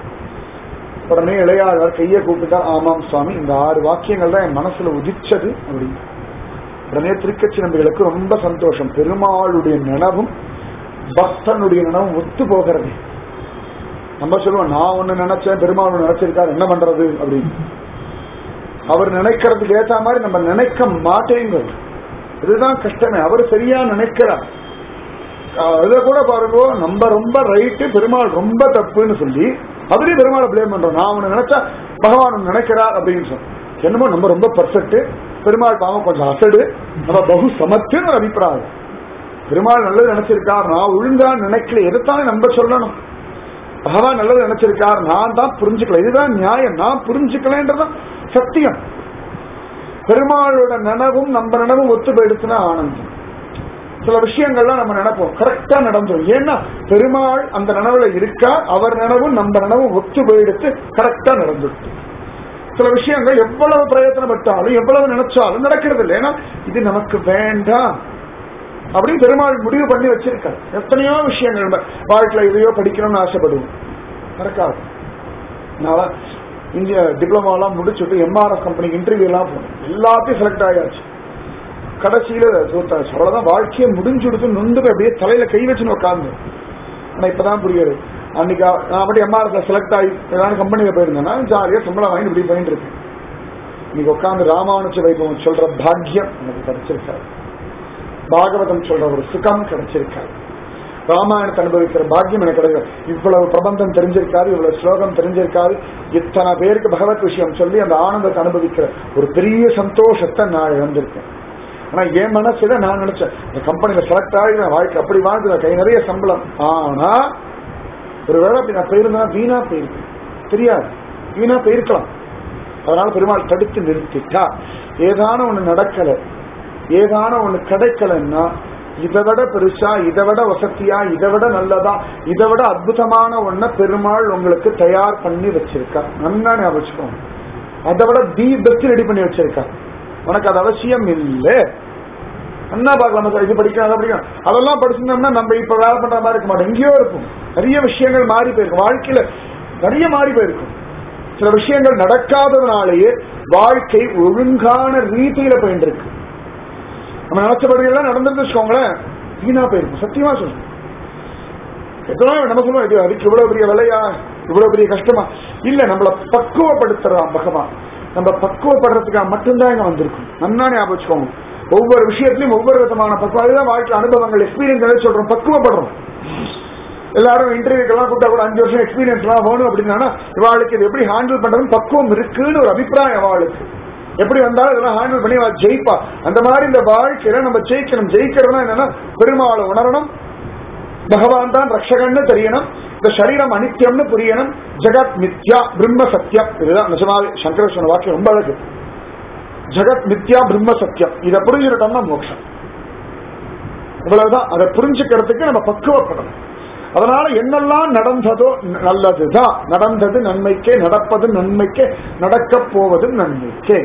உடனே இளையாளர் கையை கூப்பிட்டா ஆமாம் சுவாமி இந்த ஆறு வாக்கியங்கள் தான் என் மனசுல உதிச்சது அப்படின்னு உடனே திருக்கட்சி நம்பிகளுக்கு ரொம்ப சந்தோஷம் பெருமாளுடைய நினவும் பக்தனுடைய நினவும் ஒத்து போகிறது நம்ம சொல்லுவோம் நான் ஒண்ணு நினைச்சேன் பெருமாள் ஒண்ணு நினைச்சிருக்காரு என்ன பண்றது அப்படின்னு அவர் நினைக்கிறதுக்கு ஏத்த மாதிரி நம்ம நினைக்க மாட்டேங்க இதுதான் கஷ்டமே அவர் சரியா நினைக்கிறார் இதை கூட பாருங்க நம்ம ரொம்ப ரைட்டு பெருமாள் ரொம்ப தப்புன்னு சொல்லி அதுலயும் பெருமாளை பிளேம் பண்றோம் நான் ஒண்ணு நினைச்சா பகவான் ஒண்ணு நினைக்கிறார் அப்படின்னு சொல்லி என்னமோ நம்ம ரொம்ப பர்ஃபெக்ட் பெருமாள் பாவம் கொஞ்சம் அசடு நம்ம பகு சமத்துன்னு ஒரு அபிப்பிராயம் பெருமாள் நல்லது நினைச்சிருக்கார் நான் ஒழுங்கா நினைக்கல எதைத்தானே நம்ம சொல்லணும் பகவான் நல்லது நினைச்சிருக்கார் நான் தான் புரிஞ்சுக்கல இதுதான் நியாயம் நான் புரிஞ்சுக்கலன்றதான் சத்தியம் பெருமாளோட நினைவும் நம்ம நினைவும் ஒத்து போயிடுச்சுன்னா ஆனந்தம் சில விஷயங்கள்லாம் நம்ம நினைப்போம் கரெக்டா நடந்துரும் ஏன்னா பெருமாள் அந்த நினைவுல இருக்கா அவர் நினைவும் நம்ம நினைவும் ஒத்து போயிடுத்து கரெக்டா நடந்துருக்கு சில விஷயங்கள் எவ்வளவு பிரயத்தனப்பட்டாலும் எவ்வளவு நினைச்சாலும் நடக்கிறது இல்லை ஏன்னா இது நமக்கு வேண்டாம் அப்படின்னு பெருமாள் முடிவு பண்ணி வச்சிருக்காரு எத்தனையோ விஷயங்கள் நம்ம வாழ்க்கையில இதையோ படிக்கணும்னு ஆசைப்படுவோம் நடக்காது நான் இந்திய டிப்ளமாலாம் முடிச்சுட்டு எம்ஆர்எஸ் கம்பெனிக்கு இன்டர்வியூ எல்லாம் போனேன் எல்லாத்தையும் செலக்ட் ஆயாச்சு கடைசியில தோத்தாச்சு அவ்வளவுதான் வாழ்க்கையை முடிஞ்சுடுத்து நொந்து போய் அப்படியே தலையில கை வச்சுன்னு உட்காந்து ஆனா இப்பதான் புரியுது அன்னைக்கு நான் மட்டும் எம்ஆர்எஸ்ல செலக்ட் ஆகி ஏதாவது கம்பெனியில போயிருந்தேன்னா ஜாலியா சம்பளம் வாங்கி இப்படி போயிட்டு இருக்கேன் இன்னைக்கு உட்காந்து ராமானுஜ வைபவம் சொல்ற பாக்கியம் எனக்கு கிடைச்சிருக்காரு பாகவதம் சொல்ற ஒரு சுகம் கிடைச்சிருக்காரு ராமாயணத்தை அனுபவிக்கிற பாக்கியம் எனக்கு கிடைக்கும் இவ்வளவு பிரபந்தம் தெரிஞ்சிருக்காது இவ்வளவு ஸ்லோகம் தெரிஞ்சிருக்காது இத்தனை பேருக்கு பகவத் விஷயம் சொல்லி அந்த ஆனந்தத்தை அனுபவிக்கிற ஒரு பெரிய சந்தோஷத்தை நான் இழந்திருக்கேன் ஆனா என் மனசுல நான் நினைச்சேன் இந்த கம்பெனில செலக்ட் ஆகி நான் வாழ்க்கை அப்படி வாழ்ந்து கை நிறைய சம்பளம் ஆனா ஒருவேளை அப்படி நான் போயிருந்தேன் வீணா போயிருக்கேன் தெரியாது வீணா போயிருக்கலாம் அதனால பெருமாள் தடுத்து நிறுத்திட்டா ஏதான ஒண்ணு நடக்கல ஏதான ஒண்ணு கிடைக்கலன்னா இதை விட பெருசா இதை விட வசதியா இதை விட நல்லதா இதை விட அற்புதமான ஒண்ண பெருமாள் உங்களுக்கு தயார் பண்ணி வச்சிருக்கா நல்லா ஞாபகம் வச்சுக்கோங்க அதை விட தி பெஸ்ட் ரெடி பண்ணி வச்சிருக்கா உனக்கு அது அவசியம் இல்லை என்ன பார்க்கலாம் இது படிக்கணும் அதை படிக்கணும் அதெல்லாம் படிச்சிருந்தோம்னா நம்ம இப்ப வேலை பண்ற மாதிரி இருக்க மாட்டோம் எங்கேயோ இருக்கும் நிறைய விஷயங்கள் மாறி போயிருக்கும் வாழ்க்கையில நிறைய மாறி போயிருக்கும் சில விஷயங்கள் நடக்காததுனாலேயே வாழ்க்கை ஒழுங்கான ரீதியில போயிட்டு இருக்கு நம்ம நினைச்சபடியெல்லாம் நடந்திருந்து வச்சுக்கோங்களேன் வீணா போயிருக்கும் சத்தியமா சொல்றேன் எத்தனை நம்ம சொல்லுவோம் இது அதுக்கு இவ்வளவு பெரிய விலையா இவ்வளவு பெரிய கஷ்டமா இல்ல நம்மள பக்குவப்படுத்துறான் பகவான் நம்ம பக்குவப்படுறதுக்காக மட்டும்தான் இங்க வந்திருக்கும் நன்னா ஞாபகம் வச்சுக்கோங்க ஒவ்வொரு விஷயத்திலையும் ஒவ்வொரு விதமான பக்குவம் அதுதான் வாழ்க்கை அனுபவங்கள் எக்ஸ்பீரியன்ஸ் சொல்றோம் பக்குவப்படுறோம் எல்லாரும் இன்டர்வியூக்கெல்லாம் கூட்டா கூட அஞ்சு வருஷம் எக்ஸ்பீரியன்ஸ் எல்லாம் வேணும் அப்படின்னா இவாளுக்கு இது எப்படி ஹேண்டில் பண்றதுன்னு பக்குவம் இருக்குன்னு ஒரு அபிப்பிராயம் அவளுக்கு எப்படி வந்தாலும் இதெல்லாம் ஹேண்டில் பண்ணி அவள் ஜெயிப்பா அந்த மாதிரி இந்த வாழ்க்கையில நம்ம ஜெயிக்கணும் ஜெயிக்கிறதுனா என்னன்னா பெருமாளை உணரணும் பகவான் தான் ரக்ஷகன்னு தெரியணும் இந்த சரீரம் அனித்தியம்னு புரியணும் ஜெகத் மித்யா பிரம்ம சத்தியம் இதுதான் நிஜமாவே சங்கர சொன்ன வாக்கியம் ரொம்ப அழகு ஜெகத் மித்யா பிரம்ம சத்தியம் இதை புரிஞ்சுக்கிட்டோம்னா மோட்சம் இவ்வளவுதான் அதை புரிஞ்சுக்கிறதுக்கு நம்ம பக்குவப்படணும் அதனால என்னெல்லாம் நடந்ததோ நல்லதுதான் நடந்தது நன்மைக்கே நடப்பது நன்மைக்கே நடக்க போவது நன்மைக்கே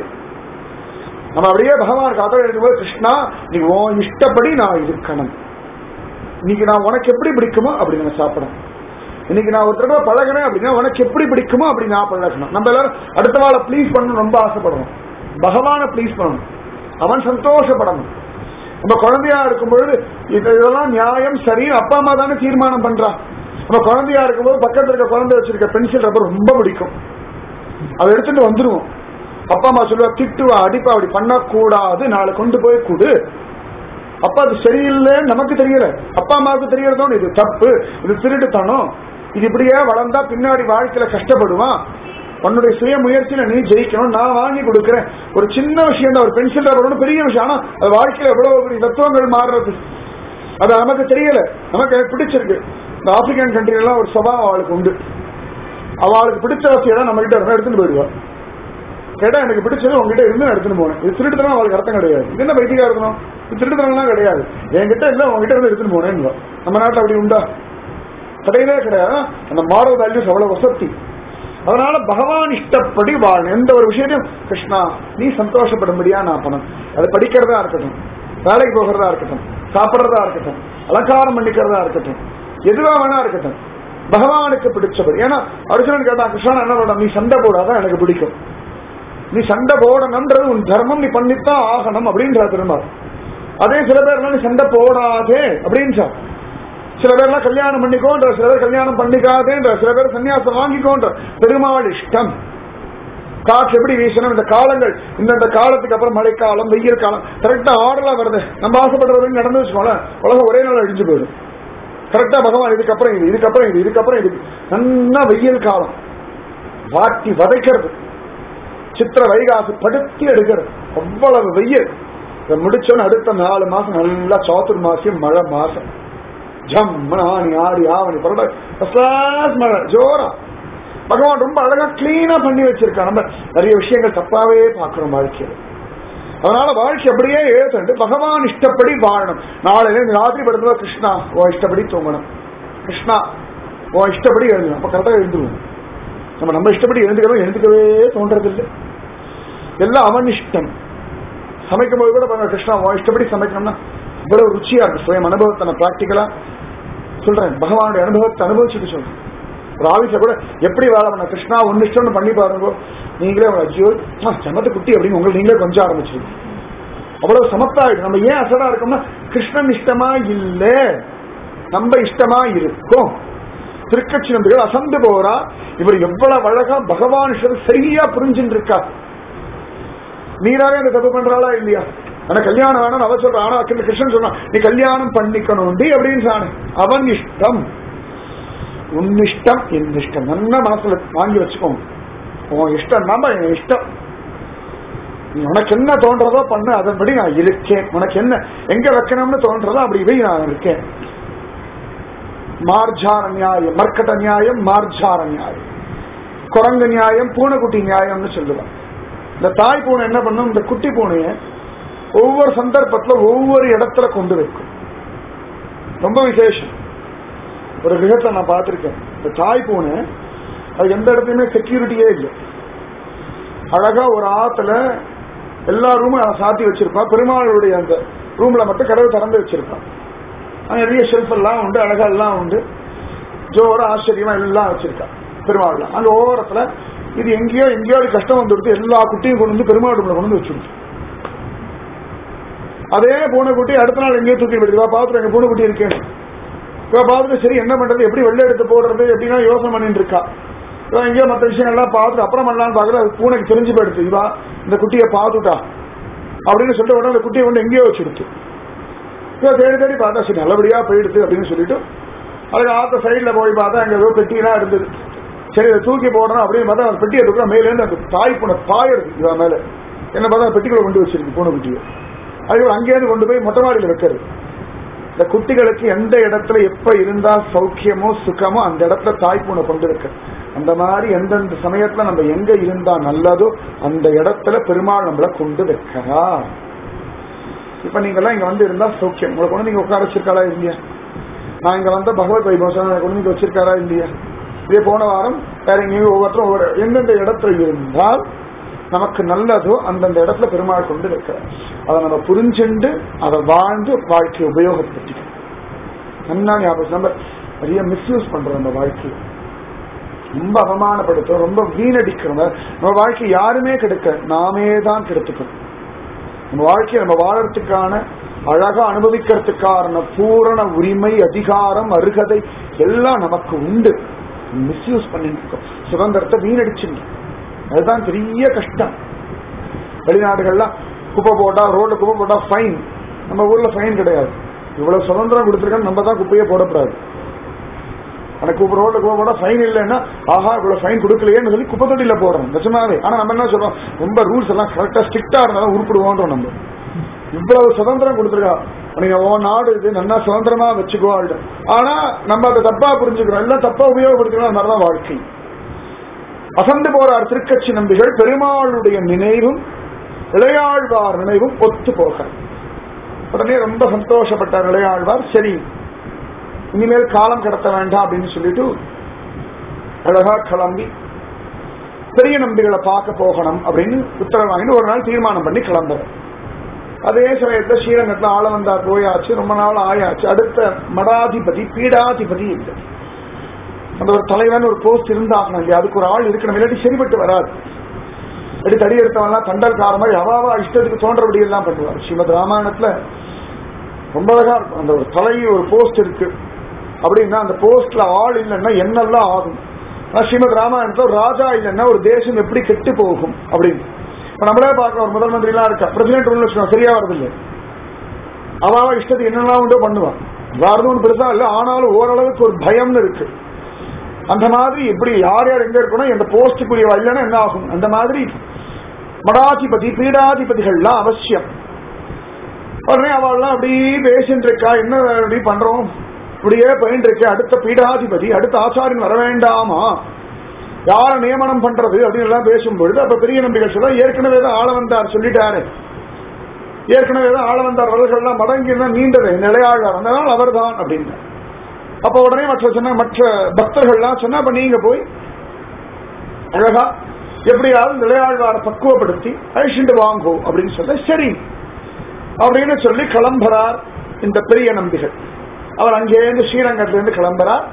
நம்ம அப்படியே பகவான் கதை எழுதும்போது கிருஷ்ணா நீ உன் இஷ்டப்படி நான் இருக்கணும் இன்னைக்கு நான் உனக்கு எப்படி பிடிக்குமோ அப்படி நான் சாப்பிடணும் இன்னைக்கு நான் ஒரு தடவை பழகினேன் அப்படின்னா உனக்கு எப்படி பிடிக்குமோ அப்படி நான் பழகணும் நம்ம எல்லாரும் அடுத்த வாழை ப்ளீஸ் பண்ணணும் ரொம்ப ஆசைப்படுறோம் பகவானை ப்ளீஸ் பண்ணணும் அவன் சந்தோஷப்படணும் நம்ம குழந்தையா இருக்கும் பொழுது இதெல்லாம் நியாயம் சரி அப்பா அம்மா தானே தீர்மானம் பண்றா நம்ம குழந்தையா இருக்கும்போது பக்கத்துல இருக்க குழந்தை வச்சிருக்க பென்சில் ரப்பர் ரொம்ப பிடிக்கும் அதை எடுத்துட்டு வந்துருவோம் அப்பா அம்மா சொல்லுவா திட்டுவா அடிப்பா அப்படி பண்ணக்கூடாது நாளை கொண்டு போய் கொடு அப்பா அது சரியில்லைன்னு நமக்கு தெரியல அப்பா அம்மாவுக்கு தெரியறதோடு இது தப்பு இது திருட்டுத்தனம் இது இப்படியே வளர்ந்தா பின்னாடி வாழ்க்கையில கஷ்டப்படுவான் உன்னுடைய சுய முயற்சியில நீ ஜெயிக்கணும் நான் வாங்கி கொடுக்கிறேன் ஒரு சின்ன விஷயம் தான் ஒரு பென்சில் ரப்பர் பெரிய விஷயம் ஆனா அது வாழ்க்கையில எவ்வளவு பெரிய தத்துவங்கள் மாறுறது அது நமக்கு தெரியல நமக்கு எனக்கு பிடிச்சிருக்கு இந்த ஆப்பிரிக்கன் கண்ட்ரி எல்லாம் ஒரு சபாவம் அவளுக்கு உண்டு அவளுக்கு பிடிச்ச வசதியெல்லாம் நம்ம கிட்ட இருந்தா எடுத்துட்டு போயிடுவா கேட்டா எனக்கு பிடிச்சது உங்ககிட்ட இருந்து நான் எடுத்துட்டு போனேன் இது திருட்டுத்தனம் அவளுக்கு அர்த்தம் கிடையாது இது என்ன வைத்தியா இருக்கணும் இது திருட்டுத்தனம்லாம் கிடையாது என்கிட்ட இல்ல உங்ககிட்ட இருந்து எடுத்துட்டு போனேன்னு நம்ம நாட்டில் அப்படி உண்டா கிடையவே கிடையாது அந்த மாரல் வேல்யூஸ் அவ்வளவு வசதி அதனால பகவான் இஷ்டப்படி வாழணும் எந்த ஒரு விஷயத்தையும் கிருஷ்ணா நீ சந்தோஷப்படும்படியா நான் பண்ணணும் அது படிக்கிறதா இருக்கட்டும் வேலைக்கு போகிறதா இருக்கட்டும் சாப்பிடுறதா இருக்கட்டும் அலங்காரம் பண்ணிக்கிறதா இருக்கட்டும் எதுவா வேணா இருக்கட்டும் பகவானுக்கு பிடிச்சபடி ஏன்னா அர்ஜுனன் கேட்டா கிருஷ்ணா என்ன பண்ண நீ சண்டை போடாதான் எனக்கு பிடிக்கும் நீ சண்டை போடணும்ன்றது உன் தர்மம் நீ பண்ணித்தான் ஆகணும் அப்படின்ற திரும்ப அதே சில பேர் நீ சண்டை போடாதே அப்படின்னு சில பேர்லாம் கல்யாணம் பண்ணிக்கோன்ற சில பேர் கல்யாணம் பண்ணிக்காதேன்ற சில பேர் சன்னியாசம் வாங்கிக்கோன்ற பெருமாள் இஷ்டம் காற்று எப்படி வீசணும் இந்த காலங்கள் இந்தந்த காலத்துக்கு அப்புறம் மழைக்காலம் வெயில் காலம் கரெக்டா ஆர்டரா வருது நம்ம ஆசைப்படுறது நடந்து வச்சுக்கோங்களேன் உலகம் ஒரே நாள் அழிஞ்சு போயிடும் கரெக்டா பகவான் இதுக்கப்புறம் இது இதுக்கப்புறம் இது இதுக்கப்புறம் இது நல்லா வெயில் காலம் வாட்டி வதைக்கிறது சித்திர வைகாசி படுத்தி எடுக்கிறது அவ்வளவு வெயில் இதை முடிச்சோன்னு அடுத்த நாலு மாசம் நல்லா சாத்துர் மாசம் மழை மாசம் ஜம் ஆணி ஆடி ஆவணி பரட மழை ஜோரா பகவான் ரொம்ப அழகா கிளீனா பண்ணி வச்சிருக்கான் நம்ம நிறைய விஷயங்கள் தப்பாவே பாக்குறோம் வாழ்க்கையில அதனால வாழ்க்கை அப்படியே ஏத்துண்டு பகவான் இஷ்டப்படி வாழணும் நாளையில இந்த ராத்திரி படுத்துவா கிருஷ்ணா உன் இஷ்டப்படி தூங்கணும் கிருஷ்ணா உன் இஷ்டப்படி எழுதணும் அப்ப கரெக்டா எழுந்துருவோம் நம்ம நம்ம இஷ்டப்படி எழுந்துக்கிறோம் எழுந்துக்கவே தோன்றதில்லை எல்லாம் அவன் இஷ்டம் சமைக்கும் போது கூட பாருங்க கிருஷ்ணா உன் இஷ்டப்படி சமைக்கணும்னா இவ்வளவு ருச்சியா இருக்கு சுயம் அனுபவத்தை நான் பிராக்டிக்கலா சொல்றேன் பகவானுடைய அனுபவத்தை அனுபவிச்சுட்டு சொல்றேன் ஒரு ஆபீஸ்ல கூட எப்படி வேலை பண்ண கிருஷ்ணா ஒன்னு இஷ்டம்னு பண்ணி பாருங்க நீங்களே ஐயோ சமத்து குட்டி அப்படின்னு உங்களை நீங்களே கொஞ்சம் ஆரம்பிச்சிருங்க அவ்வளவு சமத்தாயிடும் நம்ம ஏன் அசடா இருக்கோம்னா கிருஷ்ணன் இஷ்டமா இல்ல நம்ம இஷ்டமா இருக்கும் திருக்கட்சி நம்பிகள் அசந்து போறா இவர் எவ்வளவு அழகா பகவான் சரியா புரிஞ்சுட்டு இருக்கா நீராவே அந்த தப்பு பண்றாளா இல்லையா ஆனா கல்யாணம் வேணும் அவ சொல்ற ஆனா கிருஷ்ணன் சொன்னான் நீ கல்யாணம் பண்ணிக்கணும் அப்படின்னு சொன்ன அவன் இஷ்டம் உன் இஷ்டம் என் இஷ்டம் நல்ல மனசுல வாங்கி வச்சுக்கோங்க உன் இஷ்டம் நம்ம என் இஷ்டம் உனக்கு என்ன தோன்றதோ பண்ண அதன்படி நான் இருக்கேன் உனக்கு என்ன எங்க வைக்கணும்னு தோன்றதோ அப்படி போய் நான் இருக்கேன் மார்ஜார நியாயம் மர்க்கட்ட நியாயம் மார்ஜார நியாயம் குரங்கு நியாயம் பூனைக்குட்டி நியாயம்னு சொல்லுவேன் இந்த தாய் பூனை என்ன பண்ணும் இந்த குட்டி பூனைய ஒவ்வொரு சந்தர்ப்பத்துல ஒவ்வொரு இடத்துல கொண்டு வைக்கும் ரொம்ப விசேஷம் ஒரு கிரகத்தை நான் பார்த்திருக்கேன் இந்த தாய் பூனை அது எந்த இடத்துலயுமே செக்யூரிட்டியே இல்லை அழகா ஒரு ஆத்துல எல்லா ரூமும் சாத்தி வச்சிருப்பா பெருமாளுடைய அந்த ரூம்ல மட்டும் கதவு திறந்து வச்சிருப்பான் நிறைய ஷெல்ஃப் எல்லாம் உண்டு அழகா எல்லாம் உண்டு ஜோர ஆச்சரியமா எல்லாம் வச்சிருக்கா பெருமாள் அங்க ஓரத்துல இது எங்கேயோ எங்கேயோ ஒரு கஷ்டம் வந்துடுது எல்லா குட்டியும் கொண்டு வந்து பெருமாள் ரூம்ல கொண்டு வந்து வச்சிருக்கு அதே பூனைக்குட்டி அடுத்த நாள் எங்கேயோ தூக்கி விடுவா பாத்துட்டு எங்க பூனைக்குட்டி இருக்கேன் இவ பார்த்துட்டு சரி என்ன பண்றது எப்படி வெள்ளை எடுத்து போடுறது எப்படின்னா யோசனை பண்ணிட்டு இருக்கா இவ எங்கேயோ மற்ற விஷயங்கள்லாம் பார்த்துட்டு அப்புறம் பண்ணலாம்னு பார்க்கல அது பூனைக்கு தெரிஞ்சு போயிடுச்சு இவா இந்த குட்டியை பார்த்துட்டா அப்படின்னு சொல்லிட்டு உடனே அந்த குட்டியை வந்து எங்கேயோ வச்சிருச்சு இவ தேடி தேடி பார்த்தா சரி நல்லபடியா போயிடுது அப்படின்னு சொல்லிட்டு அதுக்கு ஆத்த சைட்ல போய் பார்த்தா அங்க ஏதோ பெட்டியெல்லாம் இருந்தது சரி இதை தூக்கி போடணும் அப்படின்னு பார்த்தா அந்த பெட்டியை தூக்கிற மேலேருந்து அந்த தாய் பூனை பாயிடுது இவன் மேல என்ன பார்த்தா அந்த பெட்டிக்குள்ள கொண்டு வச்சிருக்கு பூனை குட்டியை அது அங்கேயிருந்து கொண்டு போய் மொட்டை மாடியில் வைக்கிறது இந்த குட்டிகளுக்கு எந்த இடத்துல எப்ப இருந்தா சௌக்கியமோ சுகமோ அந்த இடத்துல தாய்ப்பூனை கொண்டு இருக்கு அந்த மாதிரி எந்தெந்த சமயத்துல நம்ம எங்க இருந்தா நல்லதோ அந்த இடத்துல பெருமாள் நம்மள கொண்டு வைக்கிறா இப்ப நீங்க எல்லாம் இங்க வந்து இருந்தா சௌக்கியம் உங்களை கொண்டு நீங்க உட்கார வச்சிருக்காளா இல்லையா நான் இங்க வந்த பகவத் வைபவம் கொண்டு நீங்க வச்சிருக்காரா இல்லையா இதே போன வாரம் வேற எங்கேயும் ஒவ்வொருத்தரும் ஒவ்வொரு எந்தெந்த இடத்துல இருந்தால் நமக்கு நல்லதோ அந்தந்த இடத்துல பெருமாள் கொண்டு வைக்கிறார் அதை நம்ம புரிஞ்சுண்டு அதை வாழ்ந்து வாழ்க்கையை உபயோகப்படுத்திக்கணும் நல்லா ஞாபகம் நம்ம நிறைய மிஸ்யூஸ் பண்றோம் நம்ம வாழ்க்கையை ரொம்ப அவமானப்படுத்துறோம் ரொம்ப வீணடிக்கிறோம் நம்ம வாழ்க்கை யாருமே கெடுக்க நாமே தான் கெடுத்துக்கணும் நம்ம வாழ்க்கையை நம்ம வாழறதுக்கான அழகா அனுபவிக்கிறதுக்கான பூரண உரிமை அதிகாரம் அருகதை எல்லாம் நமக்கு உண்டு மிஸ்யூஸ் பண்ணிட்டு இருக்கோம் சுதந்திரத்தை வீணடிச்சுட்டு அதுதான் பெரிய கஷ்டம் வெளிநாடுகள்லாம் குப்பை போட்டா ரோட்ல குப்பை போட்டா ஃபைன் நம்ம ஊர்ல ஃபைன் கிடையாது இவ்வளவு சுதந்திரம் கொடுத்துருக்கோம் நம்ம தான் குப்பையே போடக்கூடாது ஆனா குப்பை ரோட்ல குப்பை போட்டா ஃபைன் இல்லைன்னா ஆஹா இவ்வளவு ஃபைன் கொடுக்கலையேன்னு சொல்லி குப்பை தொட்டியில போடுறோம் நிஜமாவே ஆனா நம்ம என்ன சொல்றோம் ரொம்ப ரூல்ஸ் எல்லாம் கரெக்டா ஸ்ட்ரிக்டா இருந்தாலும் உருப்பிடுவோன்றோம் நம்ம இவ்வளவு சுதந்திரம் கொடுத்துருக்கா நீங்க ஓ நாடு இது நல்லா சுதந்திரமா வச்சுக்கோ ஆனா நம்ம அதை தப்பா புரிஞ்சுக்கிறோம் எல்லாம் தப்பா உபயோகப்படுத்திக்கிறோம் அது மாதிரிதான் வாழ்க்கை அசந்து போறார் திருக்கட்சி நம்பிகள் பெருமாளுடைய நினைவும் இளையாழ்வார் நினைவும் ஒத்து போக உடனே ரொம்ப சந்தோஷப்பட்டார் இளையாழ்வார் சரி இனிமேல் காலம் கடத்த வேண்டாம் அப்படின்னு சொல்லிட்டு அழகா கிளம்பி பெரிய நம்பிகளை பார்க்க போகணும் அப்படின்னு உத்தரவு வாங்கிட்டு ஒரு நாள் தீர்மானம் பண்ணி கிளம்புறோம் அதே சமயத்துல ஸ்ரீரங்கத்துல ஆள வந்தார் போயாச்சு ரொம்ப நாள் ஆயாச்சு அடுத்த மடாதிபதி பீடாதிபதி இல்லை அந்த ஒரு தலைவன் ஒரு போஸ்ட் இருந்தாகணும் இல்லையா அதுக்கு ஒரு ஆள் இருக்கணும் இல்லாட்டி சரிபட்டு வராது அப்படி தடி எடுத்தவன்லாம் தண்டல்கார மாதிரி அவாவா இஷ்டத்துக்கு தோன்றபடி எல்லாம் பண்ணுவார் ஸ்ரீமத் ராமாயணத்துல ரொம்ப அழகா இருக்கும் அந்த ஒரு தலை ஒரு போஸ்ட் இருக்கு அப்படின்னா அந்த போஸ்ட்ல ஆள் இல்லைன்னா என்னெல்லாம் ஆகும் ஆனா ஸ்ரீமத் ராமாயணத்துல ஒரு ராஜா இல்லைன்னா ஒரு தேசம் எப்படி கெட்டு போகும் அப்படின்னு இப்ப நம்மளே பார்க்கலாம் ஒரு முதல் மந்திரி எல்லாம் இருக்கா பிரசிடென்ட் உள்ள வச்சுக்கோங்க சரியா வருது அவாவா இஷ்டத்துக்கு என்னெல்லாம் உண்டோ பண்ணுவான் வேறது ஒன்றும் பெருசா இல்லை ஆனாலும் ஓரளவுக்கு ஒரு பயம்னு இருக்கு அந்த மாதிரி எப்படி யார் யார் எங்க இருக்கணும் எந்த போஸ்டுக்குரியவா இல்லைன்னா என்ன ஆகும் அந்த மாதிரி மடாதிபதி பீடாதிபதிகள்லாம் அவசியம் உடனே அவள்லாம் அப்படியே பேசிட்டு இருக்கா என்ன அப்படி பண்றோம் இப்படியே போயிட்டு இருக்கு அடுத்த பீடாதிபதி அடுத்த ஆச்சாரியன் வர வேண்டாமா யார நியமனம் பண்றது அப்படின்னு எல்லாம் பேசும்பொழுது அப்ப பெரிய நம்பிகள் சொல்ல ஏற்கனவே தான் ஆள வந்தார் சொல்லிட்டாரு ஏற்கனவே தான் ஆள வந்தார் அவர்கள்லாம் மடங்கி நீண்டது நிலையாழ்வார் அதனால் அவர்தான் அப்படின்னு அப்ப உடனே மற்ற சொன்ன மற்ற பக்தர்கள்லாம் சொன்னா அப்ப நீங்க போய் அழகா எப்படியாவது நிலையாழ்வார பக்குவப்படுத்தி அழிச்சுட்டு வாங்கோ அப்படின்னு சொல்ல சரி அப்படின்னு சொல்லி கிளம்புறார் இந்த பெரிய நம்பிகள் அவர் அங்கேருந்து ஸ்ரீரங்கத்திலிருந்து கிளம்புறார்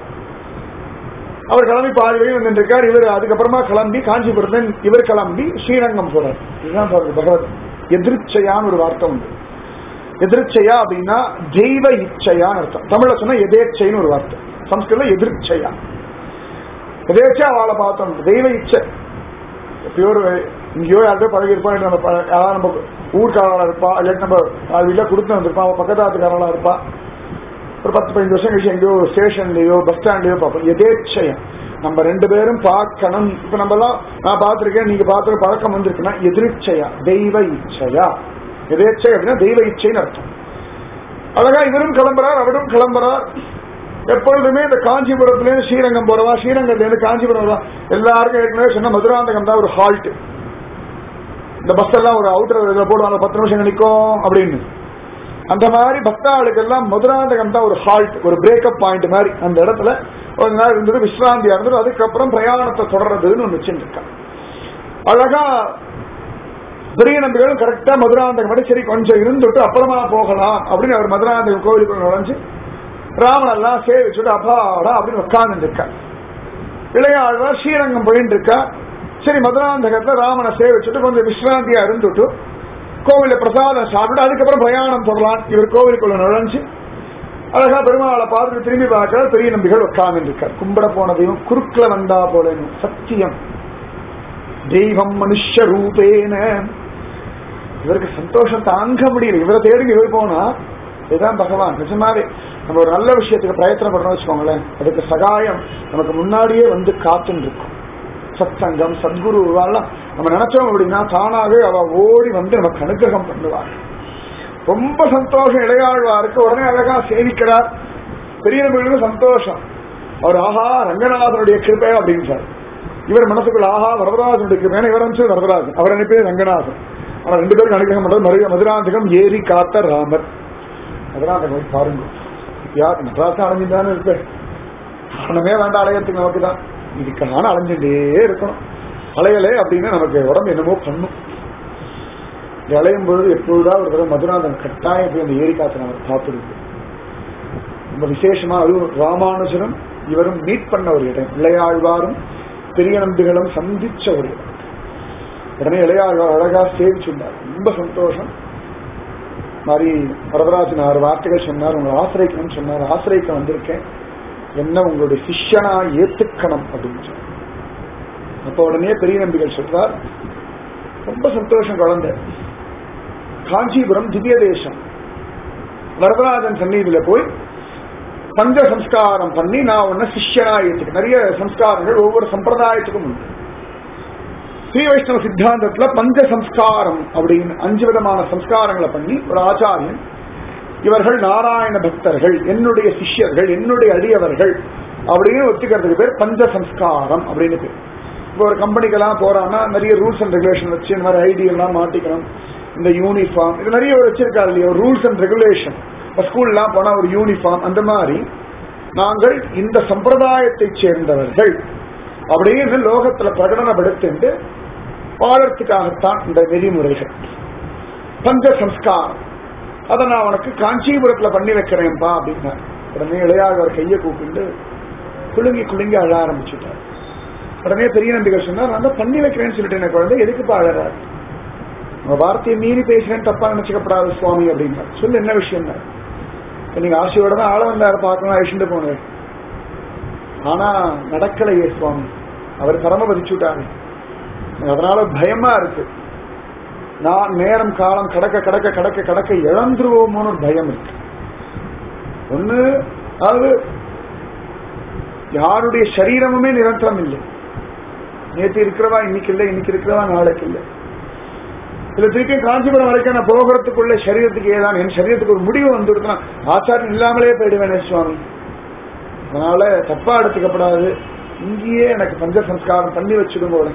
அவர் கிளம்பி பாதி வழி வந்துட்டு இருக்கார் இவர் அதுக்கப்புறமா கிளம்பி காஞ்சிபுரத்தில் இவர் கிளம்பி ஸ்ரீரங்கம் போறார் இதுதான் பாருங்க பகவத் எதிர்ச்சையான்னு ஒரு வார்த்தை உண்டு எதிர்ச்சையா அப்படின்னா தெய்வ இச்சையான்னு அர்த்தம் தமிழ்ல சொன்னா எதேச்சைன்னு ஒரு வார்த்தை சம்ஸ்கிருதம் எதிர்ச்சையா எதேச்சா அவளை பார்த்தோம் தெய்வ இச்சை எப்பயோ ஒரு இங்கேயோ யார்கிட்ட பழகி இருப்பா நம்ம ப- யாராவது நம்ம ஊர்க்காரங்களா இருப்பா இல்லாட்டி நம்ம வீட்டில் கொடுத்து வந்திருப்பா அவன் பக்கத்து ஆத்துக்காரங்களா இருப்பா ஒரு பத்து பதினஞ்சு வருஷம் கழிச்சு எங்கேயோ ஸ்டேஷன்லயோ பஸ் ஸ்டாண்ட்லயோ பார்ப்போம் எதேச்சையம் நம்ம ரெண்டு பேரும் பார்க்கணும் இப்ப நம்ம எல்லாம் நான் பார்த்திருக்கேன் நீங்க பார்த்து பழக்கம் வந்திருக்குன்னா எதிர்ச்சையா தெய்வ இச்சையா எதேச்சை அப்படின்னா தெய்வ இச்சைன்னு அர்த்தம் அழகா இவரும் கிளம்புறார் அவரும் கிளம்புறார் எப்பொழுதுமே இந்த காஞ்சிபுரத்துலேருந்து ஸ்ரீரங்கம் போறவா ஸ்ரீரங்கத்துலேருந்து காஞ்சிபுரம் வரவா எல்லாருக்கும் ஏற்கனவே சொன்ன மதுராந்தகம் தான் ஒரு ஹால்ட் இந்த பஸ் எல்லாம் ஒரு அவுட்டர் இதில் போடுவாங்க பத்து நிமிஷம் நிற்கும் அப்படின்னு அந்த மாதிரி பக்தாளுக்கெல்லாம் மதுராந்தகம் தான் ஒரு ஹால்ட் ஒரு பிரேக்கப் பாயிண்ட் மாதிரி அந்த இடத்துல ஒரு நாள் இருந்தது விஸ்ராந்தியா இருந்தது அதுக்கப்புறம் பிரயாணத்தை தொடர்றதுன்னு ஒன்று வச்சுருக்கான் அழகா பெரிய நம்பிகளும் கரெக்டா மதுராந்தகம் மட்டும் சரி கொஞ்சம் இருந்துட்டு அப்புறமா போகலாம் அப்படின்னு அவர் மதுராந்தகம் கோவிலுக்குள்ள நுழைஞ்சு ராமனெல்லாம் சேவிச்சுட்டு அப்பாடா அப்படின்னு உட்கார்ந்து இருக்கா இளையாழ்வார் ஸ்ரீரங்கம் போயிட்டு இருக்கா சரி மதுராந்தகத்துல ராமனை சேவிச்சுட்டு கொஞ்சம் விஸ்ராந்தியா இருந்துட்டு கோவில பிரசாதம் சாப்பிட்டு அதுக்கப்புறம் பிரயாணம் தொடரலாம் இவர் கோவிலுக்குள்ள நுழைஞ்சு அழகா பெருமாளை பார்த்துட்டு திரும்பி பார்க்கிறார் பெரிய நம்பிகள் உட்கார்ந்து இருக்கார் கும்பிட போனதையும் குறுக்கல வந்தா போலேனும் சத்தியம் தெய்வம் மனுஷ ரூபேன இவருக்கு சந்தோஷம் தாங்க முடியல இவரை தேடி இவர் போனா இதுதான் பகவான் நிஜமாவே நம்ம ஒரு நல்ல விஷயத்துக்கு பிரயத்தனம் பண்ணணும் வச்சுக்கோங்களேன் அதுக்கு சகாயம் நமக்கு முன்னாடியே வந்து காத்துன்னு இருக்கும் சத்சங்கம் சத்குரு எல்லாம் நம்ம நினைச்சோம் அப்படின்னா தானாகவே அவ ஓடி வந்து நமக்கு அனுகிரகம் பண்ணுவார் ரொம்ப சந்தோஷம் இளையாழ்வாருக்கு உடனே அழகா சேவிக்கிறார் பெரிய நம்பிகளுக்கு சந்தோஷம் அவர் ஆஹா ரங்கநாதனுடைய கிருப்பை அப்படின்னு சார் இவர் மனசுக்குள்ள ஆஹா வரதராஜனுடைய கிருப்பை இவர் அனுப்பிச்சு வரதராஜன் அவர் அனுப்பியது ரங்கநாதன் ஆனா ரெண்டு பேருக்கு அனுகிரகம் பண்றது மதுரை மதுராந்தகம் ஏரி காத்த ராமர் மதுராந்தகம் போய் பாருங்க யார் நடராசன் அலைஞ்சுதானே இருப்பேன் காரணமே வேண்டாம் அலையத்துக்கு நமக்கு தான் இதுக்கான அலைஞ்சுட்டே இருக்கணும் அலையலே அப்படின்னா நமக்கு உடம்பு என்னமோ பண்ணும் இது அலையும் பொழுது எப்பொழுதாவது ஒரு தடவை மதுராந்தன் கட்டாயம் போய் அந்த ஏரி காத்து நம்ம பார்த்துருக்கு ரொம்ப விசேஷமா அதுவும் ராமானுஜரும் இவரும் மீட் பண்ண ஒரு இடம் இளையாழ்வாரும் பெரிய நம்பிகளும் சந்திச்ச ஒரு இடம் உடனே இளையாழ்வார் அழகா சேவிச்சுள்ளார் ரொம்ப சந்தோஷம் மாதிரி வரதராஜன் ஆறு வார்த்தைகள் சொன்னார் உங்களை ஆசிரியக்கணும்னு சொன்னார் ஆசிரியக்க வந்திருக்கேன் என்ன உங்களுடைய சிஷ்யனா ஏத்துக்கணும் அப்படின்னு சொன்னார் அப்ப உடனே பெரிய நம்பிகள் சொல்றார் ரொம்ப சந்தோஷம் குழந்தை காஞ்சிபுரம் திவ்ய தேசம் வரதராஜன் சந்நிதியில போய் பஞ்ச சம்ஸ்காரம் பண்ணி நான் உன்ன சிஷ்யனா ஏத்துக்க நிறைய சம்ஸ்காரங்கள் ஒவ்வொரு சம்பிரதாயத்துக்கும் உண்டு ஸ்ரீ வைஷ்ணவ சித்தாந்தத்துல பஞ்ச சம்ஸ்காரம் அப்படின்னு அஞ்சு விதமான சம்ஸ்காரங்களை பண்ணி ஒரு ஆச்சாரியன் இவர்கள் நாராயண பக்தர்கள் என்னுடைய சிஷ்யர்கள் என்னுடைய அடியவர்கள் அப்படின்னு ஒத்துக்கிறதுக்கு பேர் பஞ்ச சம்ஸ்காரம் அப்படின்னு பேர் இப்போ ஒரு கம்பெனிக்கெல்லாம் போறான்னா நிறைய ரூல்ஸ் அண்ட் ரெகுலேஷன் வச்சு இந்த மாதிரி ஐடி எல்லாம் மாட்டிக்கணும் இந்த யூனிஃபார்ம் இது நிறைய வச்சிருக்காரு இல்லையா ரூல்ஸ் அண்ட் ரெகுலேஷன் இப்போ ஸ்கூல்லாம் போனா ஒரு யூனிஃபார்ம் அந்த மாதிரி நாங்கள் இந்த சம்பிரதாயத்தை சேர்ந்தவர்கள் அப்படின்னு லோகத்துல பிரகடனப்படுத்திட்டு வாழறதுக்காகத்தான் இந்த நெறிமுறைகள் பஞ்ச சம்ஸ்காரம் அதை நான் உனக்கு காஞ்சிபுரத்துல பண்ணி வைக்கிறேன்ப்பா அப்படின்னா உடனே இளையாழ்வார் கையை கூப்பிட்டு குலுங்கி குலுங்கி அழ ஆரம்பிச்சுட்டார் உடனே பெரிய நம்பிக்கை சொன்னார் நான் தான் பண்ணி வைக்கிறேன்னு சொல்லிட்டேன் குழந்தை எதுக்குப்பா அழறாரு உங்க வார்த்தையை மீறி பேசுறேன் தப்பா நினைச்சுக்கப்படாது சுவாமி அப்படின்னா சொல்லு என்ன விஷயம் நீங்க ஆசையோட தான் ஆள வந்தாரு பார்க்கணும் அழிச்சுட்டு போனேன் ஆனா நடக்கலையே சுவாமி அவர் பரமபதிச்சு விட்டாரு அதனால பயமா இருக்கு நான் நேரம் காலம் கடக்க கடக்க கடக்க கடக்க இழந்துருவோமோன்னு ஒரு பயம் இருக்கு ஒண்ணு அதாவது யாருடைய சரீரமுமே நிரந்தரம் இல்லை நேற்று இருக்கிறவா இன்னைக்கு இல்லை இன்னைக்கு இருக்கிறவா நாளைக்கு இல்லை இதுல திருப்பி காஞ்சிபுரம் வரைக்கும் நான் போகிறதுக்குள்ள சரீரத்துக்கு ஏதான் என் சரீரத்துக்கு ஒரு முடிவு வந்துடுதுன்னா ஆச்சாரம் இல்லாமலே போயிடுவேனே சுவாமி அதனால தப்பா எடுத்துக்கப்படாது இங்கேயே எனக்கு பஞ்ச சம்ஸ்காரம் பண்ணி வச்சுடும் போல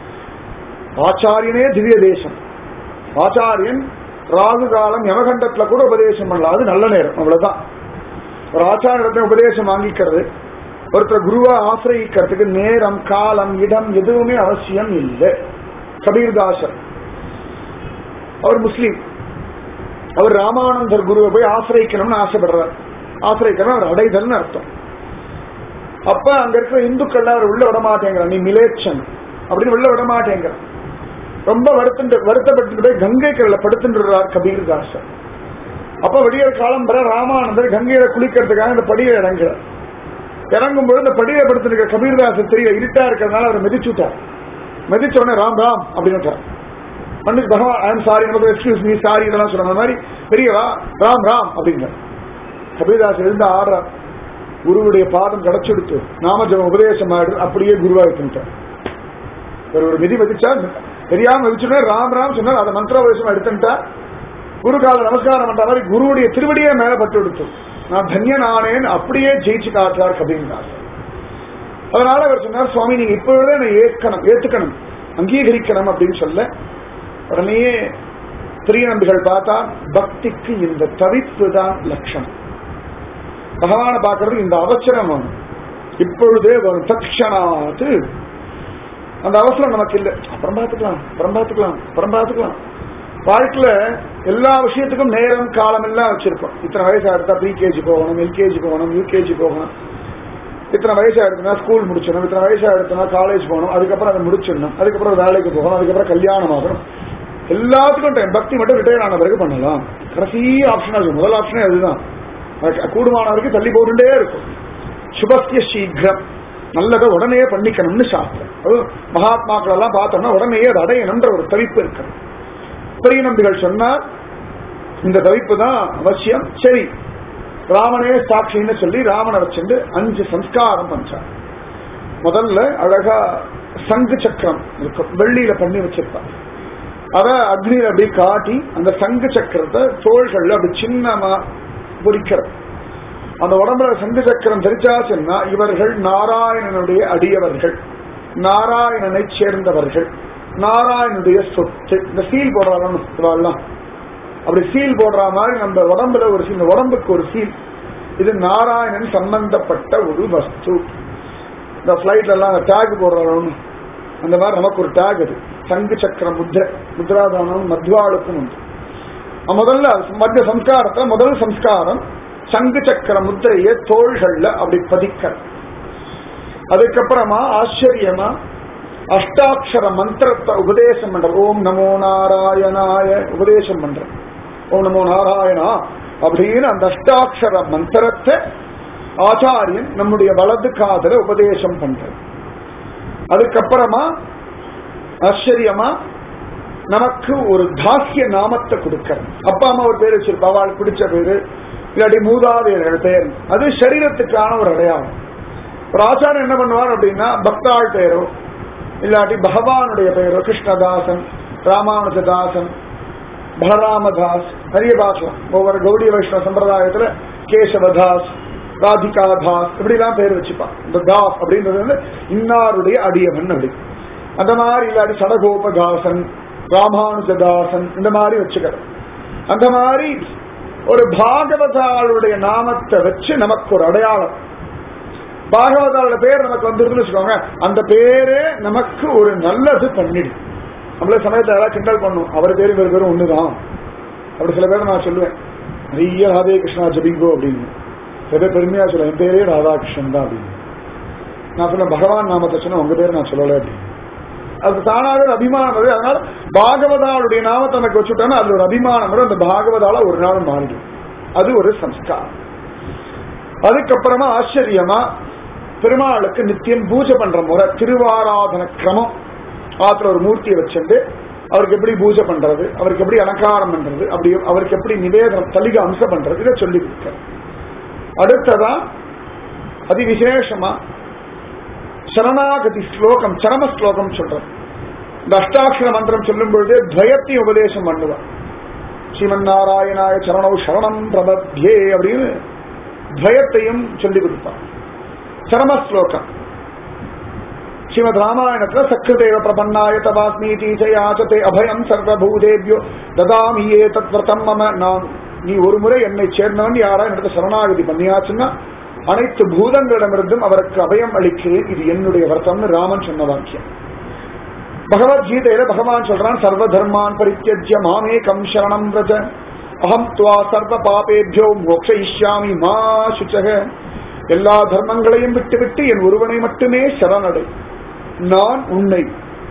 ஆச்சாரியனே திவ்ய தேசம் ஆச்சாரியன் ராகு காலம் யமகண்டத்துல கூட உபதேசம் பண்ணலாம் அது நல்ல நேரம் அவ்வளவுதான் ஒரு ஆச்சாரியத்தை உபதேசம் வாங்கிக்கிறது ஒருத்தர் குருவா ஆசிரியிக்கிறதுக்கு நேரம் காலம் இடம் எதுவுமே அவசியம் இல்லை கபீர்தாசர் அவர் முஸ்லீம் அவர் ராமானந்தர் குருவை போய் ஆசிரியிக்கணும்னு ஆசைப்படுறார் ஆசிரியிக்கணும் அவர் அடைதல்னு அர்த்தம் அப்ப அங்க இருக்கிற இந்துக்கள் அவர் உள்ள விட மாட்டேங்கிறான் நீ மிலேச்சன் அப்படின்னு உள்ள விட மாட்டேங்கிற ரொம்ப வருத்தம் வருத்தப்பட்டு போய் கங்கை கரையில படுத்துன்றார் கபீர்தாசர் அப்ப விடியற் காலம் பெற ராமானந்தர் கங்கையில குளிக்கிறதுக்காக இந்த படியை இறங்குறார் இறங்கும் பொழுது இந்த படியை படுத்திருக்க கபீர்தாசர் தெரியல இருட்டா இருக்கிறதுனால அவர் மிதிச்சுட்டார் மிதிச்ச உடனே ராம் ராம் அப்படின்னு மன்னிச்சு பகவான் ஐம் சாரி நமக்கு எக்ஸ்கியூஸ் மீ சாரி இதெல்லாம் சொன்ன மாதிரி பெரியவா ராம் ராம் அப்படிங்க கபீர்தாஸ் எழுந்து ஆடுறார் குருவுடைய பாதம் கிடைச்செடுத்து நாமஜபம் உபதேசம் ஆயிடு அப்படியே குருவா வைக்கிட்டார் ஒரு ஒரு விதி வதிச்சா தெரியாம வச்சுட்டு ராம் ராம் சொன்னார் அதை மந்திரோபதேசம் எடுத்துட்டா குரு கால நமஸ்காரம் பண்ற மாதிரி குருவுடைய திருவடியே மேல பட்டு எடுத்து நான் தன்யனானேன் அப்படியே ஜெயிச்சு காட்டார் கபீர்தாஸ் அதனால அவர் சொன்னார் சுவாமி நீங்க இப்பொழுதே என்னை ஏற்கணும் ஏத்துக்கணும் அங்கீகரிக்கணும் அப்படின்னு சொல்ல உடனே பெரிய நம்பிகள் பார்த்தா பக்திக்கு இந்த தவிப்பு தான் லட்சணம் பகவானை பார்க்கறது இந்த அவசரம் வேணும் இப்பொழுதே வரும் தக்ஷணாத்து அந்த அவசரம் நமக்கு இல்லை அப்புறம் பார்த்துக்கலாம் அப்புறம் பார்த்துக்கலாம் அப்புறம் பார்த்துக்கலாம் வாழ்க்கையில எல்லா விஷயத்துக்கும் நேரம் காலம் எல்லாம் வச்சிருக்கோம் இத்தனை வயசு எடுத்தா ப்ரீகேஜி போகணும் எல்கேஜி போகணும் யூகேஜி போகணும் இத்தனை வயசு எடுத்தனா ஸ்கூல் முடிச்சிடணும் இத்தனை வயசு எடுத்தனா காலேஜ் போகணும் அதுக்கப்புறம் அதை முடிச்சிடணும் அதுக்கப்புறம் வேலைக்கு போகணும் அதுக்கப்புறம் கல்யாணம் ஆகணும் எல்லாத்துக்கும் டைம் பக்தி மட்டும் ரிட்டையர் ஆன பிறகு பண்ணலாம் கடைசி ஆப்ஷனா இருக்கும் முதல் ஆப்ஷனே அதுதான் கூடுமானவருக்கு தள்ளி போட்டுட்டே இருக்கும் சுபஸ்திய சீக்கிரம் நல்லதை உடனே பண்ணிக்கணும்னு சாஸ்திரம் அது மகாத்மாக்கள் எல்லாம் பார்த்தோம்னா உடனே அதை அடையணும்ன்ற ஒரு தவிப்பு இருக்கு பெரிய நம்பிகள் சொன்னார் இந்த தவிப்பு தான் அவசியம் சரி ராமனே சாட்சின்னு சொல்லி ராமனை வச்சுட்டு அஞ்சு சம்ஸ்காரம் பண்றார் முதல்ல அழகா சங்கு சக்கரம் இருக்கும் வெள்ளியில பண்ணி வச்சிருப்பார் அத அக்னியில அப்படி காட்டி அந்த சங்கு சக்கரத்தை தோள்கள்ல அப்படி சின்னமா பொறிக்கிறது அந்த உடம்புல சங்கு சக்கரம் தெரிச்சாச்சுன்னா இவர்கள் நாராயணனுடைய அடியவர்கள் நாராயணனை சேர்ந்தவர்கள் நாராயணனுடைய சொத்து இந்த சீல் போடுறாங்க அப்படி சீல் போடுற மாதிரி நம்ம உடம்புல ஒரு சீல் உடம்புக்கு ஒரு சீல் இது நாராயணன் சம்பந்தப்பட்ட ஒரு வஸ்து இந்த பிளைட்ல எல்லாம் டேக் போடுறோம் அந்த மாதிரி நமக்கு ஒரு டேக் அது சங்கு சக்கர முத்ர முத்ராதானம் மத்வாளுக்கும் உண்டு முதல்ல மத்திய சம்ஸ்காரத்தை முதல் சம்ஸ்காரம் சங்கு சக்கர முத்திரைய தோள்கள்ல அப்படி பதிக்க அதுக்கப்புறமா ஆச்சரியமா அஷ்டாட்சர மந்திரத்தை உபதேசம் பண்ற ஓம் நமோ நாராயணாய உபதேசம் பண்ற ஓம் நமோ நாராயணா அப்படின்னு அந்த அஷ்டாட்சர மந்திரத்தை ஆச்சாரியன் நம்முடைய வலது காதல உபதேசம் பண்ற அதுக்கப்புறமா ஆச்சரியமா நமக்கு ஒரு தாசிய நாமத்தை கொடுக்கிற அப்பா அம்மா ஒரு பேர் வச்சிருப்பா அவள் பிடிச்ச பேரு இல்லாட்டி மூதாதையர்கள் பெயர் அது சரீரத்துக்கான ஒரு அடையாளம் ஒரு ஆச்சாரம் என்ன பண்ணுவார் அப்படின்னா பக்தாள் பெயரோ இல்லாட்டி பகவானுடைய பெயரோ கிருஷ்ணதாசன் ராமானுஜதாசன் பலராமதாஸ் நிறைய பாசம் ஒவ்வொரு கௌடிய வைஷ்ணவ சம்பிரதாயத்துல கேசவதாஸ் ராதிகாதாஸ் இப்படிலாம் பேர் வச்சுப்பான் இந்த தாஸ் அப்படின்றது வந்து இன்னாருடைய அடியவன் அப்படி அந்த மாதிரி இல்லாட்டி சடகோபதாசன் ராமானுஜதாசன் இந்த மாதிரி வச்சுக்கிறது அந்த மாதிரி ஒரு பாகவதாளுடைய நாமத்தை வச்சு நமக்கு ஒரு அடையாளம் பாகவதாரோட பேர் நமக்கு வந்துருதுன்னு வச்சுக்கோங்க அந்த பேரே நமக்கு ஒரு நல்லது பண்ணிடு நம்மள சமயத்தை யாராவது கிண்டல் பண்ணும் அவர் பேரும் இவர் பேரும் ஒண்ணுதான் அப்படி சில பேர் நான் சொல்லுவேன் நிறைய ராதே கிருஷ்ணா ஜபிங்கோ அப்படின்னு சில பேர் பெருமையா சொல்ல என் பேரே ராதாகிருஷ்ணன் தான் அப்படின்னு நான் சொன்ன பகவான் நாமத்தை சொன்ன உங்க பேர் நான் சொல்லல அப்படின்னு அது தானாக ஒரு அபிமானம் வருது அதனால பாகவதாளுடைய நாமத்தை நமக்கு வச்சுட்டோம்னா அது ஒரு அபிமானம் வரும் அந்த பாகவதால ஒரு நாள் மாறிடும் அது ஒரு சம்ஸ்காரம் அதுக்கப்புறமா ஆச்சரியமா பெருமாளுக்கு நித்தியம் பூஜை பண்ற முறை திருவாராதன கிரமம் ஆத்துல ஒரு மூர்த்தியை வச்சுட்டு அவருக்கு எப்படி பூஜை பண்றது அவருக்கு எப்படி அலங்காரம் பண்றது அப்படி அவருக்கு எப்படி நிவேதனம் தலிக அம்சம் பண்றது இதை சொல்லி கொடுக்க அடுத்ததா அதிவிசேஷமா சரணாகதி ஸ்லோகம் சரம ஸ்லோகம் சொல்றது இந்த அஷ்டாட்சர மந்திரம் சொல்லும் பொழுது துவயத்தையும் உபதேசம் பண்ணுவார் ஸ்ரீமன் நாராயணாய சரணௌ சரணம் பிரபத்யே அப்படின்னு துவயத்தையும் சொல்லிக் கொடுப்பார் சரம ஸ்லோகம் ஸ்ரீமத் ராமாயணத்துல சக்கிருதேவ பிரபன்னாய தவாஸ்மீதி யாச்சதே அபயம் சர்வபூதேபியோ ததாமி ஏ தத்வர்த்தம் மம நான் நீ ஒரு முறை என்னை சேர்ந்தவன் யாரா எனக்கு சரணாகதி பண்ணியாச்சுன்னா அனைத்து பூதங்களிடமிருந்தும் அவருக்கு அபயம் அளிக்கிறேன் இது என்னுடைய வர்த்தம்னு ராமன் சொன்ன வாக்கியம் பகவத்கீதையில பகவான் சொல்றான் சர்வ தர்மான் பரித்தியஜ்ய மாமே கம் சரணம் ரஜ அகம் துவா சர்வ பாபேபியோ மோக்ஷயிஷ்யாமி மா சுச்சக எல்லா தர்மங்களையும் விட்டுவிட்டு என் ஒருவனை மட்டுமே சரணடை நான் உன்னை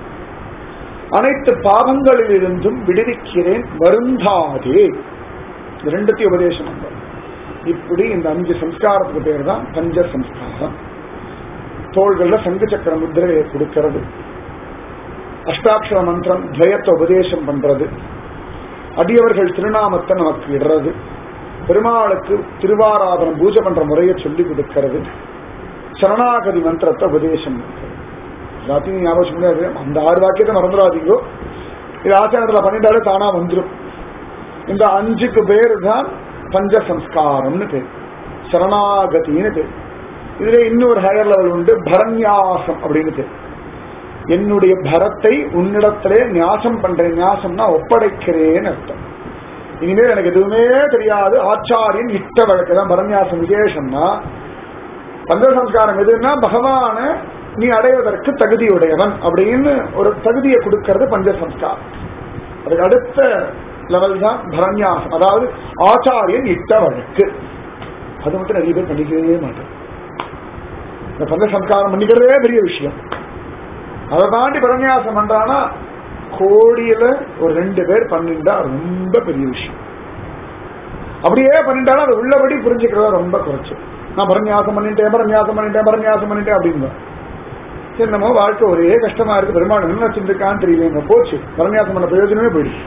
அனைத்து பாவங்களிலிருந்தும் விடுவிக்கிறேன் வருந்தாதே இது ரெண்டுத்தையும் உபதேசம் பண்றார். இப்படி இந்த அஞ்சு சம்ஸ்காரத்துக்கு பேர் தான் பஞ்ச சம்ஸ்காரம் தோள்கள்ல சங்கு சக்கர முத்திரையை கொடுக்கிறது அஷ்டாட்சர மந்திரம் துவயத்தை உபதேசம் பண்றது அடியவர்கள் திருநாமத்தை நமக்கு இடுறது பெருமாளுக்கு திருவாராதனம் பூஜை பண்ற முறையை சொல்லி கொடுக்கிறது சரணாகதி மந்திரத்தை உபதேசம் பண்றது எல்லாத்தையும் ஞாபகம் முடியாது அந்த ஆறு வாக்கியத்தை மறந்துடாதீங்கோ இது ஆச்சாரத்துல பண்ணிட்டாலே தானா வந்துடும் இந்த அஞ்சுக்கு பேர் தான் பஞ்ச சம்ஸ்காரம்னு பேர் சரணாகதின்னு பேர் இதுல இன்னொரு ஹையர் லெவல் உண்டு பரநியாசம் அப்படின்னு பேர் என்னுடைய பரத்தை உன்னிடத்திலே நியாசம் பண்றேன் நியாசம்னா ஒப்படைக்கிறேன்னு அர்த்தம் இனிமேல் எனக்கு எதுவுமே தெரியாது ஆச்சாரியன் இட்ட வழக்கு தான் பரநியாசம் விசேஷம்னா பஞ்சசம்ஸ்காரம் எதுன்னா பகவான நீ அடைவதற்கு தகுதியுடையவன் அப்படின்னு ஒரு தகுதியை கொடுக்கிறது பஞ்சசம்ஸ்காரம் அதுக்கு அடுத்த லெவல் தான் பரநியாசம் அதாவது ஆச்சாரியன் இட்ட வழக்கு அது மட்டும் நிறைய பேர் பண்ணிக்கவே மாட்டேன் இந்த பஞ்சசம்ஸ்காரம் பண்ணிக்கிறதே பெரிய விஷயம் அதை தாண்டி பரநியாசம் பண்றானா கோடியில ஒரு ரெண்டு பேர் பண்ணிட்டா ரொம்ப பெரிய விஷயம் அப்படியே பண்ணிட்டாலும் அது உள்ளபடி புரிஞ்சுக்கிறதா ரொம்ப குறைச்சு நான் பரநியாசம் பண்ணிட்டேன் பரநியாசம் பண்ணிட்டேன் பரநியாசம் பண்ணிட்டேன் அப்படின்னு என்னமோ வாழ்க்கை ஒரே கஷ்டமா இருக்கு பெருமாள் என்ன வச்சிருக்கான்னு தெரியல போச்சு பரநியாசம் பண்ண பிரயோஜனமே போயிடுச்சு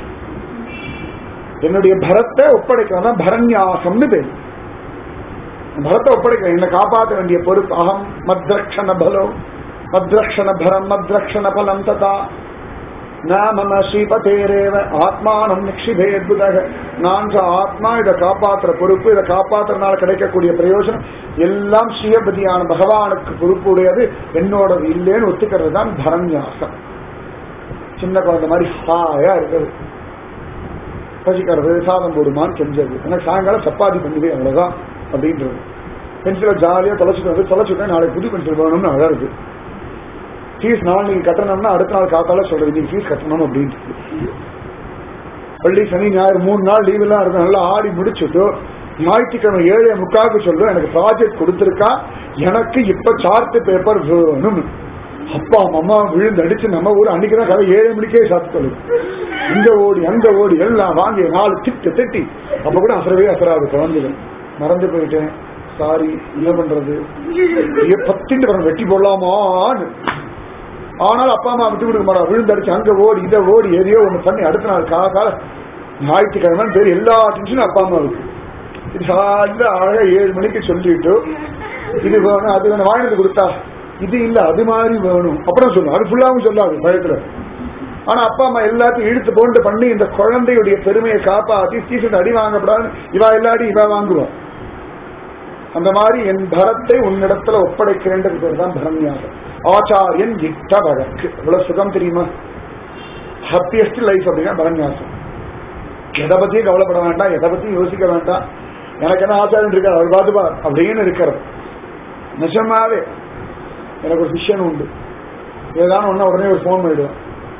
என்னுடைய பரத்தை ஒப்படைக்கிறதா பரநியாசம்னு பேரு பரத்தை ஒப்படைக்கிறேன் என்னை காப்பாற்ற வேண்டிய பொறுப்பு அகம் மத்ரக்ஷண பலோ மத்ரக்ஷண பரம் மத்ரக்ஷண பலம் ததா நாம ஸ்ரீபதேரேவ ஆத்மானம் நிக்ஷிபேத்புதக நான் ஆத்மா இதை காப்பாற்றுற பொறுப்பு இதை காப்பாற்றுறதுனால கிடைக்கக்கூடிய பிரயோஜனம் எல்லாம் ஸ்ரீபதியான பகவானுக்கு பொறுப்பு உடையது என்னோடது இல்லைன்னு ஒத்துக்கிறது தான் பரநியாசம் சின்ன குழந்தை மாதிரி ஹாயா இருக்குது பசிக்கிறது சாதம் போடுமான்னு கெஞ்சது எனக்கு சாயங்காலம் சப்பாத்தி பண்ணுது அவ்வளவுதான் அப்படின்றது பென்சிலை ஜாலியா தொலைச்சிட்டு வந்து தொலைச்சுட்டேன் நாளைக்கு புது பென்சில் வேணும்னு அழகுது ஃபீஸ் நாள் நீங்க கட்டணும்னா அடுத்த நாள் காத்தால சொல்றது நீங்க ஃபீஸ் கட்டணும் அப்படின்ட்டு பள்ளி சனி ஞாயிறு மூணு நாள் லீவ் எல்லாம் இருக்கும் நல்லா ஆடி முடிச்சுட்டு ஞாயிற்றுக்கிழமை ஏழே முக்காவுக்கு சொல்லும் எனக்கு ப்ராஜெக்ட் கொடுத்துருக்கா எனக்கு இப்ப சார்ட் பேப்பர் வேணும் அப்பா அம்மா விழுந்து அடிச்சு நம்ம ஊர் அன்னைக்குதான் கதை ஏழு மணிக்கே சாப்பிட்டு சொல்லுது இங்க ஓடி அங்க ஓடி எல்லாம் வாங்கி நாலு திட்டு திட்டி அப்ப கூட அசரவே அசராது குழந்தைகள் மறந்து போயிட்டேன் சாரி என்ன பண்றது ஐயோ, பத்திண்டு பிறகு வெட்டி போடலாமான்னு ஆனால் அப்பா அம்மா விட்டு கொடுக்க மாட்டா விழுந்தடிச்சு அங்க ஓடி இதை ஓடி எதையோ ஒண்ணு பண்ணி அடுத்த நாள் கால கால ஞாயிற்றுக்கிழமை பேர் எல்லா டென்ஷனும் அப்பா அம்மாவுக்கு இது சாயந்தர அழகா ஏழு மணிக்கு சொல்லிட்டு இது வேணும் அது வேணும் வாங்கிட்டு கொடுத்தா இது இல்ல அது மாதிரி வேணும் அப்புறம் சொல்லும் அது ஃபுல்லாவும் சொல்லாது பயத்துல ஆனா அப்பா அம்மா எல்லாத்தையும் இழுத்து போட்டு பண்ணி இந்த குழந்தையுடைய பெருமையை காப்பாத்தி சீசன் அடி வாங்கப்படாது இவா இல்லாடி இவ வாங்குவான் அந்த மாதிரி என் பரத்தை உன்னிடத்துல ஒப்படைக்கிறேன்றது பேர் தான் பரநியாசம் ஆச்சாரியன் இட்ட வழக்கு இவ்வளவு சுகம் தெரியுமா ஹாப்பியஸ்ட் லைஃப் அப்படின்னா பரநியாசம் எதை பத்தியும் கவலைப்பட வேண்டாம் எதை பத்தியும் யோசிக்க வேண்டாம் எனக்கு என்ன ஆச்சாரியன் இருக்கார் அவர் பார்த்துப்பா அப்படின்னு இருக்கிறது நிஜமாவே எனக்கு ஒரு விஷயம் உண்டு ஏதாவது ஒண்ணு உடனே ஒரு ஃபோன் பண்ணிடுவேன்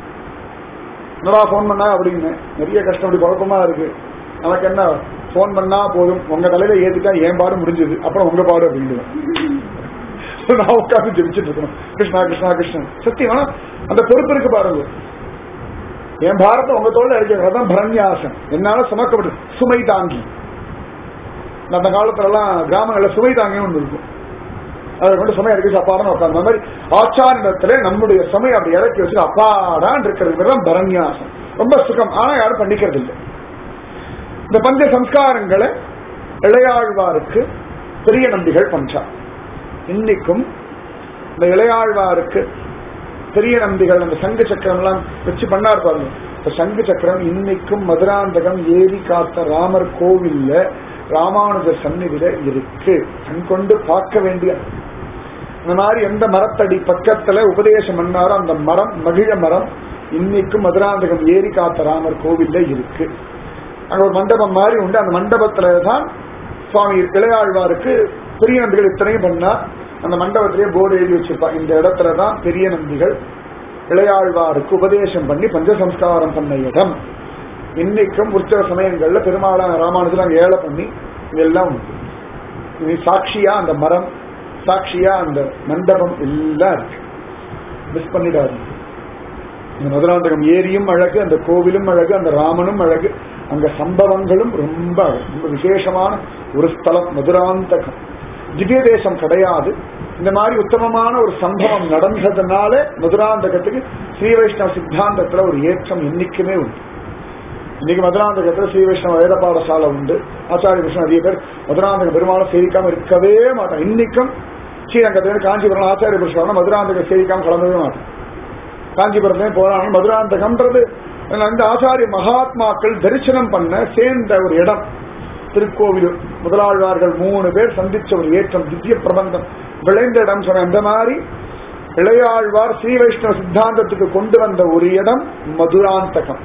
என்னடா ஃபோன் பண்ணா அப்படின்னு நிறைய கஷ்டம் அப்படி குழப்பமா இருக்கு நமக்கு என்ன ஃபோன் பண்ணா போதும் உங்க தலையில ஏத்திட்டா என் பாடு முடிஞ்சது அப்புறம் உங்க பாடு அப்படின்னு நான் உட்காந்து ஜெபிச்சுட்டு இருக்கணும் கிருஷ்ணா கிருஷ்ணா கிருஷ்ணன் சத்தியமா அந்த பொறுப்பு இருக்கு பாருங்க என் பாரத்தை உங்க தோல்ல அடிக்கிறது தான் பிரன்யாசம் என்னால சுமக்கப்பட்டு சுமை தாங்கி அந்த காலத்துல எல்லாம் கிராமங்கள்ல சுமை தாங்கியும் ஒன்று இருக்கும் அதை கொண்டு சுமை இறக்கி அப்பாடான்னு உட்காந்து அந்த மாதிரி ஆச்சாரியத்துல நம்முடைய சுமை அப்படி இறக்கி வச்சு அப்பாடான் இருக்கிறது தான் பரநியாசம் ரொம்ப சுகம் ஆனா யாரும் பண்ணிக்கிறது இல்லை இந்த பஞ்ச சம்ஸ்காரங்களை இளையாழ்வாருக்கு பெரிய நம்பிகள் பண்றார் இன்னைக்கும் இந்த இளையாழ்வாருக்கு பெரிய நம்பிகள் அந்த சங்கு சக்கரம் எல்லாம் வச்சு பண்ணார் பாருங்க இந்த சங்கு சக்கரம் இன்னைக்கும் மதுராந்தகம் ஏரி காத்த ராமர் கோவில்ல ராமானுஜர் சந்நிதியில இருக்கு கண் கொண்டு பார்க்க வேண்டிய இந்த மாதிரி எந்த மரத்தடி பக்கத்துல உபதேசம் பண்ணாரோ அந்த மரம் மகிழ மரம் இன்னைக்கும் மதுராந்தகம் ஏரி காத்த ராமர் கோவில்ல இருக்கு அங்க ஒரு மண்டபம் மாதிரி உண்டு அந்த மண்டபத்துல தான் சுவாமி இளையாழ்வாருக்கு பெரிய நம்பிகள் இத்தனையும் பண்ணா அந்த மண்டபத்திலேயே போர்டு எழுதி வச்சிருப்பா இந்த இடத்துல தான் பெரிய நம்பிகள் இளையாழ்வாருக்கு உபதேசம் பண்ணி பஞ்சசம்ஸ்காரம் பண்ண இடம் இன்னைக்கும் உற்சவ சமயங்கள்ல பெருமாளான ராமானுஜர் அங்க ஏழை பண்ணி இதெல்லாம் உண்டு இது சாட்சியா அந்த மரம் சாட்சியா அந்த மண்டபம் எல்லாம் இருக்கு மிஸ் பண்ணிடாது இந்த மதுராந்தகம் ஏரியும் அழகு அந்த கோவிலும் அழகு அந்த ராமனும் அழகு அங்க சம்பவங்களும் ரொம்ப அழகு ரொம்ப விசேஷமான ஒரு ஸ்தலம் மதுராந்தகம் திவ்ய தேசம் கிடையாது இந்த மாதிரி உத்தமமான ஒரு சம்பவம் நடந்ததுனால மதுராந்தகத்துக்கு ஸ்ரீ வைஷ்ணவ சித்தாந்தத்துல ஒரு ஏற்றம் என்னைக்குமே உண்டு இன்னைக்கு மதுராந்தகத்துல ஸ்ரீ வைஷ்ணவ வேத பாடசாலை உண்டு ஆச்சாரிய கிருஷ்ணன் நிறைய பேர் மதுராந்தக பெருமாளை சேவிக்காம இருக்கவே மாட்டான் இன்னைக்கும் ஸ்ரீரங்கத்துல காஞ்சிபுரம் ஆச்சாரிய புருஷன் மதுராந்தக சேவிக்காம கிளம்பவே மாட்டான் காஞ்சிபுரத்துல போறாங்க மதுராந்தகம்ன்றது இந்த ஆச்சாரிய மகாத்மாக்கள் தரிசனம் பண்ண சேர்ந்த ஒரு இடம் திருக்கோவில் முதலாழ்வார்கள் மூணு பேர் சந்திச்ச ஒரு ஏற்றம் திவ்ய பிரபந்தம் விளைந்த இடம் சொன்ன அந்த மாதிரி இளையாழ்வார் ஸ்ரீ வைஷ்ணவ சித்தாந்தத்துக்கு கொண்டு வந்த ஒரு இடம் மதுராந்தகம்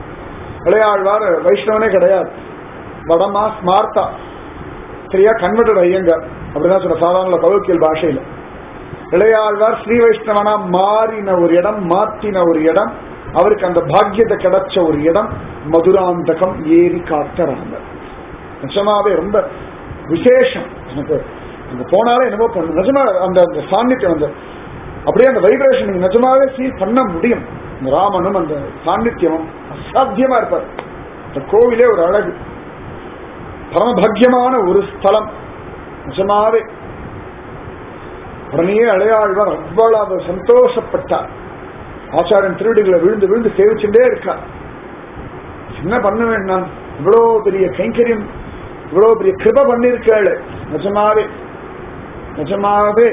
இளையாழ்வார் வைஷ்ணவனே கிடையாது வடமா ஸ்மார்த்தா சரியா கன்வெர்டட் ஐயங்கார் அப்படிதான் சொன்ன சாதாரண கவுக்கியல் பாஷையில இளையாழ்வார் ஸ்ரீ வைஷ்ணவனா மாறின ஒரு இடம் மாற்றின ஒரு இடம் அவருக்கு அந்த பாக்கியத்தை கிடைச்ச ஒரு இடம் மதுராந்தகம் ஏரி காத்த ராமர் நிஜமாவே ரொம்ப விசேஷம் எனக்கு அங்க போனாலே என்னமோ பண்ணு நிஜமா அந்த அந்த சாநித்தியம் அந்த அப்படியே அந்த வைப்ரேஷன் நீங்க நிஜமாவே ஃபீல் பண்ண முடியும் இந்த ராமனும் அந்த சாநித்தியமும் அசாத்தியமா இருப்பார் இந்த கோவிலே ஒரு அழகு பரமபாக்கியமான ஒரு ஸ்தலம் நிஜமாவே உடனே அழையாழ்வார் அவ்வளவு சந்தோஷப்பட்டார் ஆச்சாரியன் திருவிடிகளை விழுந்து விழுந்து சேவிச்சுட்டே இருக்கார் என்ன பண்ணுவேன் நான் இவ்வளவு பெரிய கைங்கரியம் இவ்வளவு பெரிய கிருப பண்ணிருக்காள் நிஜமாவே நிஜமாவே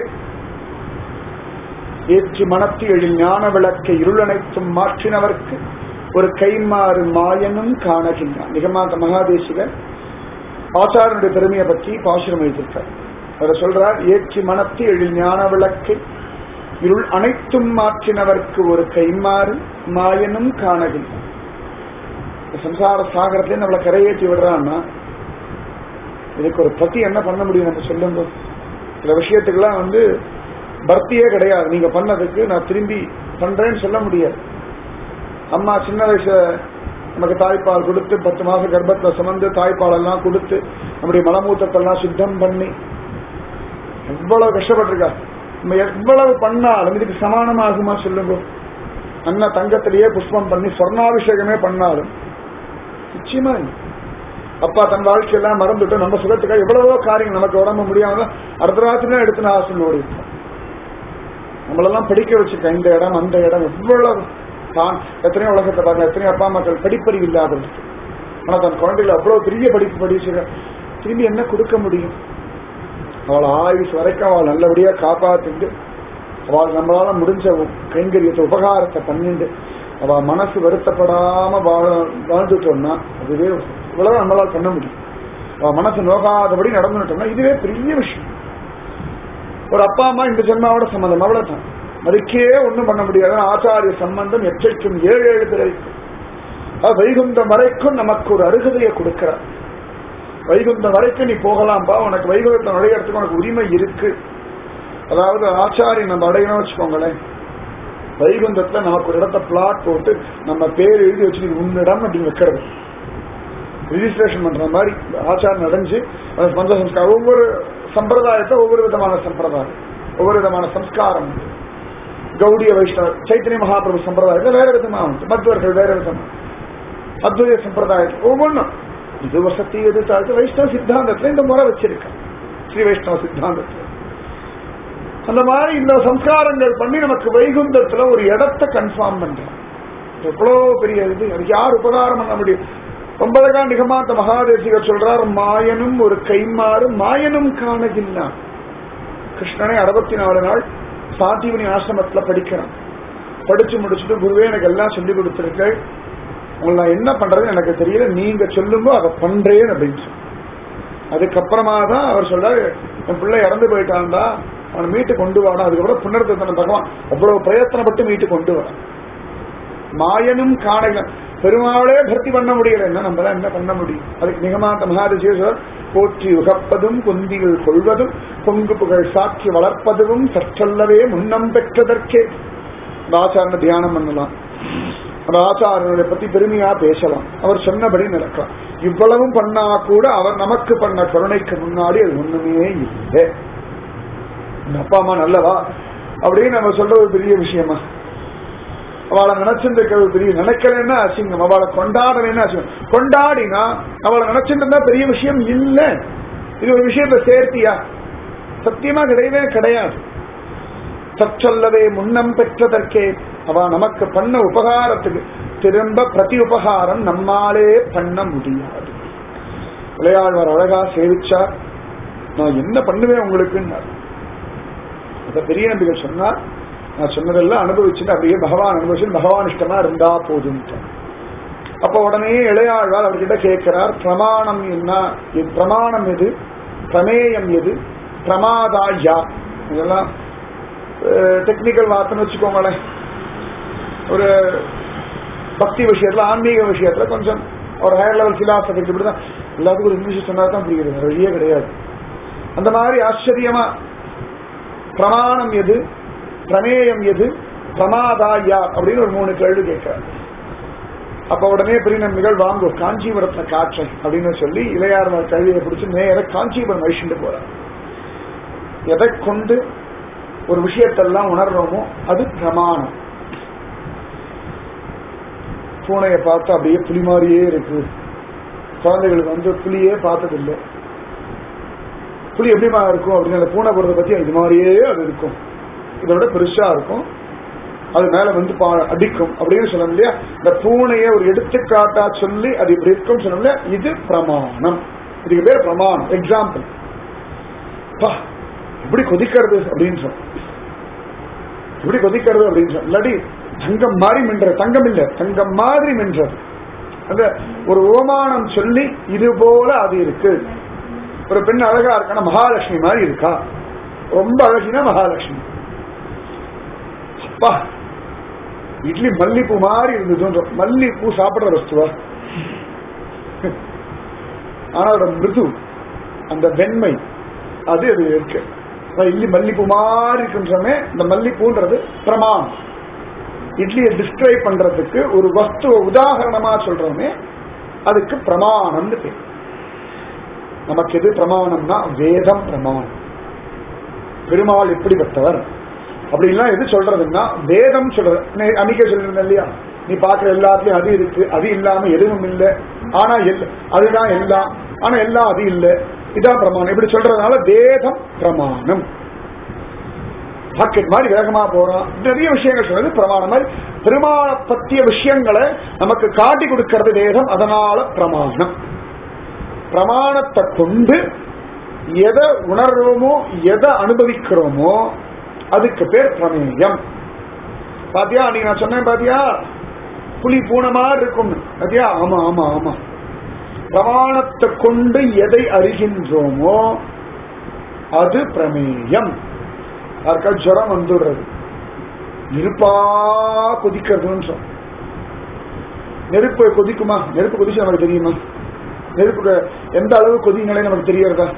ஏற்றி மனத்தி எழில் ஞான விளக்கை இருளனைத்தும் மாற்றினவர்க்கு ஒரு கைமாறு மாயனும் காணகின்றான் நிகமாக மகாதேசிகர் ஆச்சாரனுடைய பெருமையை பற்றி பாசுரம் எழுதியிருக்கார் அவர் சொல்றார் ஏற்றி மனத்தி எழில் ஞான விளக்கை இருள் அனைத்தும் மாற்றினவர்க்கு ஒரு கைமாறு மாயனும் காணகின்றான் சம்சார சாகரத்துல நம்மளை கரையேற்றி விடுறான்னா இதுக்கு ஒரு பத்தி என்ன பண்ண முடியும் நம்ம சொல்லுங்க சில விஷயத்துக்கெல்லாம் வந்து பக்தியே கிடையாது நீங்க பண்ணதுக்கு நான் திரும்பி பண்றேன்னு சொல்ல முடியாது அம்மா சின்ன வயசுல நமக்கு தாய்ப்பால் கொடுத்து பத்து மாசம் கர்ப்பத்துல சுமந்து தாய்ப்பால் எல்லாம் கொடுத்து நம்முடைய மலமூத்தத்தெல்லாம் சுத்தம் பண்ணி எவ்வளவு கஷ்டப்பட்டிருக்கா நம்ம எவ்வளவு பண்ணாலும் இதுக்கு சமானமாகுமா சொல்லுங்க அண்ணா தங்கத்திலேயே புஷ்பம் பண்ணி சொர்ணாபிஷேகமே பண்ணாலும் நிச்சயமா இல்லை அப்பா தன் வாழ்க்கையெல்லாம் மறந்துட்டு நம்ம சுகத்துக்காக எவ்வளவோ காரியங்கள் நமக்கு உடம்பு முடியாம அடுத்த ராத்திரி எடுத்து நான் ஆசை ஓடி நம்மளெல்லாம் படிக்க வச்சிருக்க இந்த இடம் அந்த இடம் எவ்வளவு தான் எத்தனையோ உலகத்தை பாருங்க எத்தனையோ அப்பா மக்கள் படிப்பறிவு இல்லாதது ஆனா தன் குழந்தைகளை அவ்வளவு பெரிய படிப்பு படிச்சிருக்க திரும்பி என்ன கொடுக்க முடியும் அவள் ஆயுஷ் வரைக்கும் அவள் நல்லபடியா காப்பாத்திட்டு அவள் நம்மளால முடிஞ்ச கைங்கரியத்தை உபகாரத்தை பண்ணிட்டு அவ மனசு வருத்தப்படாம வாழ வாழ்ந்துட்டோம்னா அதுவே இவ்வளவு நம்மளால் பண்ண முடியும் அவ மனசு நோகாதபடி நடந்துட்டோம்னா இதுவே பெரிய விஷயம் ஒரு அப்பா அம்மா இந்த ஜென்மாவோட சம்பந்தம் அவ்வளவுதான் அதுக்கே ஒண்ணும் பண்ண முடியாது ஆச்சாரிய சம்பந்தம் எச்சைக்கும் ஏழு ஏழு பிறக்கும் வைகுண்டம் வரைக்கும் நமக்கு ஒரு அருகதையை கொடுக்கிறார் வைகுண்டம் வரைக்கும் நீ போகலாம்பா உனக்கு வைகுண்டத்தை நுழையறதுக்கு உனக்கு உரிமை இருக்கு அதாவது ஆச்சாரி நம்ம அடையணும்னு வச்சுக்கோங்களேன் வைகுந்தத்துல நமக்கு ஒரு இடத்த பிளாட் போட்டு நம்ம பேர் எழுதி வச்சு இது உன்னிடம் அப்படின்னு வைக்கிறது ரிஜிஸ்ட்ரேஷன் பண்ற மாதிரி ஆச்சாரம் அடைஞ்சு அந்த பஞ்ச சம்ஸ்காரம் ஒவ்வொரு சம்பிரதாயத்தை ஒவ்வொரு விதமான சம்பிரதாயம் ஒவ்வொரு விதமான சம்ஸ்காரம் உண்டு. கௌடிய வைஷ்ணவ சைத்தன்ய மகாபிரபு சம்பிரதாயத்தில் வேற விதமா உண்டு மத்வர்கள் வேற விதமா அத்வைத சம்பிரதாயத்தில் ஒவ்வொன்றும் இது வசதி எது தாழ்த்து வைஷ்ணவ சித்தாந்தத்துல இந்த முறை வச்சிருக்கேன் ஸ்ரீ வைஷ்ணவ சித்தாந்தத்துல அந்த மாதிரி இந்த சம்ஸ்காரங்கள் பண்ணி நமக்கு வைகுந்தத்துல ஒரு இடத்தை கன்ஃபார்ம் பண்றோம் எவ்வளோ பெரிய இது அதுக்கு யார் உபகாரம் பண்ண முடியும் ஒன்பதகா நிகமாத்த மகாதேசிகர் சொல்றார் மாயனும் ஒரு கைமாறு மாயனும் காணகின்னான் கிருஷ்ணனை அறுபத்தி நாலு நாள் சாத்திவனி ஆசிரமத்துல படிக்கிறான் படிச்சு முடிச்சுட்டு குருவே எனக்கு எல்லாம் சொல்லி கொடுத்துருக்கேன் உங்களை நான் என்ன பண்றதுன்னு எனக்கு தெரியல நீங்க சொல்லுங்க அதை பண்றேன் அப்படின்னு சொல்லி அதுக்கப்புறமா தான் அவர் சொல்றாரு என் பிள்ளை இறந்து போயிட்டான்டா அவனை மீட்டு கொண்டு வாடா அதுக்கப்புறம் புனர்தத்தன பகவான் அவ்வளவு பிரயத்தனப்பட்டு மீட்டு கொண்டு வரான் மாயனும் காணக பெருமாளே பக்தி பண்ண முடியல என்ன நம்ம என்ன பண்ண முடியும் அதுக்கு நிகமாந்த மகாதிசேஸ்வரர் போற்றி உகப்பதும் குந்திகள் கொள்வதும் பொங்கு புகழ் சாட்சி வளர்ப்பதும் சற்றல்லவே முன்னம் பெற்றதற்கே அந்த ஆச்சாரனை தியானம் பண்ணலாம் அந்த ஆச்சாரனை பத்தி பெருமையா பேசலாம் அவர் சொன்னபடி நடக்கலாம் இவ்வளவும் பண்ணா கூட அவர் நமக்கு பண்ண கருணைக்கு முன்னாடி அது ஒண்ணுமே இல்லை இந்த அப்பா அம்மா நல்லவா அப்படின்னு நம்ம சொல்றது ஒரு பெரிய விஷயமா அவளை நினைச்சிருக்க பெரிய நினைக்கலன்னா அசிங்கம் அவளை கொண்டாடலன்னா அசிங்கம் கொண்டாடினா அவளை நினைச்சிருந்தா பெரிய விஷயம் இல்ல இது ஒரு விஷயத்த சேர்த்தியா சத்தியமா கிடையவே கிடையாது சற்றல்லவே முன்னம் பெற்றதற்கே அவ நமக்கு பண்ண உபகாரத்துக்கு திரும்ப பிரதி உபகாரம் நம்மாலே பண்ண முடியாது விளையாழ்வார் அழகா சேவிச்சார் நான் என்ன பண்ணுவேன் உங்களுக்குன்னார் அந்த பெரிய நம்பிகள் சொன்னார் நான் சொன்னதெல்லாம் அனுபவிச்சுட்டு அப்படியே பகவான் அனுபவிச்சு பகவான் இஷ்டமா இருந்தா போதும் அப்ப உடனே இளையாழ்வார் அவர்கிட்ட கேட்கிறார் பிரமாணம் என்ன இது பிரமாணம் எது பிரமேயம் எது பிரமாதா யா இதெல்லாம் டெக்னிக்கல் வார்த்தைன்னு வச்சுக்கோங்களேன் ஒரு பக்தி விஷயத்துல ஆன்மீக விஷயத்துல கொஞ்சம் ஒரு ஹையர் லெவல் பிலாசபி இப்படிதான் எல்லாத்துக்கும் ஒரு இங்கிலீஷ் சொன்னா தான் புரியுது வேற வழியே கிடையாது அந்த மாதிரி ஆச்சரியமா பிரமாணம் எது பிரமேயம் எது பிரமாதா யார் அப்படின்னு ஒரு மூணு கேள்வி கேட்கிறார் அப்ப உடனே பெரிய நம்பிகள் வாங்கும் காஞ்சிபுரத்துல காற்றை அப்படின்னு சொல்லி இளையார் கழுவியை பிடிச்சு நேர காஞ்சிபுரம் வழிச்சுட்டு போறார் எதை கொண்டு ஒரு விஷயத்தெல்லாம் உணர்றோமோ அது பிரமாணம் பூனையை பார்த்தா அப்படியே புலி மாதிரியே இருக்கு குழந்தைகளுக்கு வந்து புலியே பார்த்ததில்லை புலி எப்படிமா இருக்கும் அப்படின்னு அந்த பூனை போறதை பத்தி இது மாதிரியே அது இருக்கும் இதை விட பெருசா இருக்கும் அது மேல வந்து பா- அடிக்கும் அப்படின்னு சொல்லணும் இல்லையா இந்த பூனையை ஒரு எடுத்துக்காட்டா சொல்லி அது இப்படி இருக்கும் சொல்லணும் இல்லையா இது பிரமாணம் இதுக்கு பேர் பிரமாணம் எக்ஸாம்பிள் பா இப்படி கொதிக்கிறது அப்படின்னு சொல் இப்படி கொதிக்கிறது அப்படின்னு சொல் இல்லாட்டி தங்கம் மாதிரி மின்றது தங்கம் இல்ல தங்கம் மாதிரி மின்றது அந்த ஒரு ஓமானம் சொல்லி இது போல அது இருக்கு ஒரு பெண் அழகா இருக்கானா மகாலட்சுமி மாதிரி இருக்கா ரொம்ப அழகினா மகாலட்சுமி அப்பா இட்லி மல்லிப்பூ மாதிரி இருந்தது மல்லிப்பூ சாப்பிடுற வஸ்துவா ஆனா அதோட மிருது அந்த வெண்மை அது அது இருக்கு அதான் இட்லி மல்லிப்பூ மாதிரி இருக்குன்றமே இந்த மல்லிப்பூன்றது பிரமாணம் இட்லியை டிஸ்கிரைப் பண்றதுக்கு ஒரு வஸ்துவ உதாகரணமா சொல்றோமே அதுக்கு பிரமாணம்னு பேர் நமக்கு எது பிரமாணம்னா வேதம் பிரமாணம் பெருமாள் எப்படிப்பட்டவர் அப்படின்லாம் எது சொல்றதுன்னா வேதம் சொல்றது நே- அன்னைக்கே சொல்லிருந்தேன் இல்லையா நீ பாக்குற எல்லாத்துலயும் அது இருக்கு அது இல்லாம எதுவும் இல்லை ஆனா எல்- அதுதான் எல்லாம் ஆனா எல்லாம் அது இல்லை இதான் பிரமாணம் இப்படி சொல்றதுனால வேதம் பிரமாணம் பாக்கெட் மாதிரி வேகமா போறோம் நிறைய விஷயங்கள் சொல்றது பிரமாணம் மாதிரி பெருமாள பத்திய விஷயங்களை நமக்கு காட்டி கொடுக்கிறது வேதம் அதனால பிரமாணம் பிரமாணத்தை கொண்டு எதை உணர்றோமோ எதை அனுபவிக்கிறோமோ அதுக்கு பேர் பிரமேயம் பாத்தியா நீ நான் சொன்னேன் பாத்தியா புலி பூனை மாதிரி இருக்கும் பாத்தியா ஆமா ஆமா ஆமா பிரமாணத்தை கொண்டு எதை அறிகின்றோமோ அது பிரமேயம் யாருக்கா ஜுரம் வந்துடுறது நெருப்பா கொதிக்கிறதுன்னு சொல் நெருப்பு கொதிக்குமா நெருப்பு கொதிச்சு நமக்கு தெரியுமா நெருப்புக்கு எந்த அளவு கொதிங்களே நமக்கு தெரியறதா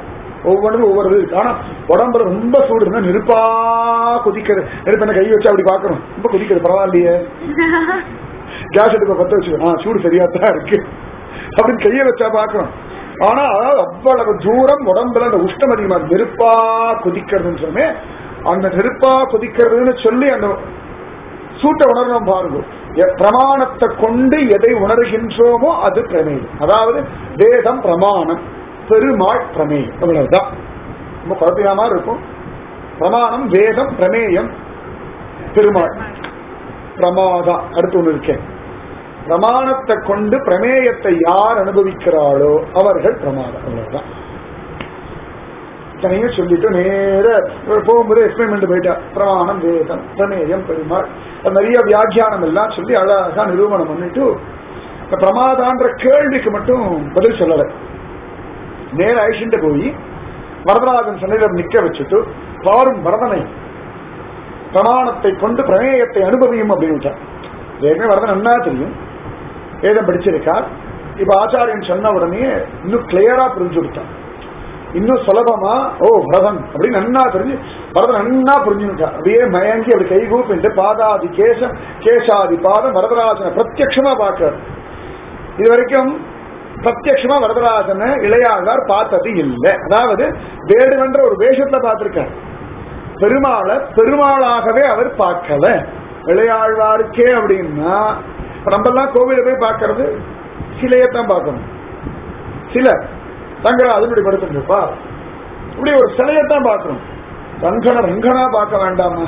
ஒவ்வொன்றும் ஒவ்வொரு இது இருக்கு. ஆனா உடம்புல ரொம்ப சூடு இருந்தா நெருப்பா கொதிக்கிறது நெருப்பு என்ன கை வச்சு அப்படி பாக்குறோம் ரொம்ப கொதிக்கிறது பரவாயில்லையே கேஸ் அடுப்பை பத்த வச்சு ஆ சூடு சரியா தான் இருக்கு அப்படின்னு கையை வச்சா பாக்குறோம் ஆனா அதாவது அவ்வளவு தூரம் உடம்புல அந்த உஷ்ணம் அதிகமா இருக்கு. நெருப்பா கொதிக்கிறதுன்னு சொன்னே அந்த நெருப்பா கொதிக்கிறதுன்னு சொல்லி அந்த சூட்டை உணரணும் பாருங்க எ- பிரமாணத்தை கொண்டு எதை உணர்கின்றோமோ அது பிரமேயம் அதாவது வேதம் பிரமாணம் பெருமாள் பிரமேயம் அவ்வளவுதான் ரொம்ப குழப்பமா இருக்கும் பிரமாணம் வேதம் பிரமேயம் பெருமாள் பிரமாதா அடுத்து ஒண்ணு இருக்கேன் பிரமாணத்தை கொண்டு பிரமேயத்தை யார் அனுபவிக்கிறாளோ அவர்கள் பிரமாதம் அவ்வளவுதான் இத்தனையும் சொல்லிட்டு நேர இவர் போகும்போது எக்ஸ்பெரிமெண்ட் போயிட்டா பிரமாணம் வேதம் பிரமேயம் பெருமாள் அது நிறைய வியாக்கியானம் எல்லாம் சொல்லி அழகா நிரூபணம் பண்ணிட்டு இந்த பிரமாதான்ற கேள்விக்கு மட்டும் பதில் சொல்லலை நேர அழிச்சுட்டு போய் வரதராஜன் சன்னிடம் நிக்க வச்சுட்டு பாரும் வரதனை பிரமாணத்தை கொண்டு பிரமேயத்தை அனுபவியும் அப்படின்னு விட்டார் ஏற்கனவே வரதன் நன்னா தெரியும் வேதம் படிச்சிருக்கார் இப்ப ஆச்சாரியன் சொன்ன உடனே இன்னும் கிளியரா புரிஞ்சு விட்டான் இன்னும் சுலபமா ஓ வரதன் அப்படின்னு நன்னா தெரிஞ்சு வரதன் நன்னா புரிஞ்சுட்டார் அப்படியே மயங்கி அப்படி கைகூப்பிட்டு பாதாதி கேசம் கேசாதி பாதம் வரதராஜனை பிரத்யக்ஷமா பார்க்கிறார் இது வரைக்கும் பிரத்யக்ஷமா வரதராஜனை இளையாழ்வார் பார்த்தது இல்லை அதாவது வேடுவென்ற ஒரு வேஷத்துல பார்த்திருக்கார் பெருமாளை பெருமாளாகவே அவர் பார்க்கல இளையாழ்வாருக்கே அப்படின்னா இப்ப நம்ம எல்லாம் கோவில போய் பார்க்கறது சிலையத்தான் பார்க்கணும் சிலை ரங்கராஜன் இப்படி படுத்துட்டு இருப்பா இப்படி ஒரு சிலையத்தான் பார்க்கணும் ரங்கன ரங்கனா பார்க்க வேண்டாமா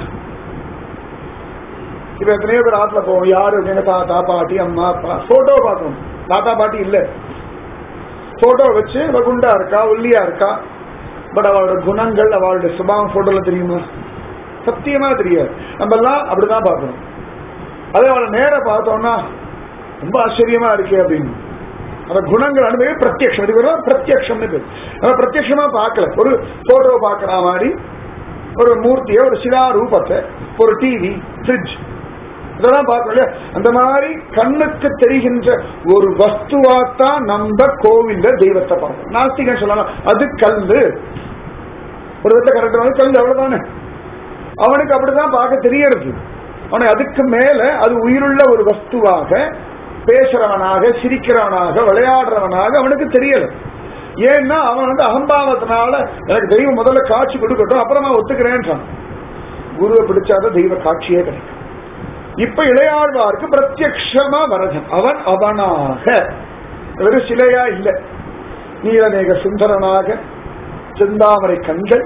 இப்ப எத்தனையோ பேர் ஆத்துல போவோம் யாரு எங்க தாத்தா பாட்டி அம்மா அப்பா போட்டோ பார்க்கணும் தாத்தா பாட்டி இல்ல போட்டோ வச்சு இவ குண்டா இருக்கா ஒல்லியா இருக்கா பட் அவளோட குணங்கள் அவளோட சுபாவம் போட்டோல தெரியுமா சத்தியமா தெரியாது நம்ம எல்லாம் அப்படிதான் பார்க்கணும் அதே அவளை நேர பார்த்தோம்னா ரொம்ப ஆச்சரியமா இருக்கே அப்படின்னு அந்த குணங்கள் அனுபவி பிரத்யக்ஷம் இது வெறும் பிரத்யக்ஷம்னு பேர் நம்ம பிரத்யக்ஷமா பார்க்கல ஒரு போட்டோ பார்க்கற மாதிரி ஒரு மூர்த்தியை ஒரு சிலா ரூபத்தை ஒரு டிவி ஃப்ரிட்ஜ் இதெல்லாம் பார்க்கணும் இல்லையா அந்த மாதிரி கண்ணுக்கு தெரிகின்ற ஒரு வஸ்துவாத்தான் நம்ம கோவில்ல தெய்வத்தை பார்க்கணும் நாஸ்திகன் சொல்லலாம் அது கல்லு ஒரு விதத்தை கரெக்ட் வந்து கல் அவ்வளவுதானே அவனுக்கு அப்படிதான் பார்க்க தெரியறது அவனுக்கு அதுக்கு மேல அது உயிருள்ள ஒரு வஸ்துவாக பேசுறவனாக சிரிக்கிறவனாக விளையாடுறவனாக அவனுக்கு தெரியல ஏன்னா அவன் வந்து அகம்பாவத்தினால எனக்கு தெய்வம் முதல்ல காட்சி கொடுக்கட்டும் அப்புறமா ஒத்துக்கிறேன்றான் குருவை பிடிச்சாதான் தெய்வ காட்சியே கிடைக்கும் இப்ப இளையாழ்வாருக்கு பிரத்யக்ஷமா வரதன் அவன் அவனாக வெறும் சிலையா இல்ல நீலமேக சுந்தரனாக செந்தாமரை கண்கள்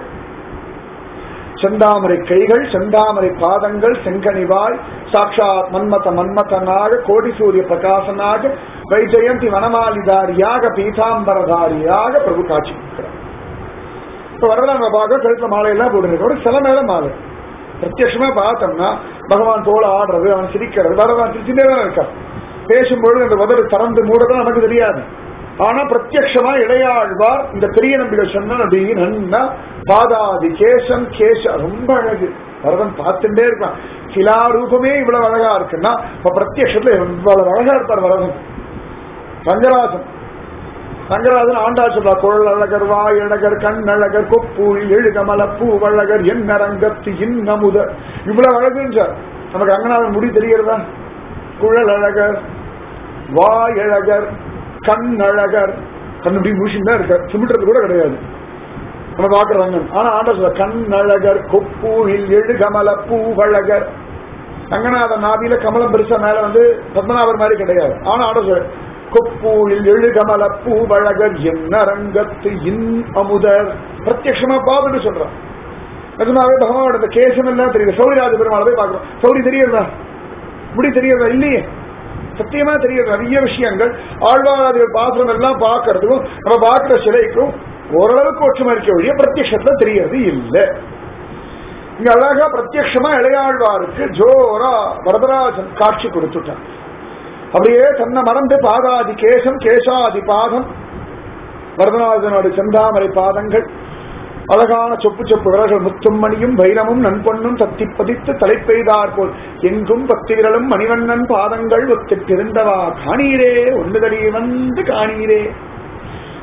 செந்தாமரை கைகள் செந்தாமரை பாதங்கள் செங்கனிவாய் சாட்சாத் மன்மத மன்மதனாக கோடி சூரிய பிரகாசனாக வைஜெயந்தி வனமாலிதாரியாக பீதாம்பரதாரியாக பிரபு காட்சி கொடுக்கிறார் இப்ப வரலாம் நம்ம பார்க்க கழுத்துல மாலையெல்லாம் போட்டுருக்க ஒரு சில மேல மாலை பிரத்யட்சமா பார்த்தோம்னா பகவான் தோலை ஆடுறது அவன் சிரிக்கிறது பகவான் சிரிச்சுட்டே தான் இருக்கான் பேசும்பொழுது அந்த உதடு திறந்து மூடதான் நமக்கு தெரியாது ஆனா பிரத்யட்சமா இளையாழ்வார் இந்த பெரிய நம்பிக்கை சொன்ன அப்படின்னு நன்னா பாதாதி கேசம் கேச ரொம்ப அழகு வரதன் பார்த்துட்டே இருக்கான் சிலா ரூபமே இவ்வளவு அழகா இருக்குன்னா இப்ப பிரத்யட்சத்துல இவ்வளவு அழகா இருப்பார் வரதன் ரங்கராஜன் ரங்கராஜன் ஆண்டா சொல்றா குழல் அழகர் வாய் அழகர் கண் அழகர் கொப்பூழ் எழுகமல பூவழகர் என்ன ரங்கத்து இன்னமுத இவ்வளவு அழகுன்றார் நமக்கு ரங்கநாதன் முடி தெரியறதா குழல் அழகர் வாய் அழகர் கண் அழகர் கண் இப்படி முடிச்சுட்டு தான் இருக்கார் சிமிட்டுறது கூட கிடையாது நம்ம பாக்குற ரங்கன் ஆனா ஆண்டா சொல்ற கண் அழகர் கொப்பூழில் எழுகமல பூவழகர் ரங்கநாதன் நாபியில கமலம் பெருசா மேல வந்து பத்மநாபர் மாதிரி கிடையாது ஆனா ஆண்டா சொல்ற கொப்பூழில் எழுகமல பூவழகர் என்ன ரங்கத்து இன் அமுதர் பிரத்யட்சமா பாதுன்னு சொல்றான் நிஜமாவே பகவானோட இந்த கேசம் எல்லாம் தெரியுது சௌரிராஜ பெருமாள் போய் பாக்குறோம் சௌரி தெரியறதா முடி தெரியறதா இல்லையே சத்தியமா தெரியுது நிறைய விஷயங்கள் ஆழ்வாராதிகள் பாத்திரம் எல்லாம் பார்க்கறதுக்கும் நம்ம பார்க்கிற சிலைக்கும் ஓரளவுக்கு ஒற்றுமை இருக்க வழிய பிரத்யட்சத்துல தெரியறது இல்லை இங்க அழகா பிரத்யட்சமா இளையாழ்வாருக்கு ஜோரா வரதராஜன் காட்சி கொடுத்துட்டான் அப்படியே தன்னை மறந்து பாதாதி கேசம் கேசாதி பாதம் வரதராஜனோட செந்தாமரை பாதங்கள் அழகான சொப்பு சொப்பு விரல்கள் முத்தும் மணியும் வைரமும் நன்பொன்னும் தத்தி பதித்து தலை பெய்தார் போல் எங்கும் பத்து விரலும் மணிவண்ணன் பாதங்கள் ஒத்திட்டிருந்தவா காணீரே ஒன்றுதடி வந்து காணீரே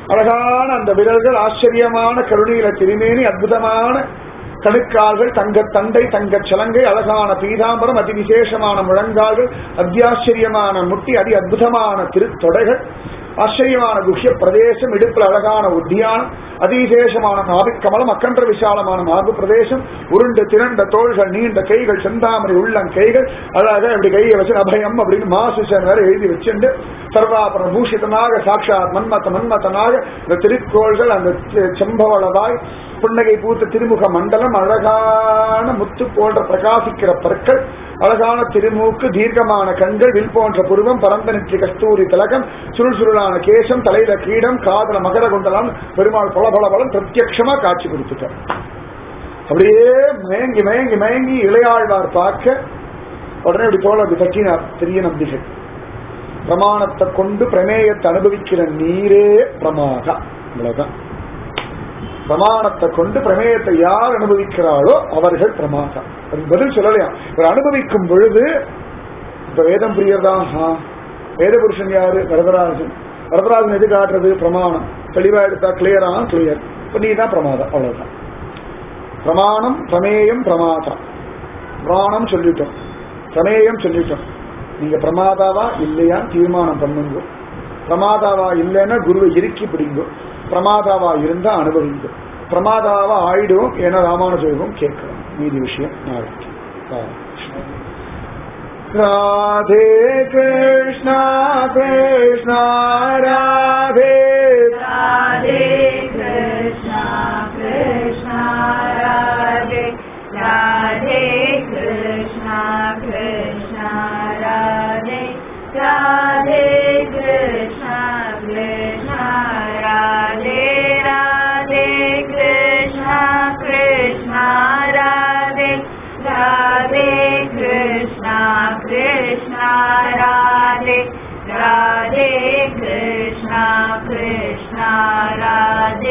அழகான அந்த விரல்கள் ஆச்சரியமான கருணையில திருமேனி அற்புதமான கணுக்கால்கள் தங்க தண்டை தங்கச் சலங்கை அழகான பீதாம்பரம் அதி விசேஷமான முழங்கால்கள் அத்தியாச்சரியமான முட்டி அதி அற்புதமான திருத்தொடைகள் ஆச்சரியமான குஹ்ய பிரதேசம் இடுப்பில் அழகான உத்தியானம் அதிவிசேஷமான நாபி கமலம் அக்கன்ற விசாலமான மார்பு பிரதேசம் உருண்டு திரண்ட தோள்கள் நீண்ட கைகள் செந்தாமரை உள்ளம் கைகள் அழகாக இப்படி கையை வச்சு அபயம் அப்படின்னு மாசுசன் வேற எழுதி வச்சுண்டு சர்வாபரண பூஷிதனாக சாட்சாத் மன்மத மன்மதனாக இந்த திருக்கோள்கள் அந்த செ- செம்பவளவாய் புன்னகை பூத்த திருமுக மண்டலம் அழகான முத்து போன்ற பிரகாசிக்கிற பற்கள் அழகான திருமூக்கு தீர்க்கமான கண்கள் வில் போன்ற புருவம் பரந்த நெற்றி கஸ்தூரி திலகம் சுருள் சுருளான கேசம் தலையில கிரீடம் காதல மகர குண்டலம் பெருமாள் பல பல பலம் பிரத்யட்சமா காட்சி கொடுத்துட்டார் அப்படியே மயங்கி மயங்கி மயங்கி இளையாழ்வார் பார்க்க உடனே இப்படி தோல் அப்படி தட்டினார் பெரிய நம்பிக்கை பிரமாணத்தை கொண்டு பிரமேயத்தை அனுபவிக்கிற நீரே பிரமாதா இவ்வளவுதான் பிரமாணத்தை கொண்டு பிரமேயத்தை யார் அனுபவிக்கிறாளோ அவர்கள் பிரமாதா அதுக்கு பதில் சொல்லலையா இவர் அனுபவிக்கும் பொழுது இப்ப வேதம் புரியறதா ஆ. வேத புருஷன் யாரு வரதராஜன் வரதராஜன் எது காட்டுறது பிரமாணம் தெளிவா எடுத்தா கிளியரா கிளியர் இப்ப நீ தான் பிரமாதம் அவ்வளவுதான் பிரமாணம் பிரமேயம் பிரமாதா புராணம் சொல்லிட்டோம் பிரமேயம் சொல்லிட்டோம் நீங்க பிரமாதாவா இல்லையா தீர்மானம் பண்ணுங்க பிரமாதாவா இல்லைன்னா குருவை இறுக்கி பிடிங்க பிரமாதாவா இருந்தா அனுபவிங்க பிரமாதாவா ஆயிடும் ஏன்னா ராமானுஜயோகம் கேட்கலாம் மீதி விஷயம் நாளைக்கு ஆ. ராதே கிருஷ்ணா கிருஷ்ணா ராதே राधे कृष्णा कृष्णा राधे राधे कृष्णा कृष्णा राधे राधे कृष्णा कृष्णा राधे राधे कृष्णा कृष्णा राधे राधे कृष्णा कृष्णा राधे राधे कृष्णा कृष्णा राधे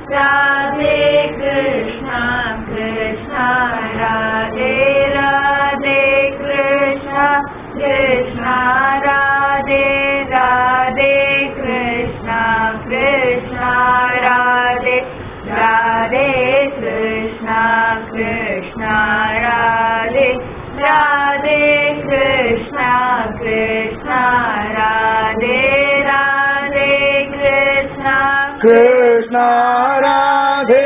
राधे कृष्णा कृष्णा राधे राधे कृष्णा कृष्णा राधे राधे कृष्णा कृष्णा राधे राधे कृष्णा कृष्णा राधे राधे कृष्णा कृष्णा राधे राधे कृष्णा கிருஷ்ணா ராதே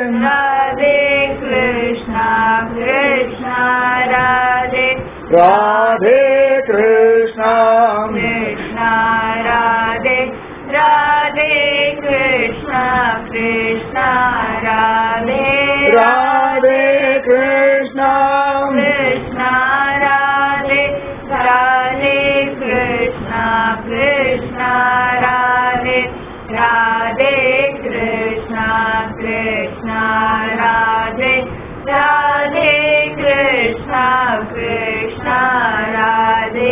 राधे कृष्णा कृष्णा राधे ராதே கிருஷ்ணா कृष्णा राधे राधे कृष्णा कृष्णा राधे ராதே கிருஷ்ணா कृष्णा राधे राधे कृष्णा कृष्णा राधे राधे कृष्णा कृष्णा राधे राधे कृष्णा कृष्णा राधे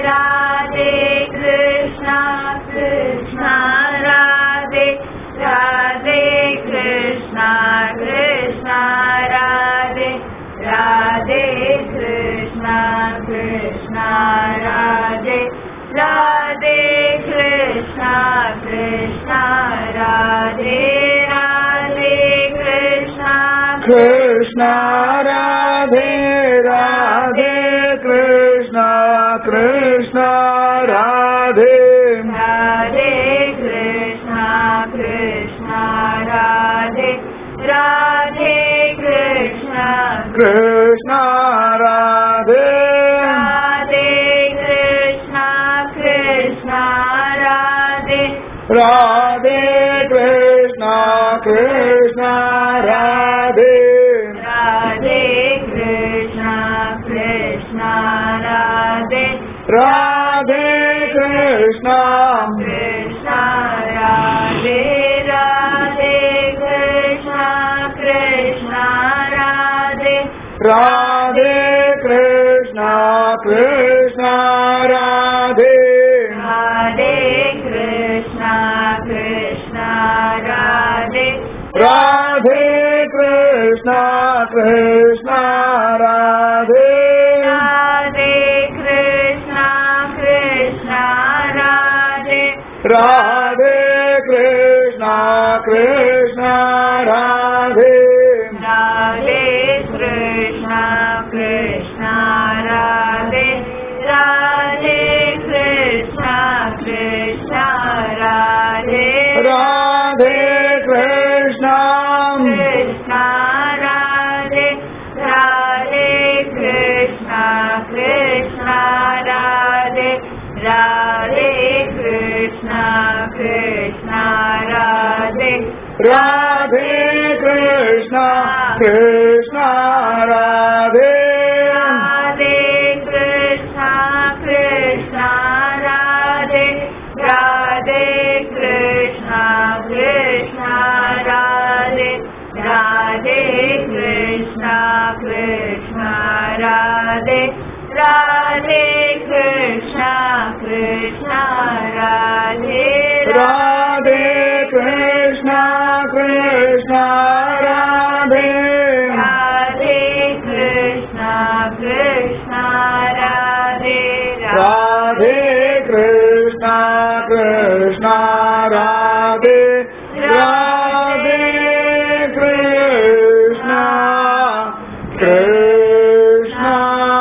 राधे कृष्णा कृष्णा राधे राधे कृष्णा कृष्णा राधे राधे कृष्णा कृष्णा राधे राधे कृष्णा कृष्णा राधे राधे कृष्णा கிருஷ்ணா ராதே ராதே கிருஷ்ணா கிருஷ்ணா ராதே राधे कृष्णा कृष्णा राधे राधे कृष्णा கிருஷ்ணா ராதே राधे कृष्णा कृष्णा राधे ராதே கிருஷ்ணா கிருஷ்ணா ராதே राधे कृष्णा कृष्णा राधे ராதே கிருஷ்ணா कृष्णा राधे राधे कृष्णा कृष्णा राधे ராதே கிருஷ்ணா கிருஷ்ணா ராதே राधे कृष्णा कृष्णा राधे ராதே கிருஷ்ணா கிருஷ்ணா ராதே राधे कृष्णा कृष्णा राधे ராதே கிருஷ்ணா कृष्ण राधे राधे कृष्ण कृष्ण राधे राधे कृष्ण कृष्ण राधे राधे कृष्ण कृष्ण राधे राधे कृष्ण कृष्ण राधे राधे कृष्ण कृष्ण राधे राधे कृष्ण कृष्ण राधे राधे कृष्ण कृष्ण राधे राधे कृष्ण कृष्ण राधे राधे कृष्ण कृष्ण राधे राधे कृष्ण कृष्ण राधे राधे कृष्ण कृष्ण राधे राधे कृष्ण कृष्ण राधे राधे कृष्ण कृष्ण राधे राधे कृष्ण कृष्ण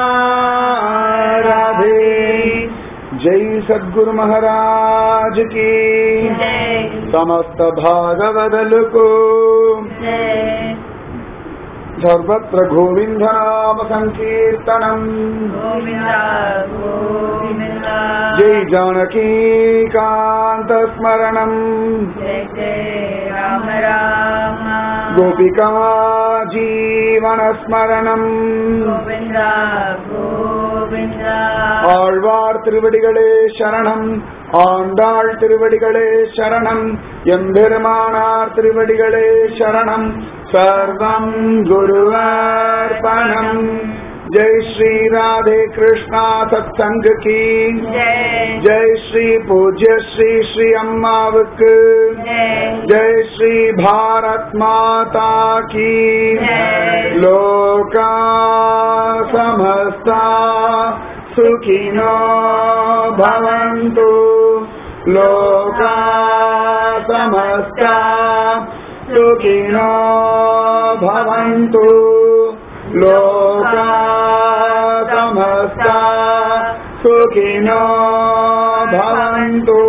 राधे जय सद्गुरु महाराज की जय समस्त भागवदलु को जय सर्वत्र गोविन्द नाम संकीर्तनम् गोविन्द गोविन्द जय जानकी कान्त स्मरणम् जय जय राम राम गोपिका जीवन स्मरणम् गोविन्द गोविन्द ஆழ்வார் திருவடிகளே சரணம் ஆண்டாள் திருவடிகளே சரணம் எம்பெருமானார் திருவடிகளே சரணம் சர்வம் குருவர்பணம் ஜெய் ஸ்ரீ ராதே கிருஷ்ணா சத்சங்க கி जय ஜெய் ஸ்ரீ பூஜ்ய ஸ்ரீ ஸ்ரீ அம்மாவுக்கு जय ஜெய் ஸ்ரீ பாரத் மாதா கி जय लोका समस्ता सुखिनो भवन्तु लोका समस्ता सुखिनो भवन्तु लोका समस्ता सुखिनो भवन्तु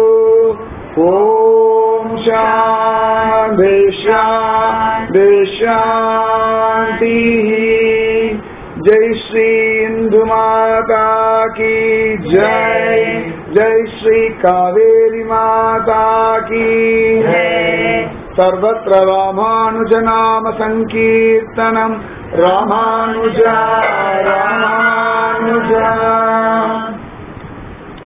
ॐ शान्ति शान्ति शान्तिः जय श्री इंदु माता की जय जय श्री कावेरी माता की जय सर्वत्र रामानुजनाम संकीर्तनम् रामानुजा रामानुजा